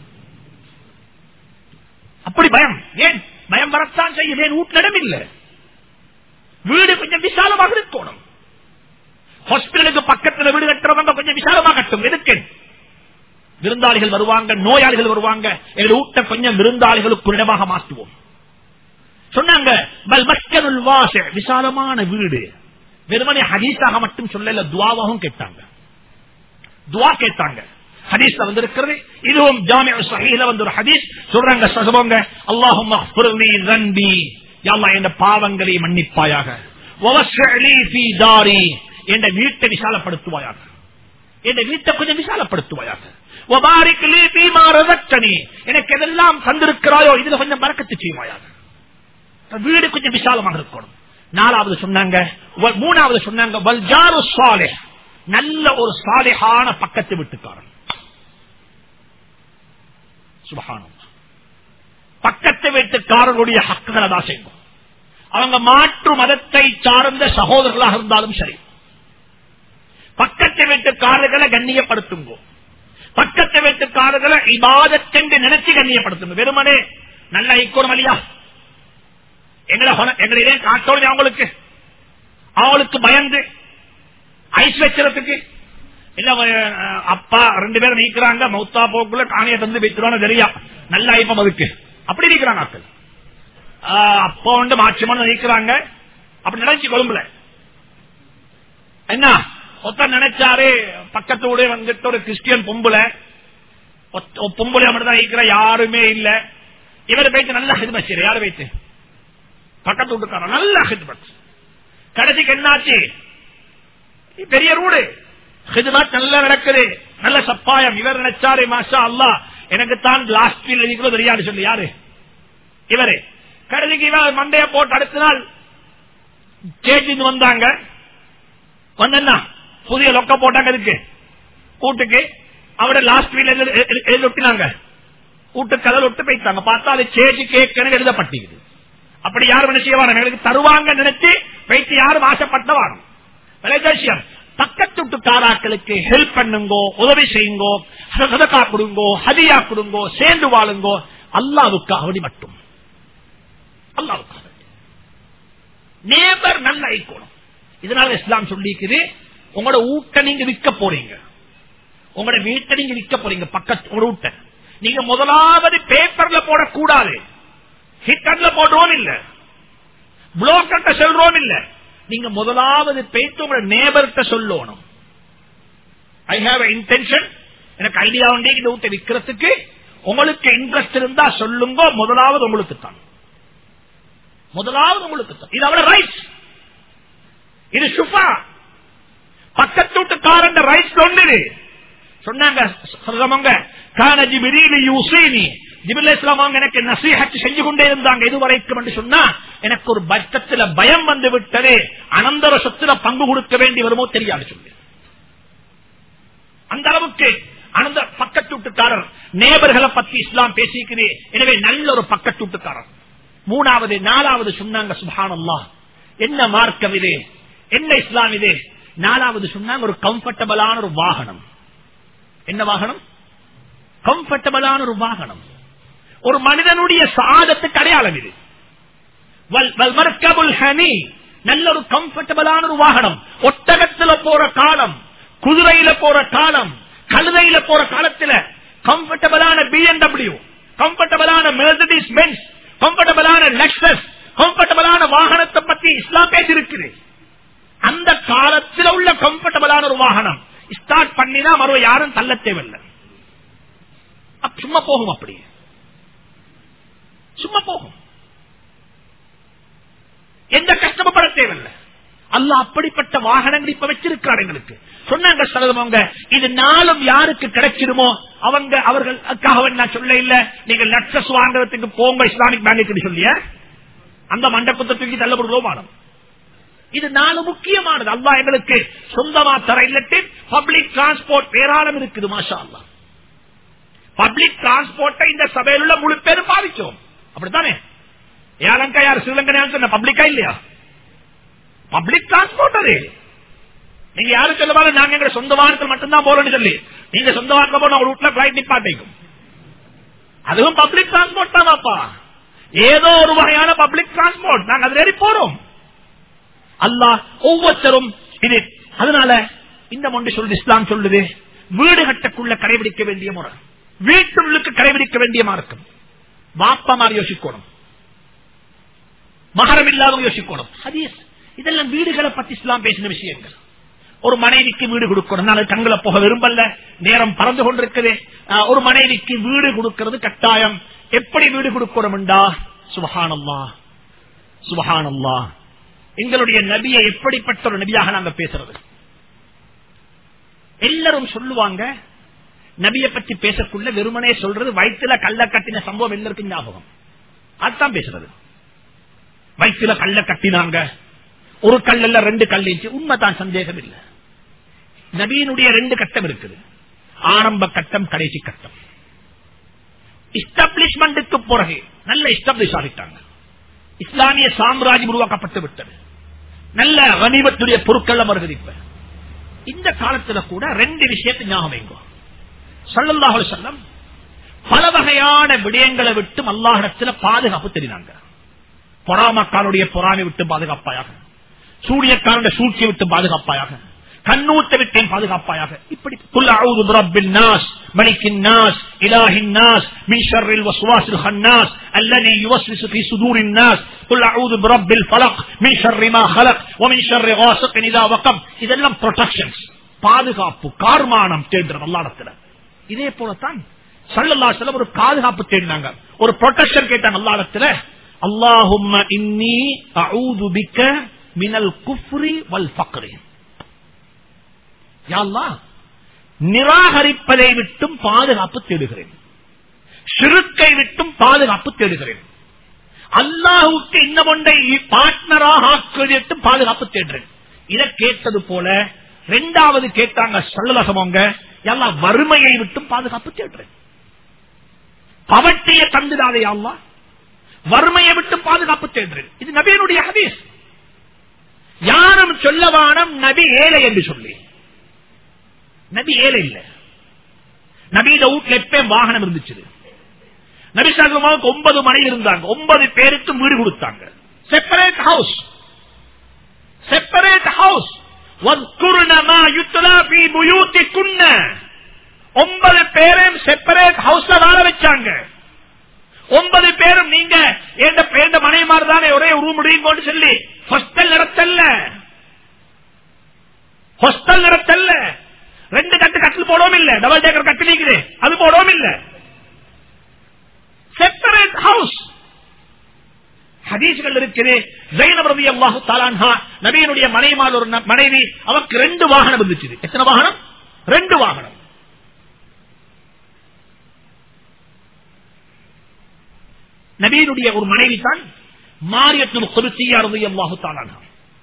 அப்படி பயம் ஏன் பயம் வரத்தான் செய்யும் ஏன் வீட்டிலிடம் இல்லை வீடு கொஞ்சம் விசாலமாக இருக்கணும் ஹாஸ்பிட்டலுக்கு பக்கத்தில் வீடு கட்டுறவங்க கொஞ்சம் விசாலமாக கட்டும் எதுக்கு விருந்தாளிகள் வருவாங்க நோயாளிகள் வருவாங்க எங்க ஊட்ட கொஞ்சம் விருந்தாளிகளுக்கு இடமாக மாற்றுவோம் சொன்னாங்க விசாலமான வீடு வெறுமனே ஹதீஸாக மட்டும் சொல்லல துவாவாகவும் கேட்டாங்க துவா கேட்டாங்க ஹதீஸ்ல வந்து இருக்கிறது இதுவும் ஜாமிய சஹீல வந்து ஒரு ஹதீஸ் சொல்றாங்க சகபோங்க அல்லாஹும் ரன்பி யாழ்லா என்ற பாவங்களை மன்னிப்பாயாக வவஸ்ஸலி ஃபீ தாரி என்ற வீட்டை விசாலப்படுத்துவாயாக என்ற வீட்டை கொஞ்சம் விசாலப்படுத்துவாயாக வபாரிக் லீ ஃபீமா ரஸக்தனி எனக்கு எதெல்லாம் தந்திருக்கிறாயோ இதுல கொஞ்சம் பறக்கத்து செய்வாயாக வீடு கொஞ்சம் விசாலமாக இருக்கணும் நாலாவது சொன்னாங்க வ- மூணாவது சொன்னாங்க வல்ஜாரு சாலிஹ் நல்ல ஒரு சாலிஹான பக்கத்து வீட்டுக்காரன் சுபஹானம் பக்கத்து வீட்டுக்காரர்களுடைய ஹக்குகளை தான் செய்யும் அவங்க மாற்று மதத்தை சார்ந்த சகோதரர்களாக இருந்தாலும் சரி பக்கத்து வீட்டுக்காரர்களை கண்ணியப்படுத்துங்கோ பக்கத்து வீட்டுக்காரர்களை இபாதத்தென்று நினைச்சு கண்ணியப்படுத்துங்க வெறுமனே நல்ல ஐக்கோணம் இல்லையா எங்களை ஹொன- எங்களை இதே காட்டோடு அவங்களுக்கு அவங்களுக்கு பயந்து ஐஸ் வச்சுறதுக்கு இல்ல அஹ், அப்பா ரெண்டு பேரும் நீக்கிறாங்க மௌத்தா போக்குள்ள காணிய தந்து வைக்கிறோம் தெரியா நல்ல ஐப்பம் அதுக்கு அப்படி நீக்கிறாங்க ஆட்கள் ஆஹ், அப்பா வந்து மாட்சிமான நீக்கிறாங்க அப்படி நினைச்சு கொழும்புல என்ன ஒருத்தர் நினைச்சாரு பக்கத்தோட வந்துட்டு ஒரு கிறிஸ்டியன் பொம்புல பொம்புல மட்டும் தான் இருக்கிற யாருமே இல்ல இவர் போயிட்டு நல்ல ஹிதமத் செய்யற யாரு வைத்து பக்கத்து வீட்டுக்காரன் நல்ல ஹிதமத் கடைசிக்கு என்னாச்சு பெரிய ரூடு ஹிதமத் நல்லா நடக்குது நல்ல சப்பாயம் இவர் நினைச்சாரு மாஷா அல்லா எனக்கு தான் லாஸ்ட் ஃபீல் எழுதிக்கிறோம் தெரியாது சொல்லி யாரு இவரு கடைசிக்கு இவர் மண்டைய போட்டு அடுத்த நாள் சேச்சிந்து வந்தாங்க வந்தா புதிய லொக்க போட்டாங்க இதுக்கு கூட்டுக்கு அவட லாஸ்ட் வீல் எழுதி ஒட்டினாங்க கூட்டு கதல் ஒட்டு போயிட்டாங்க பார்த்தா அது சேச்சு கேட்கணும் எழுதப்பட்டிருக்குது அப்படி யாரும் என்ன செய்வாங்க எங்களுக்கு தருவாங்க நினைச்சு வைத்து யாரும் ஆசைப்பட்டவாங்க விளையாட்சியம் பக்கத்து வீட்டுக்காராக்களுக்கு ஹெல்ப் பண்ணுங்கோ உதவி செய்யுங்கோ சதக்கா கொடுங்கோ ஹதியா கொடுங்கோ சேர்ந்து வாழுங்கோ அல்லாவுக்கு அவடி மட்டும் அல்லாவுக்காக நேபர் நல்ல ஐக்கோணும் இதனால இஸ்லாம் சொல்லிக்குது உங்களோட ஊட்ட நீங்க விற்க போறீங்க உங்களோட வீட்டை நீங்க விற்க போறீங்க பக்கத்து ஒரு ஊட்ட நீங்க முதலாவது பேப்பர்ல போடக்கூடாது ஹிட்டர்ல போடுறோம் இல்ல புளோக்கர்ட்ட சொல்றோம் இல்ல நீங்க முதலாவது பேச்சு உங்களோட நேபர்கிட்ட சொல்லணும் ஐ ஹாவ் இன்டென்ஷன் எனக்கு ஐடியா உண்டே இந்த வீட்டை விற்கிறதுக்கு உங்களுக்கு இன்ட்ரெஸ்ட் இருந்தா சொல்லுங்க முதலாவது உங்களுக்கு தான் முதலாவது உங்களுக்கு தான் இது அவளோட ரைட்ஸ் இது சுஃபா பக்கத்து வீட்டுக்காரன் ரைட்ஸ் ஒன்று சொன்னாங்க சொல்றவங்க கான ஜிபிரிலி யூசீனி ஜிபில் இஸ்லாம் அவங்க எனக்கு நசீஹத் செஞ்சு கொண்டே இருந்தாங்க இதுவரைக்கும் என்று சொன்னா எனக்கு ஒரு பட்சத்துல பயம் வந்து விட்டது அனந்தர சொத்துல பங்கு கொடுக்க வேண்டி வருமோ தெரியாது சொல்லி அந்த அளவுக்கு அனந்த பக்கத்து வீட்டுக்காரர் நேபர்களை பத்தி இஸ்லாம் பேசிக்கிறேன் எனவே நல்ல ஒரு பக்கத்து வீட்டுக்காரர் மூணாவது நாலாவது சொன்னாங்க சுபானல்லா என்ன மார்க்கம் இது என்ன இஸ்லாம் இது நாலாவது சொன்னாங்க ஒரு கம்ஃபர்டபுளான ஒரு வாகனம் என்ன வாகனம் கம்ஃபர்டபுளான ஒரு வாகனம் ஒரு மனிதனுடைய சாதத்துக்கு அடையாளம் இது வல்- வல் மர்கபுல் ஹனி நல்ல ஒரு கம்ஃபர்டபுளான ஒரு வாகனம் ஒட்டகத்துல போற காலம் குதிரையில போற காலம் கழுதையில போற காலத்துல கம்ஃபர்டபுளான பிஎன்டபிள்யூ கம்ஃபர்டபுளான மெர்சடிஸ் பென்ஸ் கம்ஃபர்டபுளான லெக்ஸஸ் கம்ஃபர்டபுளான வாகனத்தை பத்தி இஸ்லாம் பேசியிருக்குது அந்த காலத்தில் உள்ள கம்ஃபர்டபுளான ஒரு வாகனம் ஸ்டார்ட் பண்ணினா மறுவ யாரும் தள்ள தேவையில்லை அப்ப சும்மா போகும் அப்படி சும்மா போகும் எந்த கஷ்டப்பட தேவையில்லை அல்ல அப்படிப்பட்ட வாகனங்கள் இப்ப வச்சிருக்காரு எங்களுக்கு சொன்னாங்க சரதமங்க இது நாளும் யாருக்கு கிடைச்சிருமோ அவங்க அவர்களுக்காக நான் சொல்ல இல்ல நீங்க லட்சஸ் வாங்குறதுக்கு போங்க இஸ்லாமிக் பேங்குக்கு சொல்லிய அந்த மண்டபத்தை தூக்கி தள்ளப்படுறோம் வானம் இது நாலு முக்கியமானது அல்லா எங்களுக்கு சொந்தமா தர இல்லட்டு பப்ளிக் டிரான்ஸ்போர்ட் ஏராளம் இருக்குது மாஷா அல்லா பப்ளிக் டிரான்ஸ்போர்ட்டை இந்த சபையில் உள்ள முழு பேரும் பாதிக்கும் அப்படித்தானே யாரங்கா யார் ஸ்ரீலங்கன் சொன்ன பப்ளிக்கா இல்லையா பப்ளிக் டிரான்ஸ்போர்ட் அது நீங்க யாரும் சொல்லுவாங்க நாங்க எங்க சொந்த வாகனத்தில் மட்டும்தான் போறோம்னு சொல்லி நீங்க சொந்த வாகனம் போன ஒரு வீட்டுல பிளைட் நிப்பாட்டிக்கும் அதுவும் பப்ளிக் டிரான்ஸ்போர்ட் தான் பாப்பா ஏதோ ஒரு வகையான பப்ளிக் டிரான்ஸ்போர்ட் நாங்க அது ஏறி போறோம் அல்லாஹ் ஒவ்வொருத்தரும் இது அதனால இந்த மொண்டி சொல்லுது இஸ்லாம் சொல்லுது வீடு கட்டக்குள்ள கடைபிடிக்க வேண்டிய முறை வீட்டுள்ளுக்கு கடைபிடிக்க வேண்டிய மார்க்கம் வாப்பா மாதிரி யோசிக்கணும் மகரம் இல்லாதவங்க யோசிக்கணும் ஹதீஸ் இதெல்லாம் வீடுகளை பத்தி இஸ்லாம் பேசின விஷயங்கள் ஒரு மனைவிக்கு வீடு கொடுக்கணும் நான் தங்களை போக விரும்பல நேரம் பறந்து கொண்டிருக்குது ஆஹ், ஒரு மனைவிக்கு வீடு கொடுக்கிறது கட்டாயம் எப்படி வீடு கொடுக்கணும்டா சுபஹானல்லா சுபஹானல்லா எங்களுடைய நபியை எப்படிப்பட்ட ஒரு நபியாக நாங்க பேசுறது எல்லாரும் சொல்லுவாங்க நபிய பத்தி பேசக்குள்ள வெறுமனே சொல்றது வயிற்றுல கல்ல கட்டின சம்பவம் எல்லாருக்கும் ஞாபகம் அதுதான் பேசுறது வயிற்றுல கல்ல கட்டினாங்க ஒரு கல்ல ரெண்டு கல் இருந்துச்சு உண்மைதான் சந்தேகம் இல்லை நபியினுடைய ரெண்டு கட்டம் இருக்குது ஆரம்ப கட்டம் கடைசி கட்டம் இஸ்டாப்ளிஷ்மெண்ட்டுக்கு பிறகு நல்ல இஸ்டாப்ளிஷ் ஆகிட்டாங்க இஸ்லாமிய சாம்ராஜ்யம் உருவாக்கப்பட்டு விட்டது நல்ல கனிமத்துடைய பொருட்கள் வருகிறது இப்ப இந்த காலத்துல கூட ரெண்டு விஷயத்தை ஞாபகம் வைங்கோ சல்லல்லாஹு செல்லம் பல வகையான விடயங்களை விட்டு அல்லாஹிடத்துல பாதுகாப்பு தெரினாங்க பொறாமக்காருடைய பொறாமை விட்டு பாதுகாப்பாயாக சூரியக்காரனுடைய சூழ்ச்சியை விட்டு பாதுகாப்பாயாக கண்ணூத்தை விட்டேன் பாதுகாப்பாயாக இப்படி குல் அவுது பிரப்பின் நாஸ் மலிக்கின் நாஸ் இலாஹின் நாஸ் மின் ஷர்ரில் வஸ்வாசில் ஹன்னாஸ் அல்லதி யுவஸ்விசு ஃபீ சுதூரின் நாஸ் குல் அவுது பிரப்பில் ஃபலக் மின் ஷர்ரி மா ஹலக் வ மின் ஷர்ரி காஸிகின் இதா வகம் இதெல்லாம் ப்ரொடெக்ஷன்ஸ் பாதுகாப்பு கார்மானம் தேடுறது அல்லாஹ்விடத்துல இதே போலத்தான் சல்லல்லாஹு அலைஹி வஸல்லம் ஒரு பாதுகாப்பு தேடினாங்க ஒரு ப்ரொடெக்ஷன் கேட்டாங்க அல்லாஹ்விடத்துல அல்லாஹும்ம இன்னி அஊது பிக்க மினல் குஃப்ரி வல் ஃபக்ரி நிராகரிப்பதை விட்டும் பாதுகாப்பு தேடுகிறேன் சிறுக்கை விட்டும் பாதுகாப்பு தேடுகிறேன் அல்லாஹுக்கு இன்னும் ஒன்றை பார்ட்னராக ஆக்குவதற்கும் பாதுகாப்பு தேடுறேன் இதை கேட்டது போல ரெண்டாவது கேட்டாங்க சொல்லலசமங்க எல்லாம் வறுமையை விட்டும் பாதுகாப்பு தேடுறேன் பவட்டிய தந்துடாதே அல்லா வறுமையை விட்டு பாதுகாப்பு தேடுறேன் இது நபியனுடைய ஹதீஸ் யாரும் சொல்லவானம் நபி ஏழை என்று சொல்லி நபி ஏழை இல்ல நபி இந்த வீட்டுல எப்ப வாகனம் இருந்துச்சு நபி சாகுமாவுக்கு ஒன்பது மணி இருந்தாங்க ஒன்பது பேருக்கு வீடு கொடுத்தாங்க செப்பரேட் ஹவுஸ் செப்பரேட் ஹவுஸ் ஒன்பது பேரும் செப்பரேட் ஹவுஸ்ல வாழ வச்சாங்க ஒன்பது பேரும் நீங்க எந்த மனைமாறு தானே ஒரே ரூம் முடியும் சொல்லி ஹாஸ்டல் நடத்தல்ல ஹாஸ்டல் நடத்தல்ல ரெண்டு கட்டு கட்டில் போடவும் இல்ல டபுள் டேக்கர் கட்டு நீக்குது அது போடவும் இல்ல செப்பரேட் ஹவுஸ் ஹதீஸ்கள் இருக்குது ஜெயினப் ரவி அல்லாஹு தாலான்ஹா நபியனுடைய மனைவிமால் ஒரு மனைவி அவருக்கு ரெண்டு வாகனம் இருந்துச்சு எத்தனை வாகனம் ரெண்டு வாகனம் நபியினுடைய ஒரு மனைவி தான் மாரியத்தில் குறிச்சியா ரவி அல்லாஹு தாலான்ஹா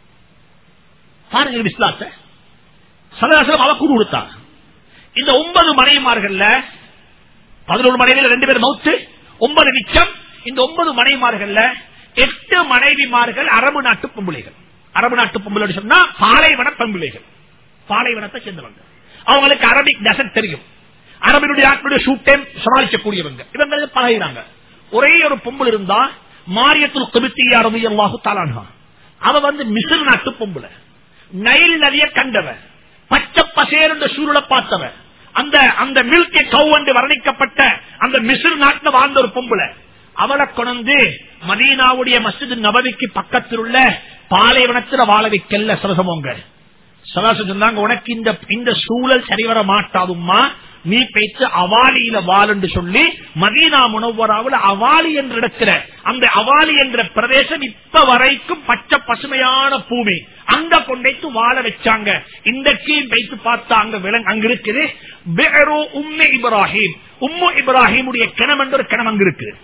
பாருங்க விஸ்லாத்தை சதாசலம் அவ கூடு கொடுத்தாங்க இந்த ஒன்பது மனைவிமார்கள் பதினோரு மனைவியில் ரெண்டு பேர் மவுத்து ஒன்பது மிச்சம் இந்த ஒன்பது மனைவிமார்கள் எட்டு மனைவிமார்கள் அரபு நாட்டு பொம்புளைகள் அரபு நாட்டு பொம்பளை சொன்னா பாலைவன பொம்புளைகள் பாலைவனத்தை சேர்ந்தவங்க அவங்களுக்கு அரபிக் டசன் தெரியும் அரபினுடைய ஆட்களுடைய ஷூட்டைம் சமாளிக்கக்கூடியவங்க இவங்க பழகிறாங்க ஒரே ஒரு பொம்புள் இருந்தா மாரியத்துல் கபித்தியா ரவி அல்லாஹு தாலான்ஹா அவ வந்து மிசில் நாட்டு பொம்புல நைல் நதிய கண்டவன் பச்சை பசேர் என்ற சூழலை பார்த்தவன் அந்த அந்த மில்கை கவு வர்ணிக்கப்பட்ட அந்த மிசில் நாட்டில் வாழ்ந்த ஒரு பொம்புல அவளை கொண்டு மதீனாவுடைய மசித் நபவிக்கு பக்கத்தில் உள்ள பாலைவனத்தில் வாழ வைக்கல சரசமோங்க சதாசம் சொன்னாங்க உனக்கு இந்த இந்த சூழல் சரிவர மாட்டாதும்மா நீ பேச்சு அவாலியில வாழ் என்று சொல்லி மதீனா முனவராவில் அவாலி என்று இடத்துல அந்த அவாலி என்ற பிரதேசம் இப்ப வரைக்கும் பச்சை பசுமையான பூமி அங்க கொண்டைத்து வாழ வச்சாங்க இன்றைக்கு வைத்து பார்த்தா அங்க விலங்கு அங்க இருக்குது உம்மு இப்ராஹிம் உம்மு இப்ராஹிமுடைய கிணம் என்ற ஒரு கிணம் அங்க இருக்கு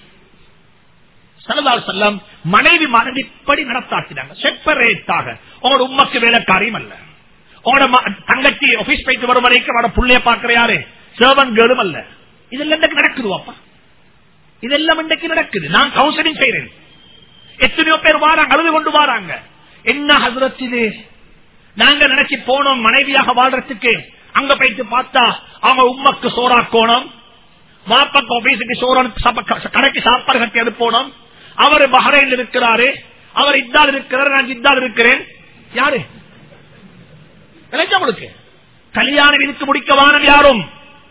சலதால் செல்லம் மனைவி மனைவி இப்படி நடத்தாட்டினாங்க செப்பரேட்டாக உங்களோட உம்மக்கு வேலைக்காரியம் அல்ல உங்களோட தங்கச்சி ஆபீஸ் போயிட்டு வரும் வரைக்கும் அவட புள்ளைய பாக்குற யாரு சேவன் கேடும் அல்ல இதெல்லாம் இன்றைக்கு நடக்குது அப்பா இதெல்லாம் இன்றைக்கு நடக்குது நான் கவுன்சிலிங் செய்யறேன் எத்தனையோ பேர் வாராங்க அழுது கொண்டு வாராங்க என்ன ஹசரத் இது நாங்க நினைச்சு போனோம் மனைவியாக வாழ்றதுக்கு அங்க போயிட்டு பார்த்தா அவங்க உம்மக்கு சோறாக்கோணும் வாப்பக்கு ஆபீஸுக்கு சோறான் கடைக்கு சாப்பாடு கட்டி அனுப்பணும் அவர் பஹரையில் இருக்கிறாரு அவர் இத்தால் இருக்கிறார் நான் இத்தால் இருக்கிறேன் யாரு உங்களுக்கு கல்யாணம் இழுத்து முடிக்க வானம் யாரும்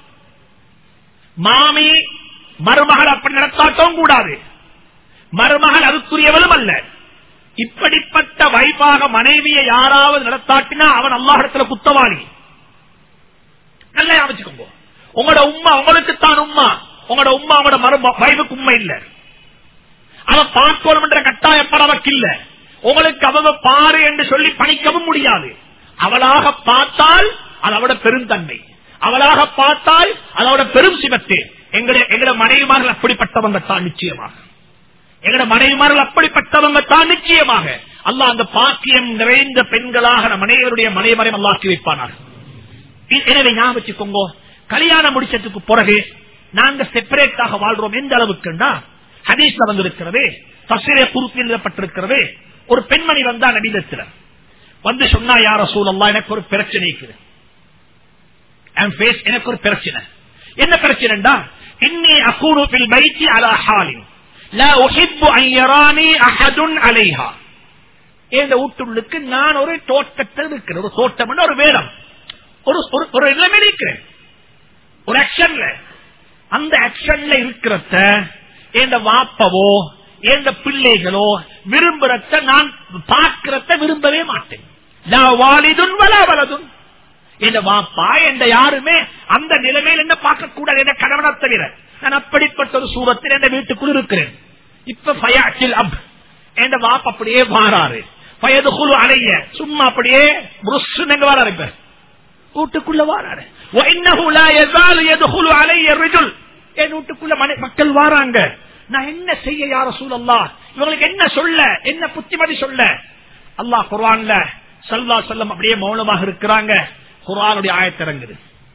மாமி மருமகள் அப்படி நடத்தாட்டவும் கூடாது மருமகள் அதுக்குரியவளும் அல்ல இப்படிப்பட்ட வைப்பாக மனைவியை யாராவது நடத்தாட்டினா அவன் அல்லாஹிடத்துல குத்தவாளி நல்லா அமைச்சுக்கோங்க உங்களோட உமா உங்களுக்கு தான் உமா உங்களோட உமா உங்களோட மரும வைவுக்கு உண்மை இல்ல அவ பார்க்கணும் என்ற கட்டாயப்பட அவக்கு இல்ல உங்களுக்கு அவ பாரு என்று சொல்லி பணிக்கவும் முடியாது அவளாக பார்த்தால் அது அவட பெருந்தன்மை அவளாக பார்த்தால் அதோட பெரும் சிவத்து எங்களுடைய எங்களோட மனைவிமார்கள் அப்படிப்பட்டவங்க தான் நிச்சயமாக எங்களோட மனைவிமார்கள் அப்படிப்பட்டவங்க தான் நிச்சயமாக அல்லாஹ் அந்த பாக்கியம் நிறைந்த பெண்களாக நம் அனைவருடைய மனைவரையும் அல்லாக்கி வைப்பானார் இ- எனவே ஞாபகம் வச்சுக்கோங்க கல்யாணம் முடிச்சதுக்கு பிறகு நாங்க செப்பரேட்டாக வாழ்றோம் எந்த அளவுக்குன்னா ஹதீஸ்ல வந்திருக்கிறது தசிரே குறிப்பில் எழுதப்பட்டிருக்கிறது ஒரு பெண்மணி வந்தா நபிதத்தில் வந்து சொன்னா யார சூழல்லா எனக்கு ஒரு பிரச்சனை இருக்குது என் face எனக்கு ஒரு பிரச்சனை என்ன பிரச்சனைடா இன்னி அகூனு பில் பைத்தி அலா ஹாலின் லா உஹிப்பு அன் யரானி அஹதுன் அலைஹா இந்த வீட்டுள்ளுக்கு நான் ஒரு தோட்டத்தில் இருக்கிறேன் ஒரு தோட்டம் ஒரு வேடம் ஒரு ஒரு- ஒரு நிலைமையில இருக்கிறேன் ஒரு ஆக்ஷன்ல அந்த ஆக்ஷன்ல இருக்கிறத எந்த வாப்பவோ எந்த பிள்ளைகளோ விரும்புறத நான் பார்க்கிறத விரும்பவே மாட்டேன் லா வாலிதுன் வலா வலதுன் எந்த வாப்பா எந்த யாருமே அந்த நிலைமையில் என்ன பார்க்க கூடாது என்ற கணவனை தவிர நான் அப்படிப்பட்ட ஒரு சூரத்தில் எந்த வீட்டுக்குள் இருக்கிறேன் இப்ப பயாச்சில் அப் எந்த வாப்பா அப்படியே வாராரு வயது குழு அலைய சும்மா அப்படியே புருஷனுங்க வாராரு இப்ப வீட்டுக்குள்ள வாராரு وَإِنَّهُ لَا يَزَالُ يَدْخُلُ عَلَيَّ الرِّجُلُ என் வீட்டுக்குள்ள மனை- மக்கள் வாராங்க நான் என்ன செய்ய யார சூழல்லா இவங்களுக்கு என்ன சொல்ல என்ன புத்திமதி சொல்ல அல்லாஹ் குர்ஆன்ல சல்லா சொல்லம் அப்படியே மௌனமாக இருக்கிறாங்க குர்ஆனுடைய ஆயத்திறங்குது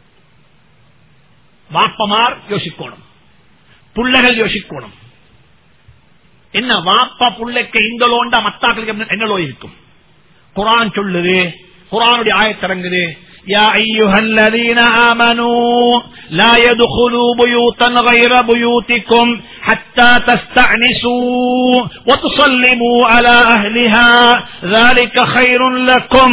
வாப்பமார் யோசிக்கணும் புள்ளைகள் யோசிக்கணும் என்ன வாப்பா புள்ளைக்கு இந்த லோண்டா மத்தாக்களுக்கு என்ன லோ இருக்கும் குரான் சொல்லுது குரானுடைய ஆயத்திறங்குது يا أيها الذين آمنوا لا يدخلوا بيوتا غير بيوتكم حتى تستأنسوا وتصلموا على أهلها ذلك خير لكم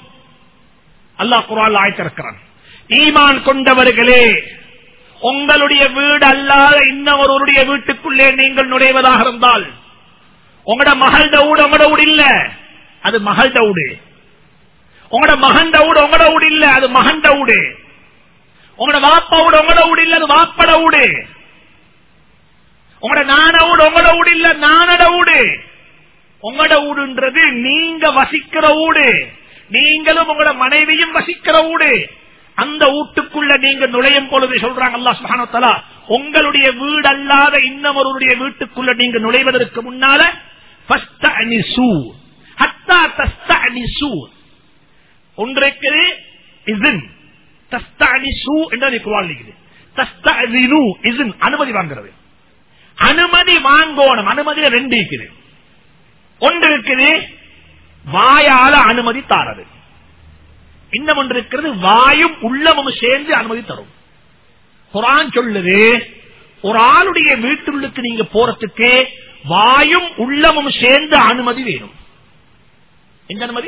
الله قرآن ஆயத்திருக்கிறான் ஈமான் கொண்டவர்களே உங்களுடைய வீடு அல்லாத இன்னொருவருடைய வீட்டுக்குள்ளே நீங்கள் நுழைவதாக இருந்தால் உங்களோட மகள் தவுடு உங்களோட வீடு இல்ல அது மகள் தவுடு உங்களோட மகன் தவுடு உங்களோட வீடு இல்ல அது மகன் தவுடு உங்களோட வாப்பா வீடு உங்களோட வீடு இல்ல அது வாப்பட வீடு உங்களோட நான வீடு உங்களோட வீடு இல்ல நானட வீடு உங்களோட வீடுன்றது நீங்க வசிக்கிற வீடு நீங்களும் உங்களோட மனைவியும் வசிக்கிற வீடு அந்த வீட்டுக்குள்ள நீங்க நுழையும் பொழுது சொல்றாங்க அல்லாஹ் சுப்ஹானஹு வ தஆலா உங்களுடைய வீடு அல்லாத இன்னொருவருடைய வீட்டுக்குள்ள நீங்க நுழைவதற்கு முன்னால ஃபஸ்தஅனிசு ஹத்தா தஸ்தஅனிசு ஒன்றைக்கு இசின் தஸ்தஅனிசு என்று குர்ஆன் இருக்குது தஸ்தஅதினு இசின் அனுமதி வாங்குறது அனுமதி வாங்கணும் அனுமதியில ரெண்டு இருக்குது ஒன்று இருக்குது வாயால அனுமதி தாரது இன்னும் ஒன்று இருக்கிறது வாயும் உள்ளமும் சேர்ந்து அனுமதி தரும் குரான் சொல்லுது ஒரு ஆளுடைய வீட்டுள்ளுக்கு நீங்க போறதுக்கு வாயும் உள்ளமும் சேர்ந்து அனுமதி வேணும் எந்த அனுமதி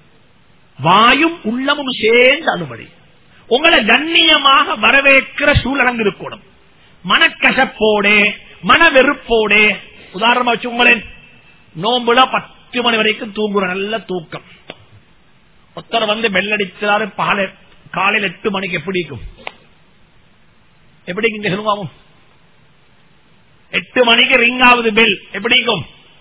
வாயும் உள்ளமும் சேர்ந்து அனுமதி உங்களை கண்ணியமாக வரவேற்கிற சூழலங்கு இருக்கணும் மனக்கசப்போடு மன வெறுப்போடு உதாரணமா வச்சு உங்களேன் நோம்புல பத்து மணி வரைக்கும் தூங்குற நல்ல தூக்கம் ஒருத்தர் வந்து பெல்லடிச்சாரு பாலை காலையில் எட்டு மணிக்கு எப்படி இருக்கும் எப்படி இங்க சொல்லுவாவும் எட்டு மணிக்கு ரிங் ஆகுது பெல் எப்படி இருக்கும்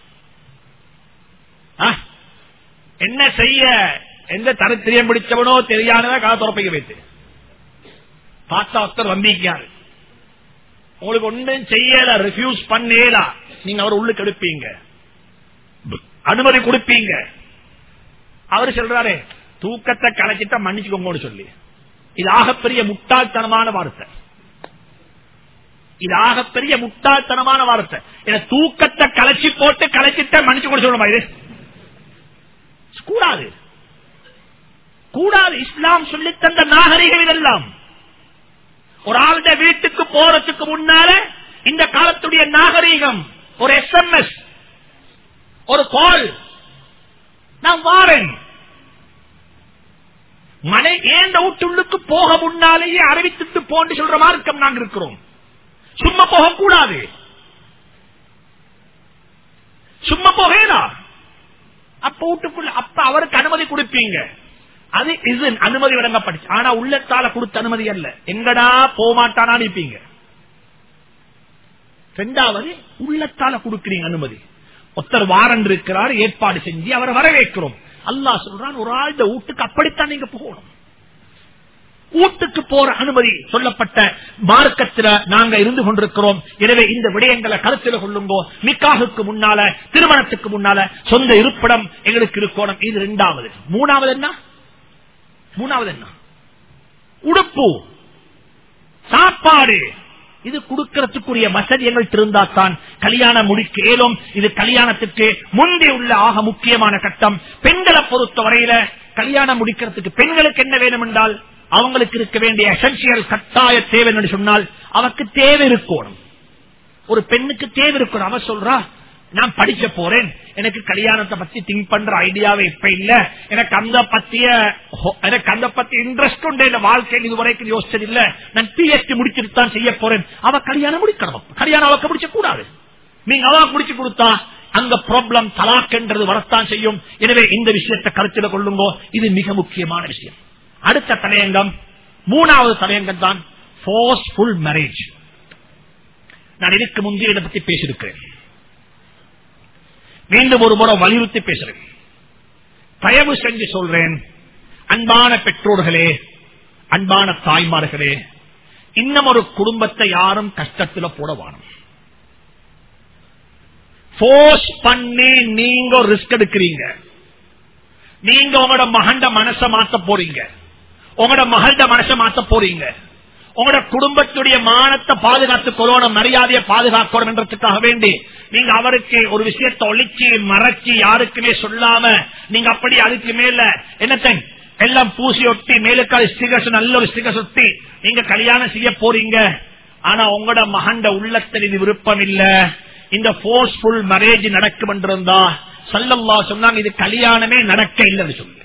ஆ? என்ன செய்ய எந்த தரத்திரியம் பிடிச்சவனோ தெரியாதவன் கால துறப்பிக்க வைத்து பார்த்தா ஒருத்தர் வந்திருக்காரு உங்களுக்கு ஒன்றும் செய்யல ரிஃப்யூஸ் பண்ணேலா நீங்க அவர் உள்ளுக்கு எடுப்பீங்க அனுமதி கொடுப்பீங்க அவரு சொல்றாரு தூக்கத்தை கலைச்சிட்டா மன்னிச்சுக்கோங்கன்னு சொல்லி இது ஆகப்பெரிய முட்டாள்தனமான வார்த்தை இது ஆகப்பெரிய முட்டாள்தனமான வார்த்தை ஏன்னா தூக்கத்தை கலைச்சி போட்டு கலைச்சிட்ட மன்னிச்சு கூட சொல்லணுமா இது கூடாது கூடாது இஸ்லாம் சொல்லி தந்த நாகரிகம் இதெல்லாம் ஒரு ஆளுடைய வீட்டுக்கு போறதுக்கு முன்னால இந்த காலத்துடைய நாகரீகம் ஒரு எஸ்எம்எஸ் ஒரு கால் நான் வாரேன் மனை ஏந்த வீட்டுள்ளுக்கு போக முன்னாலேயே அறிவித்துட்டு போன்னு சொல்ற மார்க்கம் நாங்க இருக்கிறோம் சும்மா போகக்கூடாது சும்மா போகேனா அப்ப வீட்டுக்குள்ள அப்ப அவருக்கு அனுமதி கொடுப்பீங்க அது இது அனுமதி வழங்கப்படுச்சு ஆனா உள்ளத்தால கொடுத்த அனுமதி அல்ல எங்கடா போக மாட்டானா நிப்பீங்க ரெண்டாவது உள்ளத்தால கொடுக்கிறீங்க அனுமதி ஒருத்தர் வாரன் இருக்கிறார் ஏற்பாடு செஞ்சு அவரை வரவேற்கிறோம் அல்லாஹ் சொல்றான் ஒரு ஆழ்ந்த வீட்டுக்கு அப்படித்தான் நீங்க போகணும் வீட்டுக்கு போற அனுமதி சொல்லப்பட்ட மார்க்கத்தில் நாங்க இருந்து கொண்டிருக்கிறோம் எனவே இந்த விடயங்களை கருத்தில் கொள்ளுங்கோ நிக்காகுக்கு முன்னால திருமணத்துக்கு முன்னால சொந்த இருப்பிடம் எங்களுக்கு இருக்கணும் இது இரண்டாவது மூணாவது என்ன மூணாவது என்ன உடுப்பு சாப்பாடு இது கொடுக்கறதுக்குரிய வசதி எங்கள்கிட்ட இருந்தா தான் கல்யாணம் முடிக்க இயலும் இது கல்யாணத்துக்கு முந்தி உள்ள ஆக முக்கியமான கட்டம் பெண்களை பொறுத்த வரையில கல்யாணம் முடிக்கிறதுக்கு பெண்களுக்கு என்ன வேணும் என்றால் அவங்களுக்கு இருக்க வேண்டிய எசென்சியல் கட்டாய தேவை என்று சொன்னால் அவருக்கு தேவை இருக்கணும் ஒரு பெண்ணுக்கு தேவை இருக்கணும் அவ சொல்றா நான் படிச்ச போறேன் எனக்கு கல்யாணத்தை பத்தி திங்க் பண்ற ஐடியாவே இப்ப இல்ல எனக்கு அந்த பத்திய எனக்கு அந்த பத்தி இன்ட்ரெஸ்ட் உண்டு இந்த வாழ்க்கையில் இதுவரைக்கும் யோசிச்சது இல்ல நான் பிஎஸ்டி முடிச்சுட்டு தான் செய்ய போறேன் அவ கல்யாணம் முடிக்கணும் கல்யாணம் அவக்கு முடிச்ச கூடாது நீங்க அவ முடிச்சு கொடுத்தா அங்க ப்ராப்ளம் தலாக்ன்றது வரத்தான் செய்யும் எனவே இந்த விஷயத்தை கருத்தில் கொள்ளுங்கோ இது மிக முக்கியமான விஷயம் அடுத்த தலையங்கம் மூணாவது தலையங்கம் தான் ஃபோர்ஸ்ஃபுல் மேரேஜ் நான் இதுக்கு முந்தைய இதை பத்தி பேசியிருக்கிறேன் மீண்டும் ஒரு முறை வலியுறுத்தி பேசுறேன் தயவு செஞ்சு சொல்றேன் அன்பான பெற்றோர்களே அன்பான தாய்மார்களே இன்னும் ஒரு குடும்பத்தை யாரும் கஷ்டத்தில் போட வாணும் போர்ஸ் பண்ணி நீங்க ரிஸ்க் எடுக்கிறீங்க நீங்க உங்களோட மகண்ட மனச மாத்த போறீங்க உங்களோட மகள்ட மனச மாத்த போறீங்க உங்களோட குடும்பத்துடைய மானத்தை பாதுகாத்துக் கொள்ளணும் மரியாதையை பாதுகாக்கணும் என்றதுக்காக வேண்டி நீங்க அவருக்கு ஒரு விஷயத்தை ஒழிச்சு மறைச்சு யாருக்குமே சொல்லாம நீங்க அப்படி அதுக்கு மேல என்னத்தை எல்லாம் பூசி ஒட்டி மேலுக்கால் ஸ்டிகர்ஸ் நல்ல ஒரு ஸ்டிகர்ஸ் ஒட்டி நீங்க கல்யாணம் செய்ய போறீங்க ஆனா உங்களோட மகண்ட உள்ளத்தில் இது விருப்பம் இல்ல இந்த போர்ஸ்ஃபுல் மேரேஜ் நடக்கும் என்றிருந்தா சல்லல்லா சொன்னாங்க இது கல்யாணமே நடக்க இல்லைன்னு சொல்லு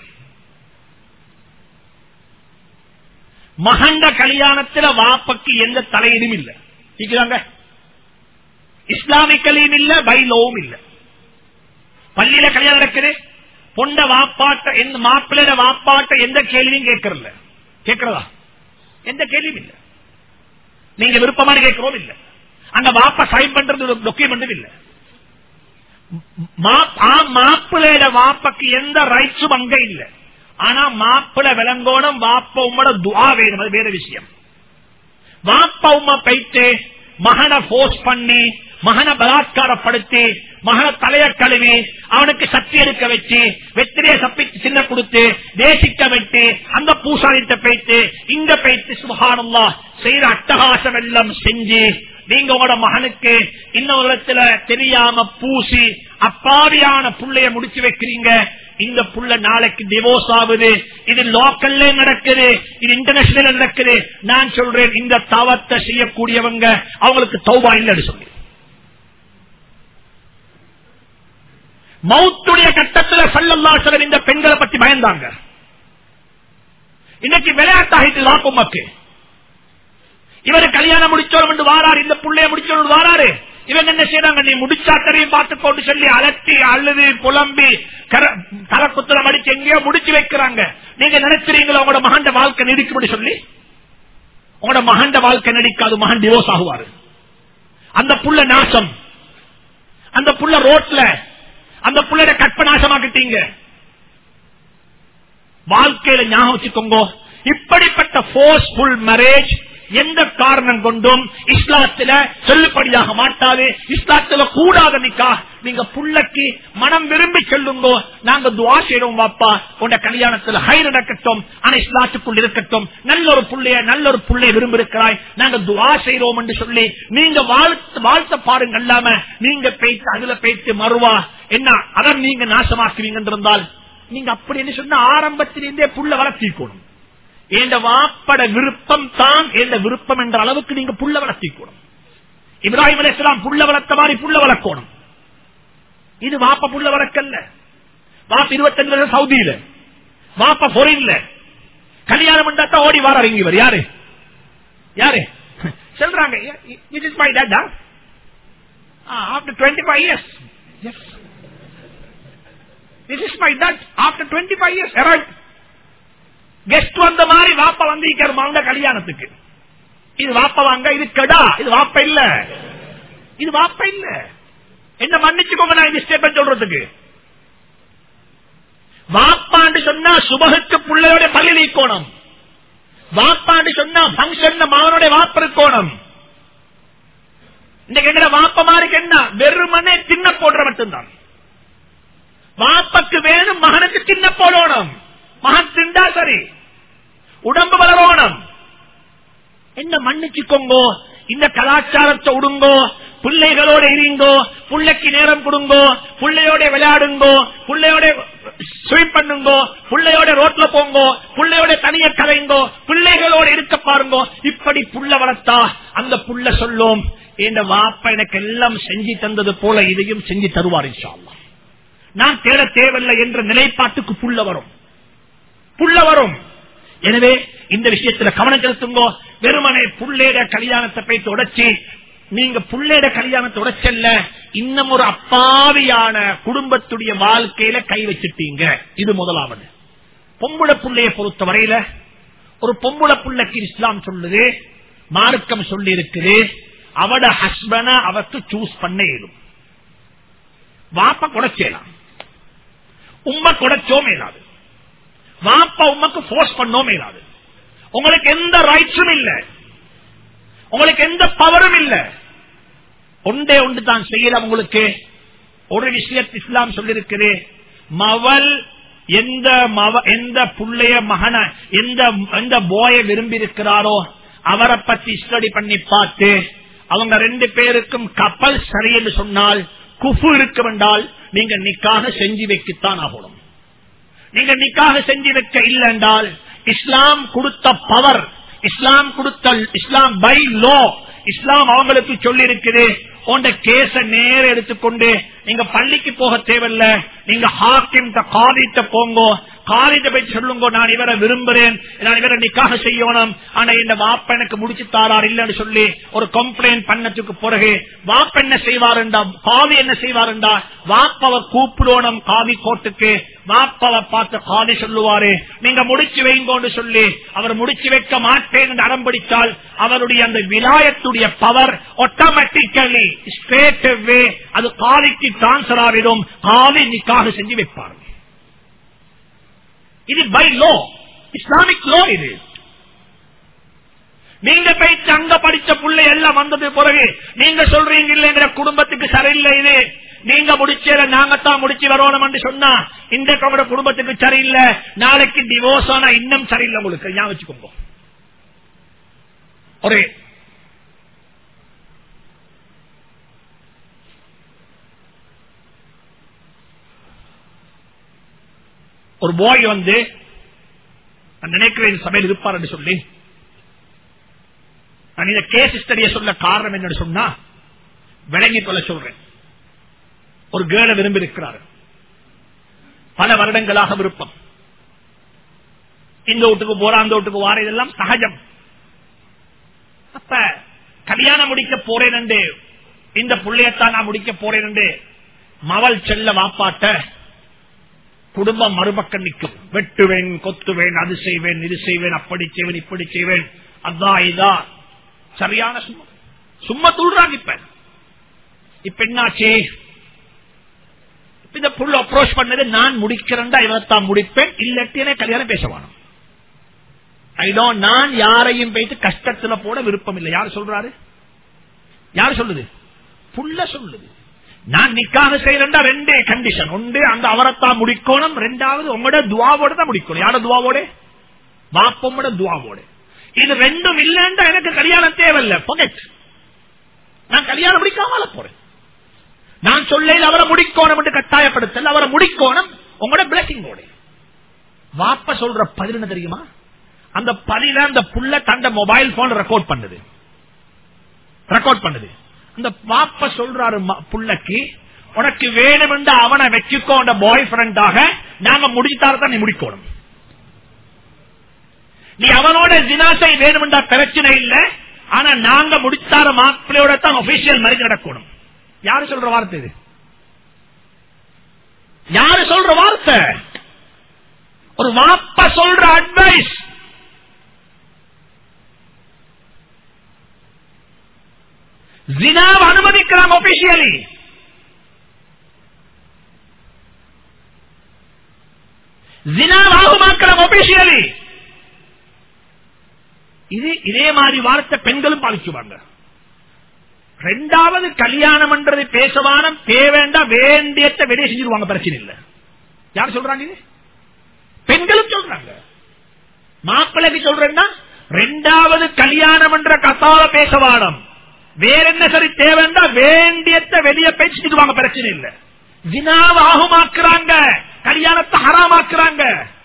மகண்ட கல்யாணத்துல வாப்பக்கு எந்த தலையீடும் இல்ல கேக்குறாங்க இஸ்லாமிக்கலையும் இல்ல பைலோவும் இல்ல பள்ளியில கல்யாணம் நடக்குது பொண்ட வாப்பாட்ட எந்த மாப்பிள்ளையோட வாப்பாட்ட எந்த கேள்வியும் கேட்கறல கேட்கறதா எந்த கேள்வியும் இல்ல நீங்க விருப்பமான கேட்கிறோம் இல்ல அங்க வாப்பா சைன் பண்றது டாக்குமெண்டும் இல்ல மாப்பிள்ளையோட வாப்பக்கு எந்த ரைட்ஸும் அங்க இல்ல ஆனா மாப்பிள்ள விளங்கோணும் வாப்ப உம்மோட துவா வேணும் அது வேற விஷயம் வாப்ப உமா பைத்து மகனை போர்ஸ் பண்ணி மகனை பலாத்காரப்படுத்தி மகனை தலைய கழுவி அவனுக்கு சக்தி எடுக்க வச்சு வெத்திரைய சப்பிச்சு சின்ன கொடுத்து தேசிக்க வைத்து அந்த பூசாரிட்ட பைத்து இங்க பைத்து சுகானம்லா செய்யற அட்டகாசம் எல்லாம் செஞ்சு நீங்க உங்களோட மகனுக்கு இன்னொரு இடத்துல தெரியாம பூசி அப்பாவியான புள்ளைய முடிச்சு வைக்கிறீங்க இந்த புள்ள நாளைக்கு டிவோர்ஸ் ஆகுது இது லோக்கல்ல நடக்குது இது இன்டர்நேஷனல் நடக்குது நான் சொல்றேன் இந்த தவத்தை செய்யக்கூடியவங்க அவங்களுக்கு தௌபா இல்லைன்னு சொல்லி மௌத்துடைய கட்டத்தில் சல்லல்லாசலம் இந்த பெண்களை பத்தி பயந்தாங்க இன்னைக்கு விளையாட்டாகிட்டு லாக்குமக்கு இவரு கல்யாணம் முடிச்சோம் என்று வாராரு இந்த புள்ளைய முடிச்சோம் வாராரு இவங்க என்ன செய்யறாங்க நீ முடிச்சாக்கரையும் பார்த்து கொண்டு சொல்லி அலட்டி அழுது புலம்பி தலை குத்துரம் அடிச்சு எங்கேயோ முடிச்சு வைக்கிறாங்க நீங்க நினைக்கிறீங்களா உங்களோட மகண்ட வாழ்க்கை நீடிக்கும் சொல்லி உங்களோட மகண்ட வாழ்க்கை நடிக்காது மகன் டிவோர்ஸ் ஆகுவாரு அந்த புள்ள நாசம் அந்த புள்ள ரோட்ல அந்த புள்ளைய கற்பநாசமாக்கிட்டீங்க வாழ்க்கையில ஞாபகம் வச்சுக்கோங்க இப்படிப்பட்ட போர்ஸ்ஃபுல் மேரேஜ் எந்த காரணம் கொண்டும் இஸ்லாத்துல செல்லுபடியாக மாட்டாது இஸ்லாத்துல கூடாத நிக்கா நீங்க புள்ளக்கு மனம் விரும்பி சொல்லுங்க நாங்க துவா செய்யறோம் வாப்பா உண்ட கல்யாணத்துல ஹை நடக்கட்டும் ஆனா இஸ்லாத்துக்குள் இருக்கட்டும் நல்ல ஒரு புள்ளைய நல்ல ஒரு புள்ளைய விரும்பி இருக்கிறாய் நாங்க துவா செய்யறோம் என்று சொல்லி நீங்க வாழ்த்து வாழ்த்த பாருங்க இல்லாம நீங்க பேச்சு அதுல பேச்சு மறுவா என்ன அதை நீங்க நாசமாக்குவீங்க இருந்தால் நீங்க அப்படி என்ன சொன்ன ஆரம்பத்திலிருந்தே புள்ள வளர்த்திக்கணும் எந்த வாப்பட விருப்பம் தான் எந்த விருப்பம் என்ற அளவுக்கு நீங்க புள்ள வளர்த்திக்கணும் இப்ராஹிம் அலிஸ்லாம் புள்ள வளர்த்த மாதிரி புள்ள வளர்க்கணும் இது வாப்ப புள்ள வளர்க்கல்ல வாப்ப இருபத்தஞ்சு வருஷம் சவுதியில வாப்ப பொறியில கல்யாணம் பண்ணாத்தான் ஓடி வாராரு இவர் யாரு யாரு சொல்றாங்க this is my dad after 25 years yes this is my dad after 25 years arrived guest வந்த மாதிரி வாப்ப வந்து வாங்க கல்யாணத்துக்கு இது வாப்ப வாங்க இது கடா இது வாப்ப இல்ல இது வாப்ப இல்ல என்ன மன்னிச்சுக்கோங்க நான் இந்த ஸ்டேட்மெண்ட் சொல்றதுக்கு வாப்பாண்டு சொன்னா சுபகுக்கு பிள்ளையோட பள்ளி நீக்கோணும் வாப்பாண்டு சொன்னா பங்கன் மகனோட வாப்ப இருக்கோணும் இன்னைக்கு எங்கட வாப்ப மாதிரி என்ன வெறுமனே தின்ன போடுற மட்டும்தான் வாப்பக்கு வேணும் மகனுக்கு தின்ன போடணும் மகன் திண்டா சரி உடம்பு வளரோணும் என்ன மன்னிச்சுக்கோங்கோ இந்த கலாச்சாரத்தை உடுங்கோ பிள்ளைகளோட இருங்கோ பிள்ளைக்கு நேரம் கொடுங்கோ பிள்ளையோட விளையாடுங்கோ பிள்ளையோட ஸ்விம் பண்ணுங்கோ பிள்ளையோட ரோட்ல போங்கோ பிள்ளையோட தனிய கலைங்கோ பிள்ளைகளோட இருக்க பாருங்கோ இப்படி புள்ள வளர்த்தா அந்த புள்ள சொல்லும் இந்த வாப்ப எனக்கு எல்லாம் செஞ்சு தந்தது போல இதையும் செஞ்சு தருவார் இன்ஷா அல்லாஹ். நான் தேட தேவையில்லை என்ற நிலைப்பாட்டுக்கு புள்ள வரும் புள்ள வரும் எனவே இந்த விஷயத்துல கவனம் செலுத்துங்கோ வெறுமனே புள்ளேட கல்யாணத்தை போய் உடைச்சி நீங்க புள்ளேட கல்யாணத்தை உடைச்சல்ல இன்னும் ஒரு அப்பாவியான குடும்பத்துடைய வாழ்க்கையில கை வச்சிட்டீங்க இது முதலாவது பொம்புட புள்ளைய பொறுத்த வரையில ஒரு பொம்புட புள்ளைக்கு இஸ்லாம் சொல்லுது மார்க்கம் சொல்லி இருக்குது அவட ஹஸ்பண்ட அவருக்கு சூஸ் பண்ண இயலும் வாப்ப குடைச்சேலாம் உம்ம குடைச்சோ மேலாது வாப்பா உமக்கு போர்ஸ் பண்ணோ மேலாது உங்களுக்கு எந்த ரைட்ஸும் இல்ல உங்களுக்கு எந்த பவரும் இல்ல ஒன்றே ஒன்று தான் செய்யலாம் உங்களுக்கு ஒரு விஷயத்தை இஸ்லாம் சொல்லிருக்குது மவல் எந்த மவ எந்த புள்ளைய மகன எந்த எந்த போய விரும்பி இருக்கிறாரோ அவரை பத்தி ஸ்டடி பண்ணி பார்த்து அவங்க ரெண்டு பேருக்கும் கப்பல் சரி என்று சொன்னால் குஃபு இருக்கும் என்றால் நீங்க நிக்காக செஞ்சு வைக்கத்தான் ஆகணும் நீங்க நிக்காக செஞ்சு வைக்க இல்லை என்றால் இஸ்லாம் கொடுத்த பவர் இஸ்லாம் கொடுத்த இஸ்லாம் பை லோ இஸ்லாம் அவங்களுக்கு சொல்லி இருக்குது உண்ட கேச நேர எடுத்துக்கொண்டு நீங்க பள்ளிக்கு போக தேவையில்ல நீங்க ஹாக்கிம் காலிட்ட போங்கோ காலிட்ட போய் சொல்லுங்க நான் இவரை விரும்புறேன் நான் இவரை நிக்காக செய்யணும் ஆனா இந்த வாப்ப எனக்கு முடிச்சு தாரார் இல்லன்னு சொல்லி ஒரு கம்ப்ளைண்ட் பண்ணதுக்கு பிறகு வாப்ப என்ன செய்வாருண்டா காவி என்ன செய்வாருண்டா வாப்பவ கூப்பிடணும் காவி கோட்டுக்கு வாப்பவ பார்த்து காதி சொல்லுவாரு நீங்க முடிச்சு வைங்கோன்னு சொல்லி அவர் முடிச்சு வைக்க மாட்டேன் என்று அடம்பிடித்தால் அவருடைய அந்த விலாயத்துடைய பவர் ஆட்டோமேட்டிக்கலி ஸ்ட்ரேட் வே அது காலிக்கு டிரான்ஸ்பர் ஆகிடும் காலி நிக்காக செஞ்சு வைப்பார் இது பை லோ இஸ்லாமிக் லோ இது நீங்க போயிட்டு அங்க படிச்ச புள்ளை எல்லாம் வந்தது பிறகு நீங்க சொல்றீங்க இல்லைங்கிற குடும்பத்துக்கு சரியில்லை இது நீங்க முடிச்சல நாங்கத்தான் முடிச்சு வரணும் என்று சொன்னா இந்த உங்களோட குடும்பத்துக்கு சரியில்லை நாளைக்கு டிவோர்ஸ் ஆனா இன்னும் சரியில்லை உங்களுக்கு ஞாபகம் வச்சுக்கோங்க ஒரு ஒரு பாய் வந்து நான் நினைக்கிறேன் சபையில் இருப்பார் என்று சொல்லி நான் இந்த கேஸ் ஸ்டடிய சொல்ல காரணம் என்னன்னு சொன்னா விளங்கி கொள்ள சொல்றேன் ஒரு கேர்ள விரும்பி இருக்கிறார் பல வருடங்களாக விருப்பம் இந்த வீட்டுக்கு போற அந்த வீட்டுக்கு வார இதெல்லாம் சகஜம் அப்ப கல்யாணம் முடிக்க போறேன் என்று இந்த புள்ளையத்தான் நான் முடிக்க போறேன் என்று மவள் செல்ல வாப்பாட்ட குடும்பம் மறுபக்கம் நிற்கும் வெட்டுவேன் கொத்துவேன் அது செய்வேன் இது செய்வேன் அப்படி செய்வேன் இப்படி செய்வேன் அதான் இதா சரியான சும்மா சும்மா துள்றாங்க இப்ப இப்ப என்னாச்சு இந்த புள்ள அப்ரோச் பண்ணது நான் முடிக்கிறேன்டா இவத்தான் முடிப்பேன் இல்லாட்டியே கல்யாணம் பேசவானோம் ஐடோ நான் யாரையும் போயிட்டு கஷ்டத்துல போட விருப்பம் இல்லை யார் சொல்றாரு யார் சொல்லுது புள்ள சொல்லுது நான் நிக்காக செய்யறா ரெண்டே கண்டிஷன் ஒன்று அந்த அவரைத்தான் முடிக்கணும் ரெண்டாவது உங்களோட துவாவோட தான் முடிக்கணும் யாரோட துவாவோட வாப்பமோட துவாவோட இது ரெண்டும் இல்லைன்றா எனக்கு கல்யாணம் தேவையில்லை பொகெட் நான் கல்யாணம் முடிக்காமல போறேன் நான் சொல்ல அவரை முடிக்கணும் என்று கட்டாயப்படுத்தல அவரை முடிக்கணும் உங்களோட பிளஸிங்கோட வாப்ப சொல்ற பதில் என்ன தெரியுமா அந்த பதில அந்த புள்ள தண்ட மொபைல் போன் ரெக்கார்ட் பண்ணுது ரெக்கார்ட் பண்ணுது அந்த பாப்ப சொல்றாரு புள்ளக்கு உனக்கு வேணுமென்று அவனை வச்சுக்கோ பாய் ஃப்ரெண்டாக நாங்க முடிச்சுட்டாரதான் நீ முடிக்கணும் நீ அவனோட ஜினாசை வேணுமென்றா பிரச்சனை இல்ல ஆனா நாங்க முடிச்சார மாப்பிள்ளையோட தான் ஒபிஷியல் மாதிரி நடக்கணும் யாரு சொல்ற வார்த்தை இது யாரு சொல்ற வார்த்தை ஒரு வாப்ப சொல்ற அட்வைஸ் ஜினாவை அனுமதிக்கிறாங்க ஒபிஷியலி ஜினாவாகுமாக்கிறாங்க ஒபிஷியலி இது இதே மாதிரி வார்த்தை பெண்களும் பாதிச்சுவாங்க ரெண்டாவது கல்யாணம் என்றது பேசவானம் தேவேண்டா வேண்டியத்தை வெளியே செஞ்சிருவாங்க பிரச்சனை இல்ல யார் சொல்றாங்க இது பெண்களும் சொல்றாங்க மாப்பிள்ளைக்கு சொல்றேன்னா ரெண்டாவது கல்யாணம் என்ற கத்தால பேசவானம் வேற என்ன சரி தேவைண்டா வேண்டியத்தை வெளியே பேசிடுவாங்க பிரச்சனை இல்ல ஜினாவை ஆகுமாக்குறாங்க கல்யாணத்தை ஹராமாக்குறாங்க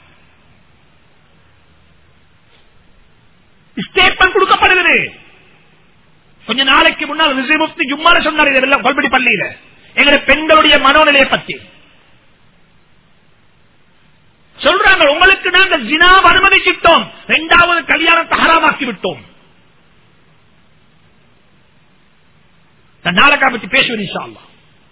ஸ்டேட்மெண்ட் கொடுக்கப்படுகிறது கொஞ்ச நாளைக்கு முன்னால் விஜய் முஃப்தி ஜும்மால சொன்னார் இதெல்லாம் கொல்படி பள்ளியில எங்களுடைய பெண்களுடைய மனோநிலையை பத்தி சொல்றாங்க உங்களுக்கு நாங்கள் ஜினாவை அனுமதிச்சிட்டோம் இரண்டாவது கல்யாணத்தை ஹராமாக்கி விட்டோம் நான் நாளைக்கா பத்தி பேசுவேன் இன்ஷா அல்லாஹ்.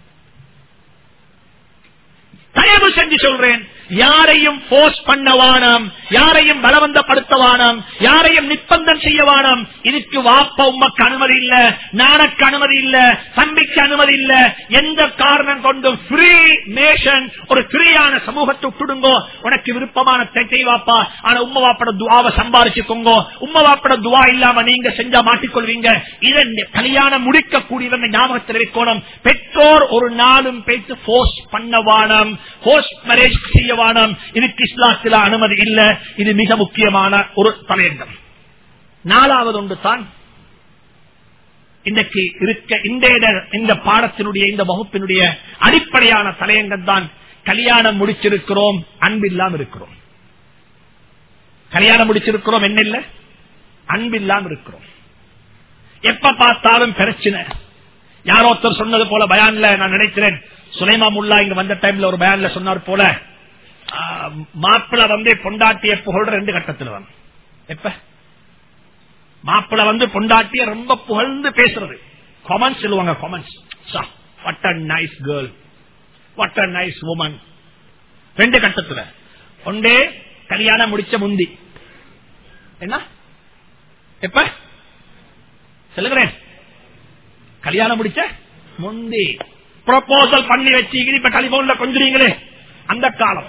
தயவு செஞ்சு சொல்றேன் யாரையும் போர்ஸ் பண்ணவானாம் யாரையும் பலவந்தப்படுத்தவானாம் யாரையும் நிப்பந்தம் செய்யவானாம் இதுக்கு வாப்ப உமக்கு அனுமதி இல்ல நானக்கு அனுமதி இல்ல தம்பிக்கு அனுமதி இல்ல எந்த காரணம் கொண்டும் ஃப்ரீ நேஷன் ஒரு ஃப்ரீயான சமூகத்தை விட்டுடுங்கோ உனக்கு விருப்பமான செய்வாப்பா ஆனா உம்ம வாப்பட துவாவை சம்பாரிச்சுக்கோங்க உம்ம வாப்பட துவா இல்லாம நீங்க செஞ்சா மாட்டிக்கொள்வீங்க இதை கல்யாணம் முடிக்கக்கூடியவங்க ஞாபகத்தில் இருக்கணும் பெற்றோர் ஒரு நாளும் பேச்சு போர்ஸ் பண்ணவானம் போர்ஸ் மேரேஜ் செய்யவானம் இதுக்கு இஸ்லாத்தில அனுமதி இல்ல இது மிக முக்கியமான ஒரு தலையங்கம் நாலாவது ஒன்று தான் இன்றைக்கு இருக்க இந்த இட- இந்த பாடத்தினுடைய இந்த வகுப்பினுடைய அடிப்படையான தலையங்கம் தான் கல்யாணம் முடிச்சிருக்கிறோம் அன்பில்லாம இருக்கிறோம் கல்யாணம் முடிச்சிருக்கிறோம் என்ன இல்ல அன்பில்லாம இருக்கிறோம் எப்ப பார்த்தாலும் பிரச்சனை யாரோ ஒருத்தர் சொன்னது போல பயான்ல நான் நினைக்கிறேன் சுலைமா முல்லா இங்க வந்த டைம்ல ஒரு பயான்ல சொன்னார் போல மாப்பிள்ள வந்து பொண்டாட்டிய புகழ்ற ரெண்டு கட்டத்துல வந்து எப்ப மாப்பிள்ள வந்து பொண்டாட்டிய ரொம்ப புகழ்ந்து பேசுறது கொமன்ஸ் சொல்லுவாங்க comments what a nice girl what a nice woman ரெண்டு கட்டத்துல ஒன்றே கல்யாணம் முடிச்ச முந்தி என்ன எப்ப சொல்லுகிறேன் கல்யாணம் முடிச்ச முந்தி ப்ரொபோசல் பண்ணி வச்சு இப்ப டெலிபோன்ல கொஞ்சுறீங்களே அந்த காலம்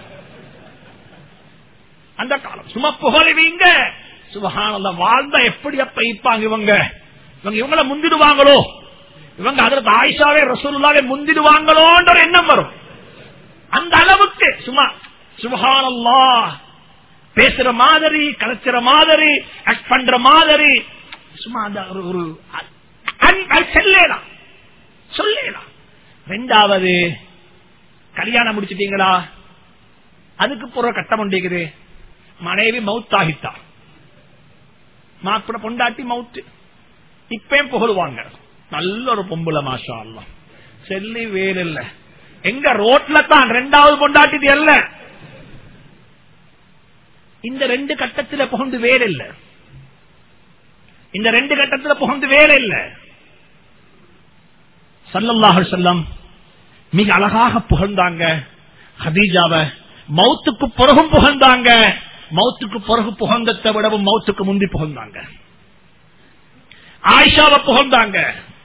அந்த காலம் சும்மா புகழுவீங்க சுபகானந்த வாழ்ந்தா எப்படி அப்ப இப்பாங்க இவங்க இவங்க இவங்கள முந்திடுவாங்களோ இவங்க அதற்கு ஆயிஷாவே ரசூலுல்லாவே முந்திடுவாங்களோன்ற ஒரு எண்ணம் வரும் அந்த அளவுக்கு சும்மா சுபகானல்லா பேசுற மாதிரி கலைச்சிற மாதிரி ஆக்ட் பண்ற மாதிரி சும்மா அந்த ஒரு- ஒரு அன்- அது சொல்லலாம் சொல்லலாம் ரெண்டாவது கல்யாணம் முடிச்சிட்டீங்களா அதுக்கு போற கட்டம் உண்டிக்குது மனைவி மவுத் ஆகிட்டா மாப்பிட பொண்டாட்டி மவுத்து இப்பயும் புகழுவாங்க நல்ல ஒரு பொம்புல மாஷா அல்லாஹ் செல்லி வேறு இல்ல எங்க ரோட்ல தான் ரெண்டாவது பொண்டாட்டி அல்ல இந்த ரெண்டு கட்டத்துல புகழ்ந்து வேறு இல்ல இந்த ரெண்டு கட்டத்துல புகழ்ந்து வேறு இல்ல சல்லல்லாஹு செல்லம் மிக அழகாக புகழ்ந்தாங்க ஹதீஜாவ மௌத்துக்கு பிறகும் புகழ்ந்தாங்க மௌத்துக்கு பிறகு புகழ்ந்தத்தை விடவும் மௌத்துக்கு முந்தி புகழ்ந்தாங்க ஆயிஷாவை புகழ்ந்தாங்க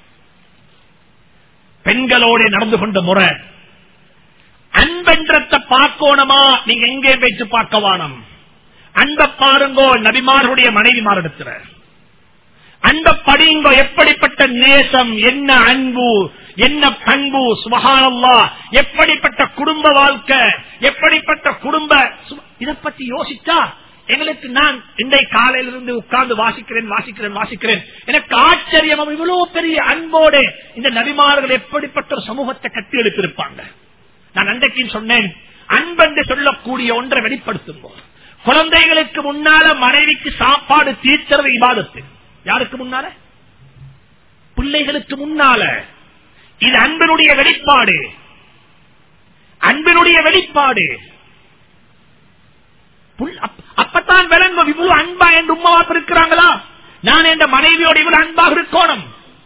பெண்களோட நடந்து கொண்ட முறை அன்பென்றத்தை பார்க்கணுமா நீங்க எங்கே வைத்து பார்க்க வானம் அன்பை பாருங்கோ நபிமாருடைய மனைவி மாறிடத்துல அன்ப படியுங்கோ எப்படிப்பட்ட நேசம் என்ன அன்பு என்ன பண்பு சுபகானல்லா எப்படிப்பட்ட குடும்ப வாழ்க்கை எப்படிப்பட்ட குடும்ப இதை பத்தி யோசிச்சா எங்களுக்கு நான் இன்றை காலையிலிருந்து உட்கார்ந்து வாசிக்கிறேன் வாசிக்கிறேன் வாசிக்கிறேன் எனக்கு ஆச்சரியம் இவ்வளவு பெரிய அன்போடு இந்த நபிமார்கள் எப்படிப்பட்ட ஒரு சமூகத்தை கட்டி எழுப்பியிருப்பாங்க நான் அன்றைக்கு சொன்னேன் அன்பென்று சொல்லக்கூடிய ஒன்றை வெளிப்படுத்தும் குழந்தைகளுக்கு முன்னால மனைவிக்கு சாப்பாடு தீர்த்தறது இபாதத்து யாருக்கு முன்னால பிள்ளைகளுக்கு முன்னால இது அன்பினுடைய வெளிப்பாடு அன்பினுடைய வெளிப்பாடு புல்- அப்- அப்பத்தான் விளங்கும் இவ்வளவு அன்பா என்று உமாவாப்பு இருக்கிறாங்களா நான் என்ற மனைவியோட இவ்வளவு அன்பாக இருக்கணும்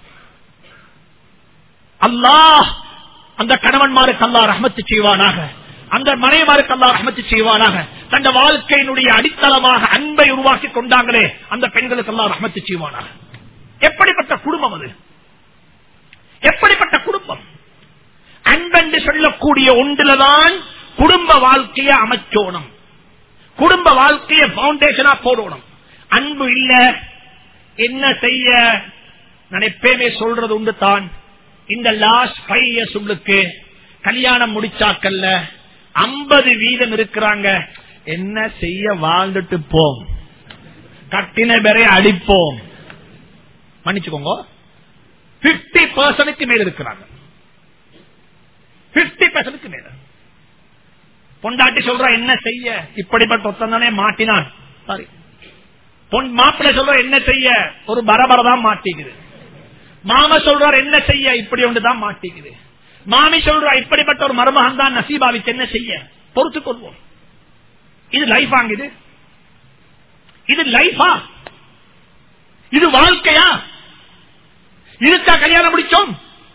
அல்லாஹ் அந்த கணவன்மாருக்கு அல்லாஹ் ரஹமத்து செய்வானாக அந்த மனைவிமாருக்கு அல்லாஹ் ரஹமத்து செய்வானாக தந்த வாழ்க்கையினுடைய அடித்தளமாக அன்பை உருவாக்கி கொண்டாங்களே அந்த பெண்களுக்கு அல்லாஹ் ரஹமத்து செய்வானாக எப்படிப்பட்ட குடும்பம் அது எப்படிப்பட்ட குடும்பம் அன்பென்று சொல்லக்கூடிய ஒன்றுலதான் குடும்ப வாழ்க்கையை அமைச்சோணும் குடும்ப வாழ்க்கையை பவுண்டேஷனா போடணும் அன்பு இல்ல என்ன செய்ய நான் எப்பயுமே சொல்றது உண்டு தான் இந்த லாஸ்ட் ஃபைவ் இயர்ஸ் உள்ளுக்கு கல்யாணம் முடிச்சாக்கல்ல ஐம்பது வீதம் இருக்கிறாங்க என்ன செய்ய வாழ்ந்துட்டு போம் கட்டின பேரை அடிப்போம் மன்னிச்சுக்கோங்க பிப்டி பர்சனுக்கு மேல இருக்கிறாங்க பிப்டி பர்சனுக்கு மேல பொண்டாட்டி சொல்ற என்ன செய்ய இப்படிப்பட்ட ஒத்தந்தானே மாட்டினான் சாரி பொன் மாப்பிள்ளை சொல்ற என்ன செய்ய ஒரு பரபரதான் மாட்டிக்குது மாம சொல்றார் என்ன செய்ய இப்படி ஒன்றுதான் மாட்டிக்குது மாமி சொல்றா இப்படிப்பட்ட ஒரு மருமகன் தான் நசீபாவிக்கு என்ன செய்ய பொறுத்துக் கொள்வோம் இது லைஃப் ஆங்குது இது லைஃபா இது வாழ்க்கையா இதுக்கா கல்யாணம் முடிச்சோம்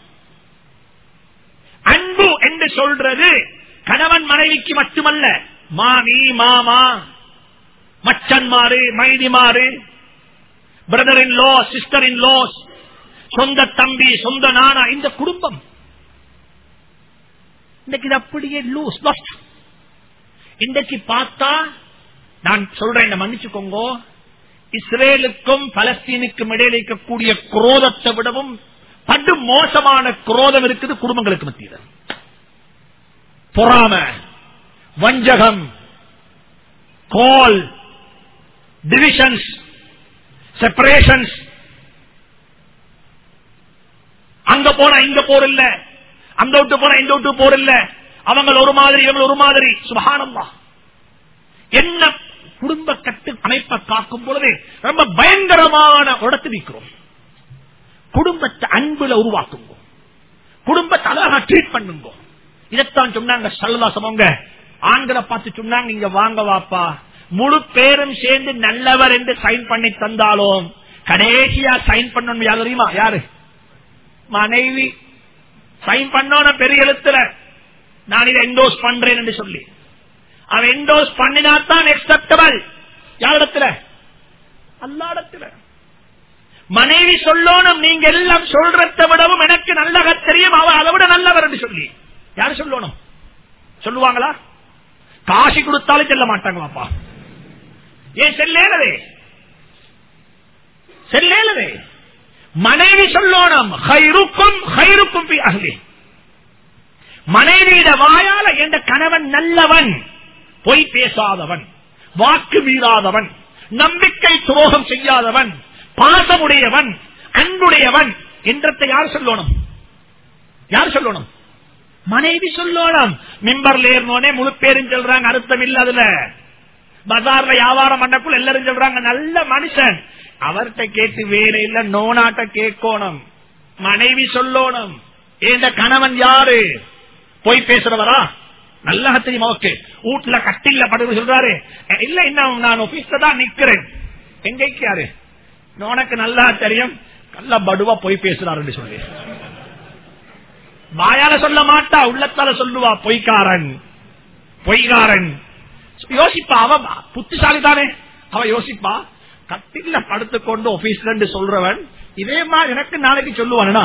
அன்பு என்று சொல்றது கணவன் மனைவிக்கு மட்டுமல்ல மாமி மாமா மச்சன்மாரு மைதிமாரு brother in law sister in law சொந்த தம்பி சொந்த நானா இந்த குடும்பம் இன்னைக்கு இது அப்படியே லூஸ் லாஸ்ட் இன்றைக்கு பார்த்தா நான் சொல்றேன் என்ன மன்னிச்சுக்கோங்க இஸ்ரேலுக்கும் பலஸ்தீனுக்கும் இடையில இருக்கக்கூடிய குரோதத்தை விடவும் படு மோசமான குரோதம் இருக்குது குடும்பங்களுக்கு மத்தியில் பொறாம வஞ்சகம் கோல் டிவிஷன்ஸ் செப்பரேஷன்ஸ் அங்க போனா இங்க போர் இல்ல அந்த விட்டு போனா இந்த விட்டு போர் இல்ல அவங்க ஒரு மாதிரி இவங்க ஒரு மாதிரி சுபகானம்மா என்ன குடும்ப கட்டு அமைப்பை காக்கும் பொழுது ரொம்ப பயங்கரமான இடத்தில் நிற்கிறோம் குடும்பத்தை அன்புல உருவாக்குங்க குடும்பத்தை அழகா ட்ரீட் பண்ணுங்க இதைத்தான் சொன்னாங்க சல்லதாசமங்க ஆண்களை பார்த்து சொன்னாங்க இங்க வாங்க வாப்பா முழு பேரும் சேர்ந்து நல்லவர் என்று சைன் பண்ணி தந்தாலும் கடைசியா சைன் பண்ணணும் யாரு தெரியுமா யாரு மனைவி சைன் பண்ணோன பெரிய எழுத்துல நான் இதை என்டோஸ் பண்றேன் என்று சொல்லி அவன் என்டோஸ் பண்ணினாத்தான் எக்ஸப்டபிள் யாரிடத்துல அல்லாடத்துல மனைவி சொல்லணும் நீங்க எல்லாம் சொல்றத விடவும் எனக்கு நல்லக தெரியும் அவ அதை விட நல்லவர் என்று சொல்லி யாரு சொல்லணும் சொல்லுவாங்களா காசி கொடுத்தாலும் செல்ல மாட்டாங்களாப்பா ஏன் செல்லேலவே செல்லேலவே மனைவி சொல்லணும் ஹைருக்கும் ஹைருக்கும் அகலி மனைவியிட வாயால என்ற கணவன் நல்லவன் பொய் பேசாதவன் வாக்கு மீறாதவன் நம்பிக்கை துரோகம் செய்யாதவன் பாசமுடையவன் அன்புடையவன் என்றத்தை யார் சொல்லணும் யார் சொல்லணும் மனைவி சொல்லணும் மிம்பர்ல ஏறினோனே முழு பேரும் சொல்றாங்க அர்த்தம் இல்ல அதுல பஜார்ல வியாபாரம் பண்ணக்குள்ள எல்லாரும் சொல்றாங்க நல்ல மனுஷன் அவர்கிட்ட கேட்டு வேற இல்ல நோனாட்ட கேட்கணும் மனைவி சொல்லணும் இந்த கணவன் யாரு போய் பேசுறவரா நல்லா தெரியுமா ஓகே வீட்டுல கட்டில படுக்க சொல்றாரு இல்ல இன்னும் நான் ஆபீஸ்ல தான் நிக்கிறேன் எங்க யாரு உனக்கு நல்லா தெரியும் நல்ல படுவா போய் பேசுறாருன்னு சொல்லி வாயால சொல்ல மாட்டா உள்ளத்தால சொல்லுவா பொய்க்காரன் பொய்காரன் யோசிப்பா அவ புத்திசாலி தானே அவ யோசிப்பா கட்டில படுத்துக்கொண்டு ஆபீஸ்ல சொல்றவன் இதே மாதிரி எனக்கு நாளைக்கு சொல்லுவானா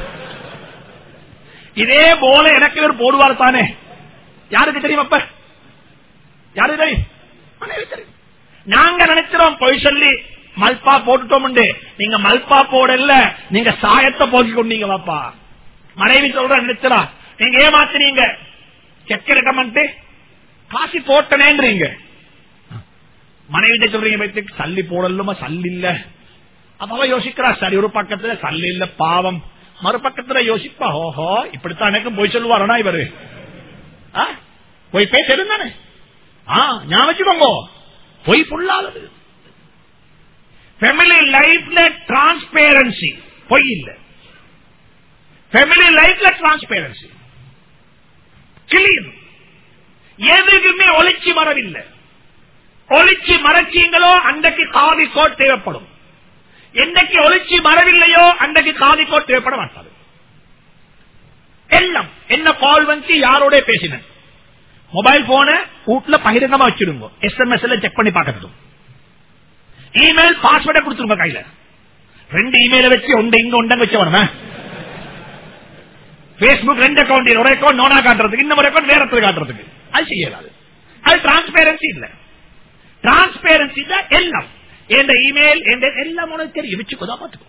இதே போல எனக்கு இவர் போடுவார் தானே யாருக்கு தெரியும் அப்ப யாருக்கு தெரியும் தெரியும் நாங்க நினைக்கிறோம் பொய் சொல்லி மல்பா போட்டுட்டோம் நீங்க மல்பா போடல நீங்க சாயத்தை போக்கி கொண்டீங்க பாப்பா மனைவி சொல்ற நினைச்சா நீங்க ஏமாத்தினீங்க செக் ரெக்கமெண்ட் காசி போட்டனேன்றீங்க மனைவி சொல்றீங்க சல்லி போடலுமா சல்லி இல்ல அப்ப யோசிக்கிறா சரி ஒரு பக்கத்துல சல்லி இல்ல பாவம் மறுபக்கத்துல யோசிப்பா ஓஹோ இப்படித்தான் எனக்கும் போய் சொல்லுவாரா இவரு போய் பேச தானே ஞாபகம் வச்சுக்கோங்க பொய் புல்லாதது ஃபேமிலி லைஃப்ல டிரான்ஸ்பேரன்சி பொய் இல்ல ஃபேமிலி லைஃப்ல டிரான்ஸ்பேரன்சி கிளீன் எதுக்குமே ஒளிச்சு மரவில்லை ஒளிச்சு மறைச்சீங்களோ அன்றைக்கு காதி கோட் தேவைப்படும் என்னைக்கு ஒளிச்சு மறவில்லையோ அன்றைக்கு காதி கோட் தேவைப்பட மாட்டாது எல்லாம் என்ன கால் வந்து யாரோட பேசினேன் மொபைல் போன வீட்டுல பகிரங்கமா வச்சிருங்க எஸ்எம்எஸ் செக் பண்ணி பார்க்கட்டும் இமெயில் பாஸ்வேர்டை கொடுத்துருங்க கையில ரெண்டு இமெயில வச்சு ஒன்று இங்க ஒண்டங்க வச்சு வரணும் பேஸ்புக் ரெண்டு அக்கௌண்ட் ஒரு அக்கௌண்ட் நோனா காட்டுறதுக்கு இன்னொரு அக்கௌண்ட் வேற இடத்துல காட்டுறதுக்கு அது செய்யலாது அது டிரான்ஸ்பேரன்சி இல்ல டிரான்ஸ்பேரன்சி தான் எல்லாம் எந்த இமெயில் எந்த எல்லாம் உனக்கு தெரியும் வச்சுக்கோதான் பார்த்துக்கோ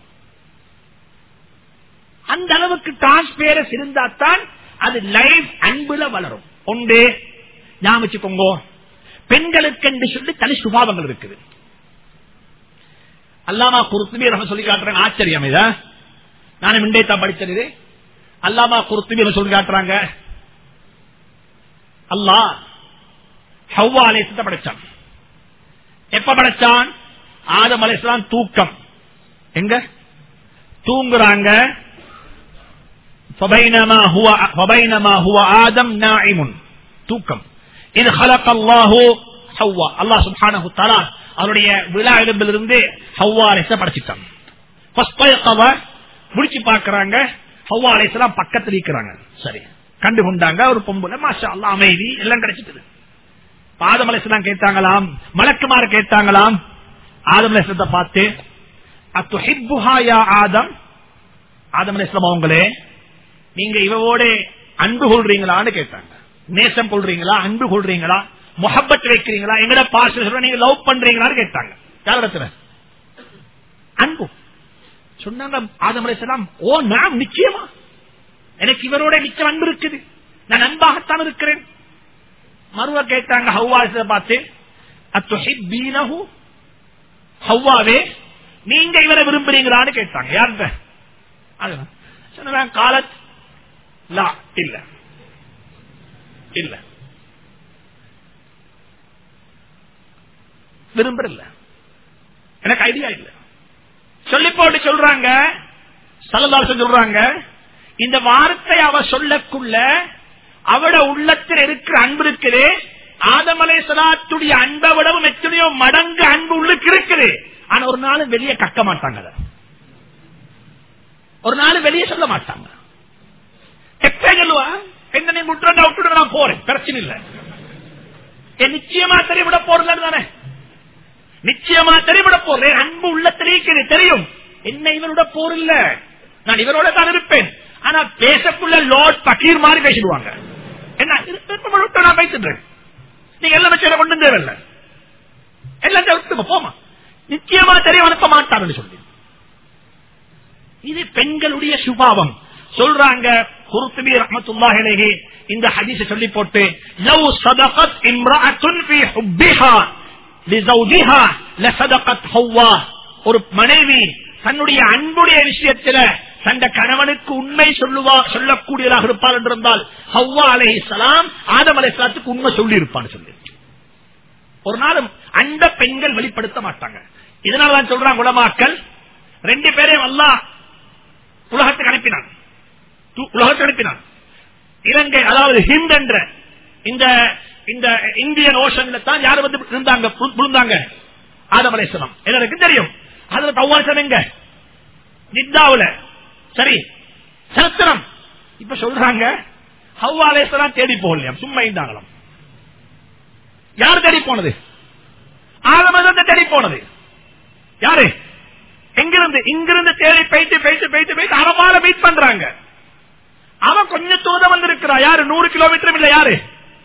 அந்த அளவுக்கு டிரான்ஸ்பேரன்ஸ் இருந்தா தான் அது லைஃப் அன்புல வளரும் ஒன்று ஞாபகம் வச்சுக்கோங்க பெண்களுக்கு என்று சொல்லி தனி சுபாவங்கள் இருக்குது அல்லாமா குருத்துமி ரகம் சொல்லி காட்டுறாங்க ஆச்சரியம் இதா நானும் இண்டே தான் படிச்சது அல்லாமா குருத்துமி சொல்லி காட்டுறாங்க அல்லாஹ் ஹவ்வா அலேசத்தை படைச்சான் எப்ப படைச்சான் ஆதம் அலேசலாம் தூக்கம் எங்க தூங்குறாங்க فبينما هو فبينما هو آدم نائم தூக்கம் இது خلق الله ஹவ்வா அல்லாஹ் சுப்ஹானஹு தஆலா அவருடைய விழா எலும்பிலிருந்து ஹவ்வா அலைஹிஸ்ஸலாம் படைச்சிட்டான் ஃபஸ்தைகவ முடிச்சு பார்க்கறாங்க ஹவ்வா அலைஹிஸ்ஸலாம் பக்கத்துல இருக்கிறாங்க சரி கண்டு கொண்டாங்க ஒரு பொம்பளை மாஷா அல்லாஹ் அமைதி எல்லாம் கிடைச்சிட்டது ஆதம் அலைஹிஸ்ஸலாம் கேட்டாங்களாம் மலக்குமார் கேட்டாங்களாம் ஆதம் அலைஹிஸ்ஸலத்தை பார்த்து அத்துஹிப்புஹா யா ஆதம் ஆதம் அலைஹிஸ்ஸலாம் அவங்களே நீங்க இவவோட அன்பு கொள்றீங்களான்னு கேட்டாங்க நேசம் கொள்றீங்களா அன்பு கொள்றீங்களா முகப்பத் வைக்கிறீங்களா எங்கட பாச நீங்க லவ் பண்றீங்களான்னு கேட்டாங்க யாரிடத்துல அன்பு சொன்னாங்க ஆதம் அலைஹிஸ்ஸலாம் ஓ நான் நிச்சயமா எனக்கு இவரோட நிச்சயம் அன்பு இருக்குது நான் அன்பாகத்தான் இருக்கிறேன் மறுவ கேட்டாங்க ஹவ்வாச பார்த்து அத்துஹிப்பீனஹு ஹவ்வாவே நீங்க இவரை விரும்புறீங்களான்னு கேட்டாங்க யார்கிட்ட அதுதான் சொன்னாங்க காலத் லா இல்ல இல்ல விரும்புறல எனக்கு ஐடியா இல்ல சொல்லி போட்டு சொல்றாங்க சலதாசன் சொல்றாங்க இந்த வார்த்தை அவ சொல்லக்குள்ள அவட உள்ளத்தில் இருக்கிற அன்பு இருக்குது ஆதமலை சலாத்துடைய அன்பை விடவும் எத்தனையோ மடங்கு அன்பு உள்ளுக்கு இருக்குது ஆனா ஒரு நாள் வெளியே கக்க மாட்டாங்க அதை. ஒரு நாள் வெளியே சொல்ல மாட்டாங்க எப்ப சொல்லுவா என்ன நீ விட்டுறா விட்டுட்டு நான் போறேன் பிரச்சனை இல்ல என் நிச்சயமா தெரிவிட போறது தானே நிச்சயமா தெரிவிட போறேன் அன்பு உள்ளத்திலே இருக்குது, தெரியும் என்ன இவரோட போர் இல்ல நான் இவரோட தான் இருப்பேன் ஆனா பேசக்குள்ள லார்ட் பக்கீர் மாதிரி பேசிடுவாங்க என்ன இருப்பேன் விட்டு நான் பேசிடுறேன் நீங்க எல்லாம் வச்சு கொண்டு தேவையில்ல எல்லாம் விட்டு போமா நிச்சயமா தெரியும் அனுப்ப மாட்டாருன்னு சொல்லி இது பெண்களுடைய சுபாவம் சொல்றாங்க குருத்துபி ரஹமத்துல்லாஹி அலைஹி இந்த ஹதீஸ சொல்லி போட்டு லவ் சதகத் இம்ரஅத்துன் ஃபீ ஹுப்பிஹா லிஸௌஜிஹா லசதகத் ஹவ்வா ஒரு மனைவி தன்னுடைய அன்புடைய விஷயத்துல தந்த கணவனுக்கு உண்மை சொல்லுவா சொல்லக்கூடியதாக இருப்பார் என்றிருந்தால் ஹவ்வா அலைஹிஸ்ஸலாம் ஆதம் அலைஹிஸ்ஸலாத்துக்கு உண்மை சொல்லி இருப்பான்னு சொல்லி ஒரு நாளும் அந்த பெண்கள் வெளிப்படுத்த மாட்டாங்க இதனால தான் சொல்றாங்க உலமாக்கள் ரெண்டு பேரையும் அல்லாஹ் உலகத்துக்கு அனுப்பினான் து- உலகத்துக்கு அனுப்பினான் இலங்கை அதாவது ஹிந்த் என்ற இந்த இந்த இந்தியன் ஓஷன்ல தான் யார் வந்து இருந்தாங்க வி- விழுந்தாங்க ஆதம் அலைஹிஸ்ஸலாம் எல்லாருக்கும் தெரியும் அதுல தவாசம் எங்க நித்தாவுல சரி சரித்திரம் இப்ப சொல்றாங்க ஹவ்வா அலைஹிஸ்ஸலாம் தேடி போகலையாம் சும்மா இருந்தாங்களாம் யார் தேடி போனது ஆதம் தேடி போனது யாரு எங்கிருந்து இங்கிருந்து தேடி போயிட்டு போயிட்டு போயிட்டு போயிட்டு அரபால வெயிட் பண்றாங்க அவன் கொஞ்சம் தூரம் வந்திருக்கிறா யாரு நூறு கிலோமீட்டர் இல்ல யாரு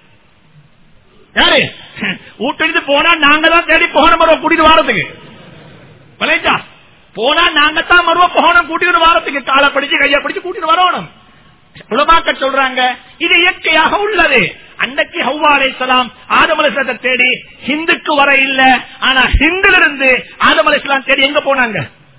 யாரு வீட்டு போனா நாங்க தான் தேடி போகணும் மருவ கூட்டிட்டு வாரத்துக்கு விளைச்சா போனா நாங்க தான் மருவ போகணும் கூட்டிட்டு வாரத்துக்கு காலை பிடிச்சு கையை பிடிச்சு கூட்டிட்டு வரணும் உலமாக்க சொல்றாங்க இது இயற்கையாக உள்ளது அன்னைக்கு ஹவ்வா அலைசலாம் ஆதம் அலைசலத்தை தேடி ஹிந்துக்கு வர இல்ல ஆனா ஹிந்துல இருந்து ஆதம் அலைசலாம் தேடி எங்க போனாங்க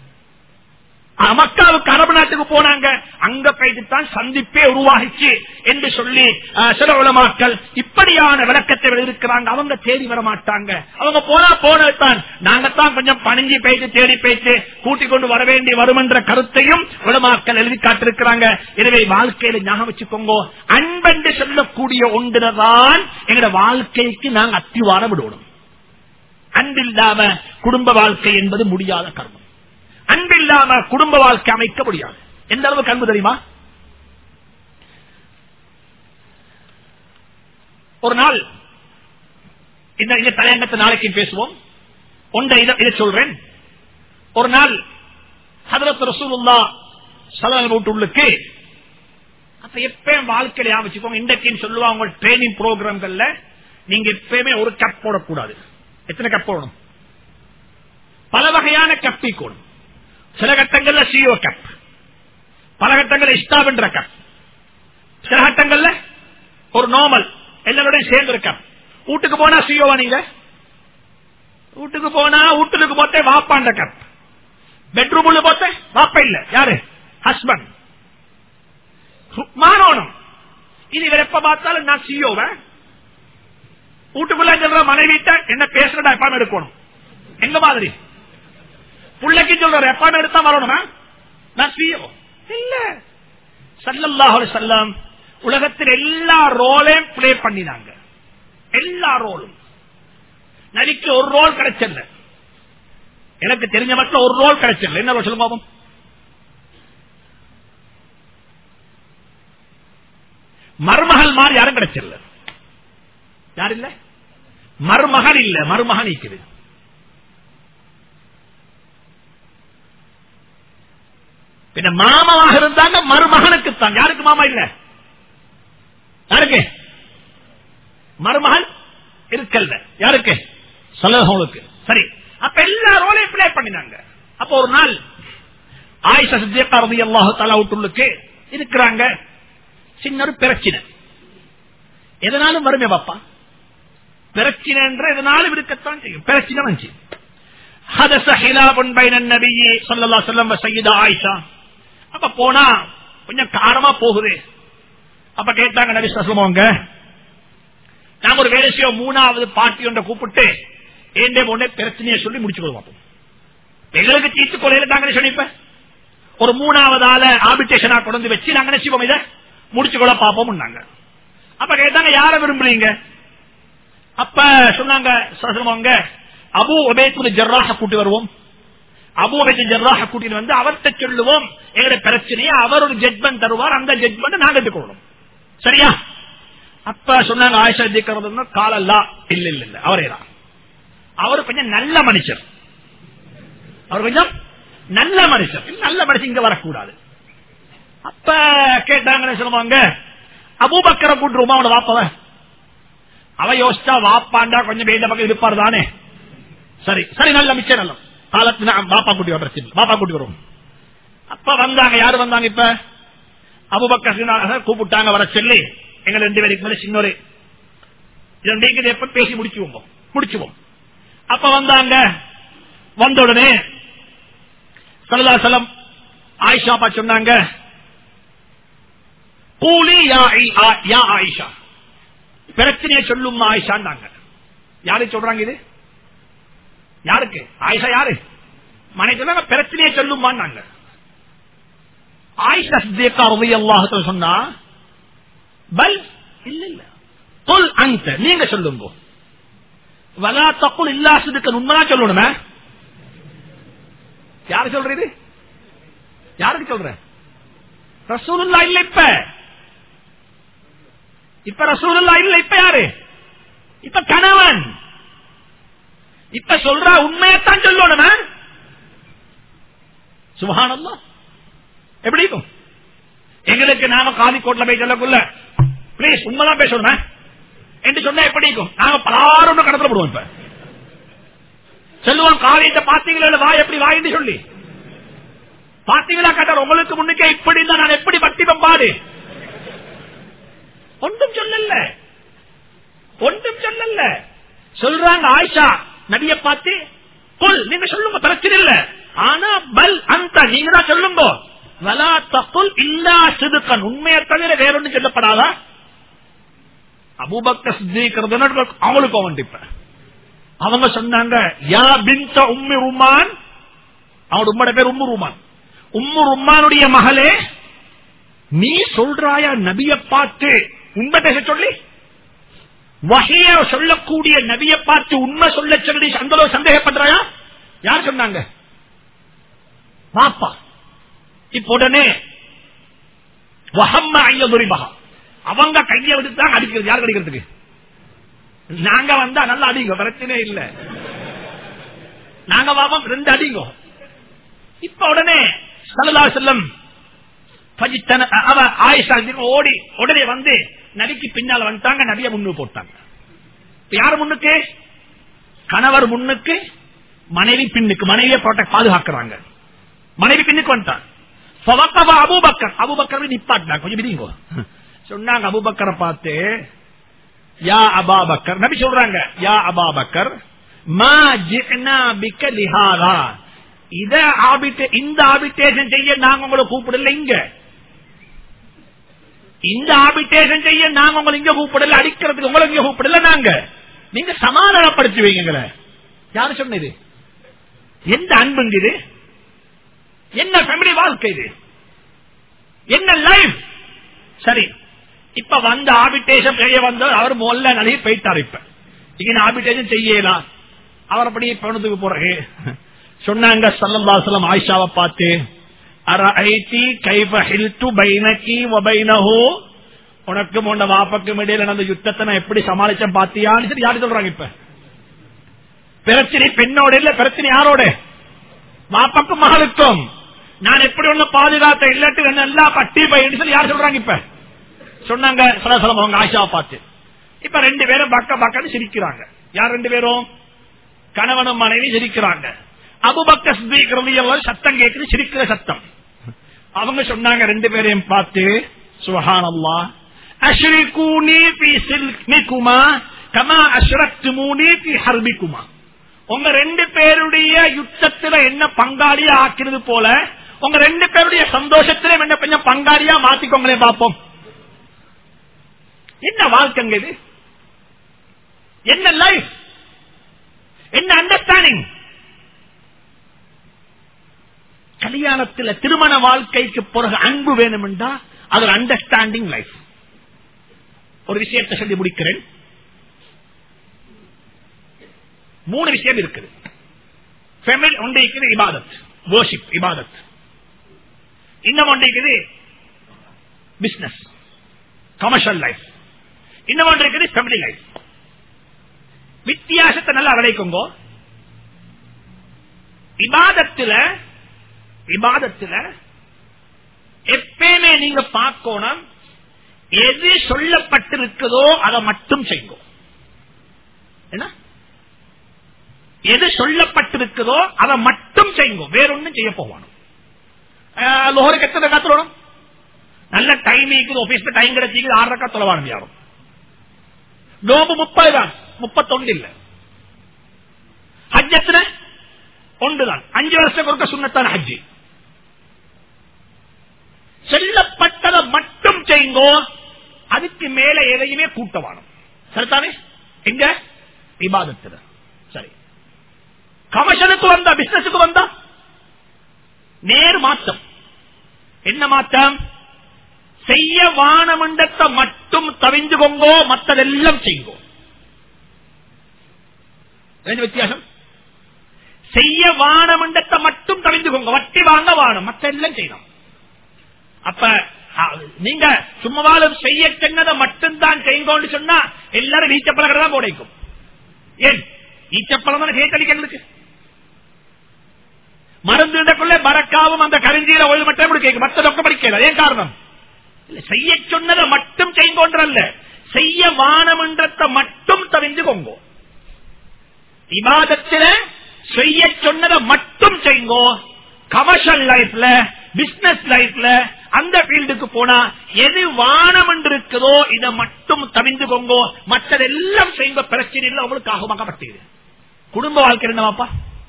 ஆ, மக்காவுக்கு அரபு நாட்டுக்கு போனாங்க அங்க போயிட்டு தான் சந்திப்பே உருவாகிச்சு என்று சொல்லி ஆ, சில உலமாக்கள் இப்படியான விளக்கத்தை இருக்கிறாங்க அவங்க தேடி வர மாட்டாங்க அவங்க போனா போனதுதான் நாங்கத்தான் கொஞ்சம் பணிஞ்சு போயிட்டு தேடி போயிட்டு கூட்டிக் கொண்டு வர வேண்டி வரும் என்ற கருத்தையும் உலமாக்கள் எழுதி காட்டிருக்கிறாங்க எனவே வாழ்க்கையில ஞாபகம் வச்சுக்கோங்க அன்பென்று சொல்லக்கூடிய ஒன்றுதான் எங்களோட வாழ்க்கைக்கு நாங்க அத்திவாரம் விடுவோம் அன்பில்லாம குடும்ப வாழ்க்கை என்பது முடியாத கர்மம் அன்பில்லாம குடும்ப வாழ்க்கை அமைக்க முடியாது எந்த அளவுக்கு அன்பு தெரியுமா ஒரு நாள் இந்த இந்த தலையங்கத்தை நாளைக்கு பேசுவோம் ஒன்றை இதை இதை சொல்றேன் ஒரு நாள் ஹதரத் ரசூலுல்லா சலன வீட்டுள்ளுக்கு அப்ப எப்பயும் வாழ்க்கையில வச்சுக்கோங்க இன்றைக்கு சொல்லுவாங்க ட்ரைனிங் ப்ரோக்ராம்கள்ல நீங்க எப்பயுமே ஒரு கப் போடக்கூடாது எத்தனை கப் போடணும் பல வகையான கப் கூடும் சில கட்டங்கள்ல சிஓ கப் பல கட்டங்கள்ல இஸ்டாப்ன்ற கப் சில கட்டங்கள்ல ஒரு நார்மல் எல்லாரோடையும் சேர்ந்து ஒரு கப் வீட்டுக்கு போனா சிஓவா நீங்க வீட்டுக்கு போனா வீட்டுக்கு போத்தே வாப்பாண்ட கப் பெட்ரூம் உள்ள போத்தே வாப்பா இல்ல யாரு ஹஸ்பண்ட் மாறணும் இது இவர் எப்ப பார்த்தாலும் நான் சிஓவ வீட்டுக்குள்ள சொல்ற மனைவிட்ட என்ன பேசுறதா எப்பாமே எடுக்கணும் எங்க மாதிரி பிள்ளைக்கு சொல்ற எப்பாமே எடுத்தா வரணுமா நான் சிஓ இல்ல சல்லல்லாஹு செல்லம் உலகத்தில் எல்லா ரோலையும் பிளே பண்ணினாங்க எல்லா ரோலும் நடிக்க ஒரு ரோல் கிடைச்சல எனக்கு தெரிஞ்ச மட்டும் ஒரு ரோல் கிடைச்சல என்ன ரோல் சொல்லுங்க பாப்போம் மருமகள் மாதிரி யாரும் கிடைச்சல யார் இல்ல மருமகன் இல்ல மருமகன் நிற்குது பின்ன மாமாவாக இருந்தாங்க மருமகனுக்கு தான் யாருக்கு மாமா இல்ல யாருக்கு மருமகன் இருக்கல்ல யாருக்கு சொல்லவங்களுக்கு சரி அப்ப எல்லா ரோலையும் பிளே பண்ணினாங்க அப்ப ஒரு நாள் ஆயிஷா சித்தியக்கா ரவி அல்லாஹு தலா விட்டுள்ளுக்கு இருக்கிறாங்க சின்ன ஒரு பிரச்சனை எதனாலும் வருமே பாப்பா பிரச்சனை என்ற எதனாலும் இருக்கத்தான் செய்யும் பிரச்சனை வந்துச்சு ஹதச ஹிலாபுன் பைனன் நபியே சொல்லல்லா சொல்லம் சையதா ஆயிஷா அப்ப போனா கொஞ்சம் காரமா போகுது அப்ப கேட்டாங்க நபி சொல்லுவாங்க நாங்க ஒரு வேலை செய்ய மூணாவது பார்ட்டி ஒன்றை கூப்பிட்டு ஏண்டே போனே பிரச்சனையை சொல்லி முடிச்சு கொள்வோம் எங்களுக்கு தீர்த்து கொள்ளையில நாங்க சொல்லிப்ப ஒரு மூணாவது ஆள ஆபிட்டேஷனா கொண்டு வச்சு நாங்க நினைச்சுப்போம் இதை முடிச்சு கொள்ள பார்ப்போம் அப்ப கேட்டாங்க யார விரும்புறீங்க அப்ப சொன்னாங்க சொல்லுவாங்க அபு உபேத்து ஜர்ராக கூட்டி வருவோம் அபு உபேத்து ஜர்ராக கூட்டிட்டு வந்து அவர்கிட்ட சொல்லுவோம் எங்களுடைய பிரச்சனையை அவர் ஒரு ஜட்மெண்ட் தருவார் அந்த ஜட்மெண்ட் நாங்க எடுத்துக்கொள்ளணும் சரியா அப்ப சொன்னாங்க ஆயிஷா ஜிக்கிறது காலல்லா இல்ல இல்ல இல்ல அவரே தான் அவர் கொஞ்சம் நல்ல மனுஷர் அவர் கொஞ்சம் நல்ல மனுஷர் நல்ல மனுஷன் இங்க வரக்கூடாது அப்ப கேட்டாங்க சொல்லுவாங்க அபூபக்கரை கூட்டுருமா அவனோட வாப்பவ அவ யோசிச்சா வாப்பாண்டா கொஞ்சம் வேண்ட பக்கம் இருப்பார் தானே சரி சரி நல்ல மிச்சம் நல்ல காலத்துல பாப்பா கூட்டி வர பாப்பா கூட்டி வரும் அப்ப வந்தாங்க யாரு வந்தாங்க இப்ப அபுபக்கர் கூப்பிட்டாங்க வர சொல்லி எங்க ரெண்டு பேருக்கு மேல சின்னொரு ரெண்டு எப்ப பேசி முடிச்சுவோம் முடிச்சுவோம் அப்ப வந்தாங்க வந்த உடனே சல்லா சலம் ஆயிஷா பா சொன்னாங்க கூலி யா ஆயிஷா பிரச்சனையை சொல்லும் ஆயிஷான்னாங்க யாரு சொல்றாங்க இது யாருக்கு ஆயிஷா யாரு மனை சொன்னாங்க பிரச்சனையை சொல்லுமான்னாங்க ஆயிஷா சித்தேக்கா ரவி அல்லாஹ் சொன்னா பல் இல்ல இல்ல தொல் அந்த நீங்க சொல்லுங்க வலா தக்குள் இல்லாசதுக்கு உண்மைதான் சொல்லணுமே யாரு சொல்றது யாருக்கு சொல்ற ரசூலுல்லா இல்ல இப்ப இப்ப ரசூலுல்லா இல்ல இப்ப யாரு இப்ப கணவன் இப்ப சொல்ற உண்மையத்தான் சொல்லணுமே சுபஹானல்லா எப்படி இருக்கும் எங்களுக்கு நாம காதிக்கோட்டில் போய் சொல்லக்குள்ள பிளீஸ் உண்மைதான் பேசணுமே என்று சொன்னா எப்படி இருக்கும் நாங்க பலாரும் கடத்தப்படுவோம் இப்ப சொல்லுவோம் காலையத்தை பாத்தீங்களா வாய் எப்படி வாயின்னு சொல்லி பாத்தீங்களா கட்டார் உங்களுக்கு முன்னுக்கே இப்படி இருந்தா நான் எப்படி பட்டிப்பம் பாரு ஒன்றும் சொல்லல ஒன்றும் சொல்லல சொல்றாங்க ஆயிஷா நபிய பார்த்து கொல் நீங்க சொல்லுங்க பிரச்சனை இல்ல ஆனா பல் அந்த நீங்க தான் சொல்லுங்க வலா தப்புல் இல்லா சிதுக்கன் உண்மையை தவிர வேற ஒன்றும் சொல்லப்படாதா அபூபக்க சித்திக்கிறது அவங்களுக்கு அவன் இப்ப அவங்க சொன்னாங்க யா பின்த உம்மி ருமான் அவனோட உம்மோட பேர் உம்மு ருமான் உம்மு ருமானுடைய மகளே நீ சொல்றாயா நபிய பார்த்து உண்மை பேச சொல்லி வகைய சொல்லக்கூடிய நபிய பார்த்து உண்மை சொல்ல சொல்லி அந்த அளவு சந்தேகப்படுறாயா யார் சொன்னாங்க பாப்பா இப்ப உடனே வஹம்ம ஐயதுரிபகா அவங்க கையை விடுத்தாங்க அடிக்கிறது யாருக்கு அடிக்கிறதுக்கு நாங்க வந்தா நல்லா அடிங்க பிரச்சனை இல்ல நாங்க வாபம் ரெண்டு அடிங்க இப்ப உடனே சல்லா செல்லம் ஃபஜித்தன- அவ ஆயிஷா ரலியல்லாஹு ஓடி உடனே வந்து நபிக்கு பின்னால வந்துட்டாங்க நபிய முன்னு போட்டாங்க இப்ப யாரு முன்னுக்கு கணவர் முன்னுக்கு மனைவி பின்னுக்கு மனைவியை ப்ரொடெக்ட் பாதுகாக்கிறாங்க மனைவி பின்னுக்கு வந்துட்டான் ஃபவக்கப அபூபக்கர் அபூபக்கர் நிப்பாட்டினாங்க கொஞ்சம் விதிங்கோ சொன்னாங்க அபூபக்கரை பார்த்து யா அபாபக்கர் நபி சொல்றாங்க யா அபாபக்கர் மா ஜினா பிக்க லிஹாதா இத ஆபிட்டே இந்த ஆபிட்டேஷன் செய்ய நாங்க உங்களை கூப்பிடல இங்க இந்த ஆபிட்டேஷன் செய்ய நாங்க உங்களை இங்க கூப்பிடல அடிக்கிறதுக்கு உங்களை இங்க கூப்பிடல நாங்க நீங்க சமாதானப்படுத்தி வைங்களே யாரு சொன்னது எந்த அன்புங்க இது என்ன ஃபேமிலி வாழ்க்கை இது என்ன லைஃப் சரி இப்ப வந்த ஆபிட்டேஷன் செய்ய வந்த அவர் முதல்ல நிறைய போயிட்டார் இப்ப இங்க ஆபிட்டேஷன் செய்யலாம் அவர் அப்படியே பணத்துக்கு போறே சொன்னாங்க சல்லல்லாசலம் ஆயிஷாவை பார்த்து அரஐதி கைஃப ஹில்து பைனகி வ பைனஹு உனக்கும் உன்ன வாப்பக்கும் இடையில நடந்த யுத்தத்தை நான் எப்படி சமாளிச்சேன் பாத்தியான்னு சொல்லி யாரு சொல்றாங்க இப்ப பிரச்சனை பெண்ணோட இல்ல பிரச்சனை யாரோட வாப்பக்கும் மகளுக்கும் நான் எப்படி ஒண்ணு பாதுகாத்த இல்லாட்டி என்ன எல்லாம் பட்டி பையன் சொல்லி யார் சொல்றாங்க இப்ப சொன்னாங்க சலசலம் அவங்க ஆஷாவை பார்த்து இப்ப ரெண்டு பேரும் பக்க பக்கன்னு சிரிக்கிறாங்க யார் ரெண்டு பேரும் கணவனும் மனைவி சிரிக்கிறாங்க அபுபக்க சித்திக்கிறது சத்தம் கேட்குது சிரிக்கிற சத்தம் அவங்க சொன்னாங்க ரெண்டு பேரையும் பார்த்து சுஹானல்லா அஷ்ரிகூனி பி சில்மிகுமா கமா அஷ்ரக்துமூனி பி ஹர்பிகுமா உங்க ரெண்டு பேருடைய யுத்தத்துல என்ன பங்காளியா ஆக்கிறது போல உங்க ரெண்டு பேருடைய சந்தோஷத்திலே என்ன கொஞ்சம் பங்காளியா மாத்திக்கோங்களே பாப்போம் என்ன வாழ்க்கைங்க இது என்ன லைஃப் என்ன அண்டர்ஸ்டாண்டிங் கல்யாணத்தில் திருமண வாழ்க்கைக்கு பிறகு அன்பு வேணும் என்றா அது ஒரு அண்டர்ஸ்டாண்டிங் லைஃப் ஒரு விஷயத்தை சொல்லி முடிக்கிறேன் மூணு விஷயம் இருக்குது ஃபெமிலி ஒன்று இருக்குது இபாதத் worship இபாதத் இன்னும் ஒன்று இருக்குது பிசினஸ் கமர்ஷியல் லைஃப் இன்னும் ஒன்று இருக்குது ஃபேமிலி லைஃப் வித்தியாசத்தை நல்லா விளைக்குங்க இபாதத்துல இபாதத்துல எப்பயுமே நீங்க பார்க்கணும் எது சொல்லப்பட்டிருக்குதோ அதை மட்டும் செய்யுங்க என்ன எது சொல்லப்பட்டிருக்குதோ அதை மட்டும் செய்யுங்க வேறொன்னும் செய்ய போவானோ லோகருக்கு எத்தனை காத்துறோம் நல்ல டைம் இருக்குது ஆபீஸ்ல டைம் கிடைச்சிக்குது ஆறு ரக்கா தொலைவான யாரும் நோம்பு முப்பது தான் முப்பத்தொண்டு இல்ல ஹஜ்ஜத்துல ஒன்றுதான் அஞ்சு வருஷம் கொடுக்க சுண்ணத்தான ஹஜ்ஜி சொல்லப்பட்டதை மட்டும் செய்யுங்கோ அதுக்கு மேல எதையுமே கூட்டவானம் சரிதானே எங்க விவாதத்துல சரி கமர்ஷனுக்கு வந்தா பிசினஸுக்கு வந்தா நேர் மாற்றம் என்ன மாற்றம் செய்ய வானமண்டத்தை மட்டும் தவிஞ்சுகோங்கோ மற்றதெல்லாம் செய்யுங்கோ என்ன வித்தியாசம் செய்ய வானமண்டத்தை மட்டும் தவிஞ்சுக்கோங்க வட்டி வாங்க வானம் மற்ற எல்லாம் செய்யணும் அப்ப அ, நீங்க சும்மாவாலும் செய்ய சொன்னதை மட்டும்தான் செய்யுங்கன்னு சொன்னா எல்லாரும் ஈச்சப்பழகிறதா போடைக்கும் ஏன் ஈச்சப்பழம் தானே கேட்டடிக்கிறதுக்கு மருந்துக்குள்ள பறக்காவும் அந்த கரிஞ்சீர ஒழுங்கு மட்டும் இப்படி கேட்கும் மற்ற தொக்க படிக்கல ஏன் காரணம் இல்ல, செய்ய சொன்னதை மட்டும் செய்யுங்கன்றல்ல செய்ய வானமன்றத்தை மட்டும் தவிஞ்சுக்கோங்க இபாதத்தில செய்ய சொன்னதை மட்டும் செய்யுங்கோ கமர்ஷியல் லைஃப்ல பிசினஸ் லைஃப்ல அந்த ஃபீல்டுக்கு போனா எது வானம் என்று இருக்குதோ இதை மட்டும் தவிந்துக்கோங்கோ மற்றதெல்லாம் செய்யுங்க பிரச்சனை இல்லை உங்களுக்கு ஆகமாக்கப்பட்டது குடும்ப வாழ்க்கை என்னவாப்பா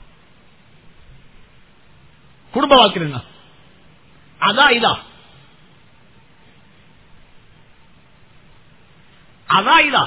குடும்ப வாழ்க்கை என்ன அதான் இதா அதான் இதா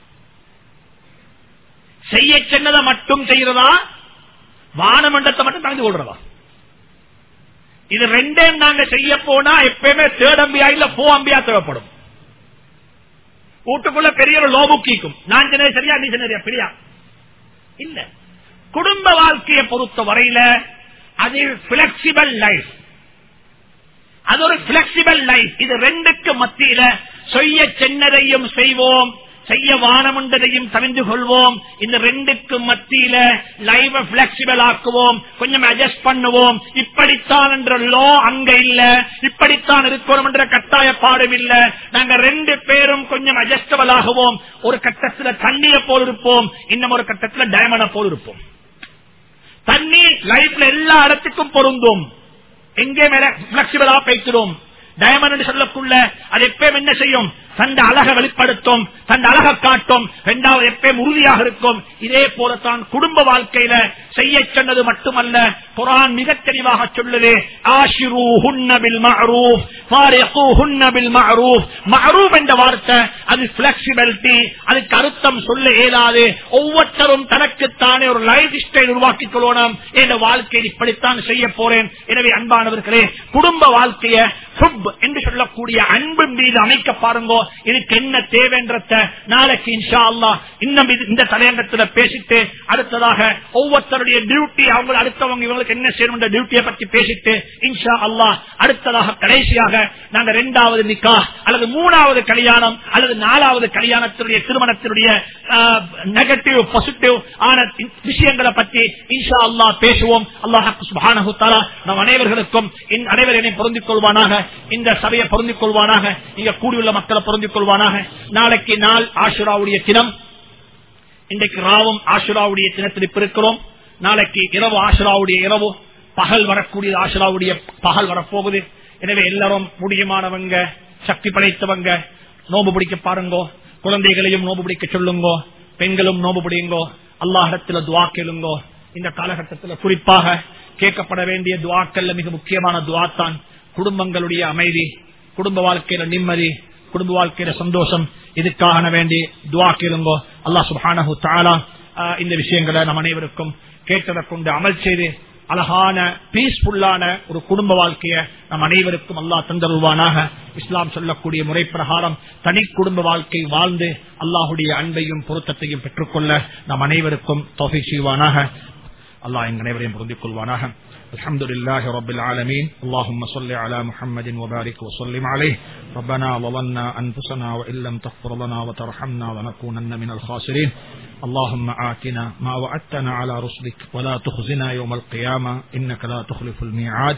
செய்ய சொன்னதை மட்டும் செய்யறதா வானமண்டத்தை மட்டும் தங்கி கொள்றதா இது ரெண்டையும் நாங்க செய்ய போனா எப்பயுமே தேர்ட் அம்பியா இல்ல போ அம்பியா தேவைப்படும் வீட்டுக்குள்ள பெரிய ஒரு லோபுக்கிக்கும் நான் சொன்னது சரியா நீ சொன்னது பெரியா இல்ல குடும்ப வாழ்க்கையை பொறுத்த வரையில அது பிளெக்சிபிள் லைஃப் அது ஒரு பிளெக்சிபிள் லைஃப் இது ரெண்டுக்கு மத்தியில செய்ய சென்னதையும் செய்வோம் செய்ய வானமுண்டதையும் தெரிந்து கொள்வோம் இந்த ரெண்டுக்கு மத்தியில லைவ பிளெக்சிபிள் ஆக்குவோம் கொஞ்சம் அட்ஜஸ்ட் பண்ணுவோம் இப்படித்தான் என்ற லோ அங்க இல்ல இப்படித்தான் இருக்கணும் என்ற கட்டாய பாடும் இல்ல நாங்க ரெண்டு பேரும் கொஞ்சம் அட்ஜஸ்டபிள் ஆகுவோம் ஒரு கட்டத்துல தண்ணிய போல் இருப்போம் இன்னும் ஒரு கட்டத்துல டைமண்ட போல் இருப்போம் தண்ணி லைஃப்ல எல்லா இடத்துக்கும் பொருந்தும் எங்கே மேல பிளெக்சிபிளா பேசிடும் டயமண்ட் சொல்லக்குள்ள அது எப்பயும் என்ன செய்யும் தந்த அழக வெளிப்படுத்தும் தந்த அழக காட்டும் இரண்டாவது எப்பயும் உறுதியாக இருக்கும் இதே போலத்தான் குடும்ப வாழ்க்கையில செய்ய சொன்னது மட்டுமல்ல குரான் மிக தெளிவாக சொல்லுது ஆஷிரு ஹுன்னபில் மஅரூஃப் ஃபாரிகு ஹுன்னபில் மஅரூஃப் மஅரூஃப் என்ற வார்த்தை அது பிளெக்சிபிலிட்டி அதுக்கு அர்த்தம் சொல்ல இயலாது ஒவ்வொருத்தரும் தனக்குத்தானே ஒரு லைஃப் ஸ்டைல் உருவாக்கிக் கொள்ளணும் என்ற வாழ்க்கையில் இப்படித்தான் செய்ய போறேன் எனவே அன்பானவர்களே குடும்ப வாழ்க்கைய ஹுப் என்று சொல்லக்கூடிய அன்பு மீது அமைக்க பாருங்க இதுக்கு என்ன தேவைன்றத நாளைக்கு இன்ஷா அல்லா இன்னும் இது- இந்த தலையங்கத்துல பேசிட்டு அடுத்ததாக ஒவ்வொருத்தருடைய டியூட்டி அவங்க அடுத்தவங்க இவங்களுக்கு என்ன செய்யணும் டியூட்டியை பத்தி பேசிட்டு இன்ஷா அல்லாஹ் அடுத்ததாக கடைசியாக நாங்க இரண்டாவது நிக்கா அல்லது மூணாவது கல்யாணம் அல்லது நாலாவது கல்யாணத்தினுடைய திருமணத்தினுடைய நெகட்டிவ் பாசிட்டிவ் ஆன விஷயங்களை பற்றி இன்ஷா அல்லாஹ் பேசுவோம் அல்லாஹ் சுப்ஹானஹு தஆலா நம் அனைவர்களுக்கும் இந்த அனைவரையும் பொருந்திக் கொள்வானாக இந்த சபையை பொருந்திக் கொள்வானாக இங்க கூடியுள்ள மக்களை பொருந்திக் கொள்வானாக நாளைக்கு நாள் ஆஷுராவுடைய தினம் இன்றைக்கு ராவும் ஆஷுராவுடைய தினத்தில் இப்ப இருக்கிறோம் நாளைக்கு இரவு ஆஷுராவுடைய இரவு பகல் வரக்கூடிய ஆஷுராவுடைய பகல் வரப்போகுது எனவே எல்லாரும் முடியுமானவங்க சக்தி படைத்தவங்க நோம்பு பிடிக்க பாருங்கோ குழந்தைகளையும் நோம்பு பிடிக்க சொல்லுங்கோ பெண்களும் நோம்பு பிடிங்கோ அல்லாஹிடத்துல துவா கேளுங்கோ இந்த காலகட்டத்தில் குறிப்பாக கேட்கப்பட வேண்டிய துவாக்கள்ல மிக முக்கியமான துவா தான் குடும்பங்களுடைய அமைதி குடும்ப வாழ்க்கையில நிம்மதி குடும்ப வாழ்க்கையில சந்தோஷம் இதுக்காக வேண்டி துவா கேளுங்கோ அல்லாஹ் சுப்ஹானஹு தஆலா ஆஹ், இந்த விஷயங்களை நம் அனைவருக்கும் கேட்டதை கொண்டு அமல் செய்து அழகான பீஸ்ஃபுல்லான ஒரு குடும்ப வாழ்க்கையை நம் அனைவருக்கும் அல்லாஹ் தந்தருவானாக இஸ்லாம் சொல்லக்கூடிய முறை பிரகாரம் தனி குடும்ப வாழ்க்கை வாழ்ந்து அல்லாஹுடைய அன்பையும் பொருத்தத்தையும் பெற்றுக்கொள்ள நம் அனைவருக்கும் தொகை செய்வானாக الله إن نبرين برندك الواناها الحمد لله رب العالمين اللهم صل على محمد وبارك وسلم عليه ربنا ظلمنا أنفسنا وإن لم تغفر لنا وترحمنا لنكونن من الخاسرين اللهم آتنا ما وعدتنا على رسلك ولا تخزنا يوم القيامة إنك لا تخلف الميعاد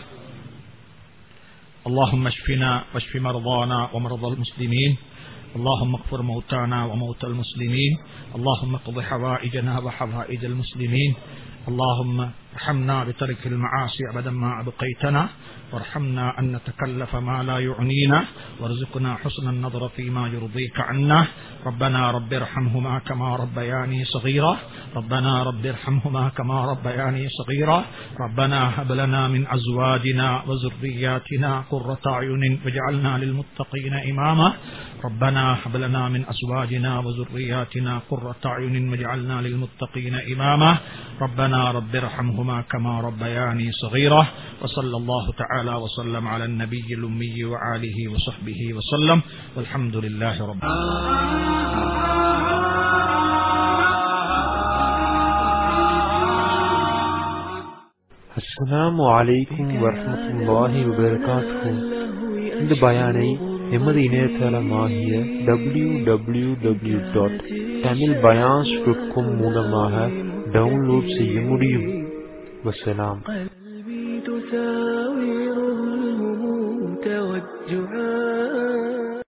اللهم اشفنا واشف مرضانا ومرضى المسلمين اللهم اغفر موتانا وموتى المسلمين اللهم اقض حوائجنا وحوائج المسلمين اللهم ارحمنا بترك المعاصي ابدا ما ابقيتنا وارحمنا ان نتكلف ما لا يعنينا وارزقنا حسن النظر فيما يرضيك عنا ربنا رب ارحمهما كما ربياني صغيرا ربنا رب ارحمهما كما ربياني صغيرا ربنا هب لنا من ازواجنا وذرياتنا قرة اعين واجعلنا للمتقين اماما ربنا هب لنا من ازواجنا وذرياتنا قرة اعين واجعلنا للمتقين اماما ربنا رب ارحمهما كما ربياني صغيرا وصلى الله تعالى وسلم على النبي الامي وآله وصحبه وسلم والحمد لله رب அஸ்ஸலாமு அலைக்கும் வரஹ்மத்துல்லாஹி வபரகாத்துஹு இந்த பயானை எமது இணையதளமாகிய W W W dot Tamil bayans dot com மூலமாக டவுன்லோட் செய்ய முடியும் வசலாம் قلبي تساوره الهموم توجعات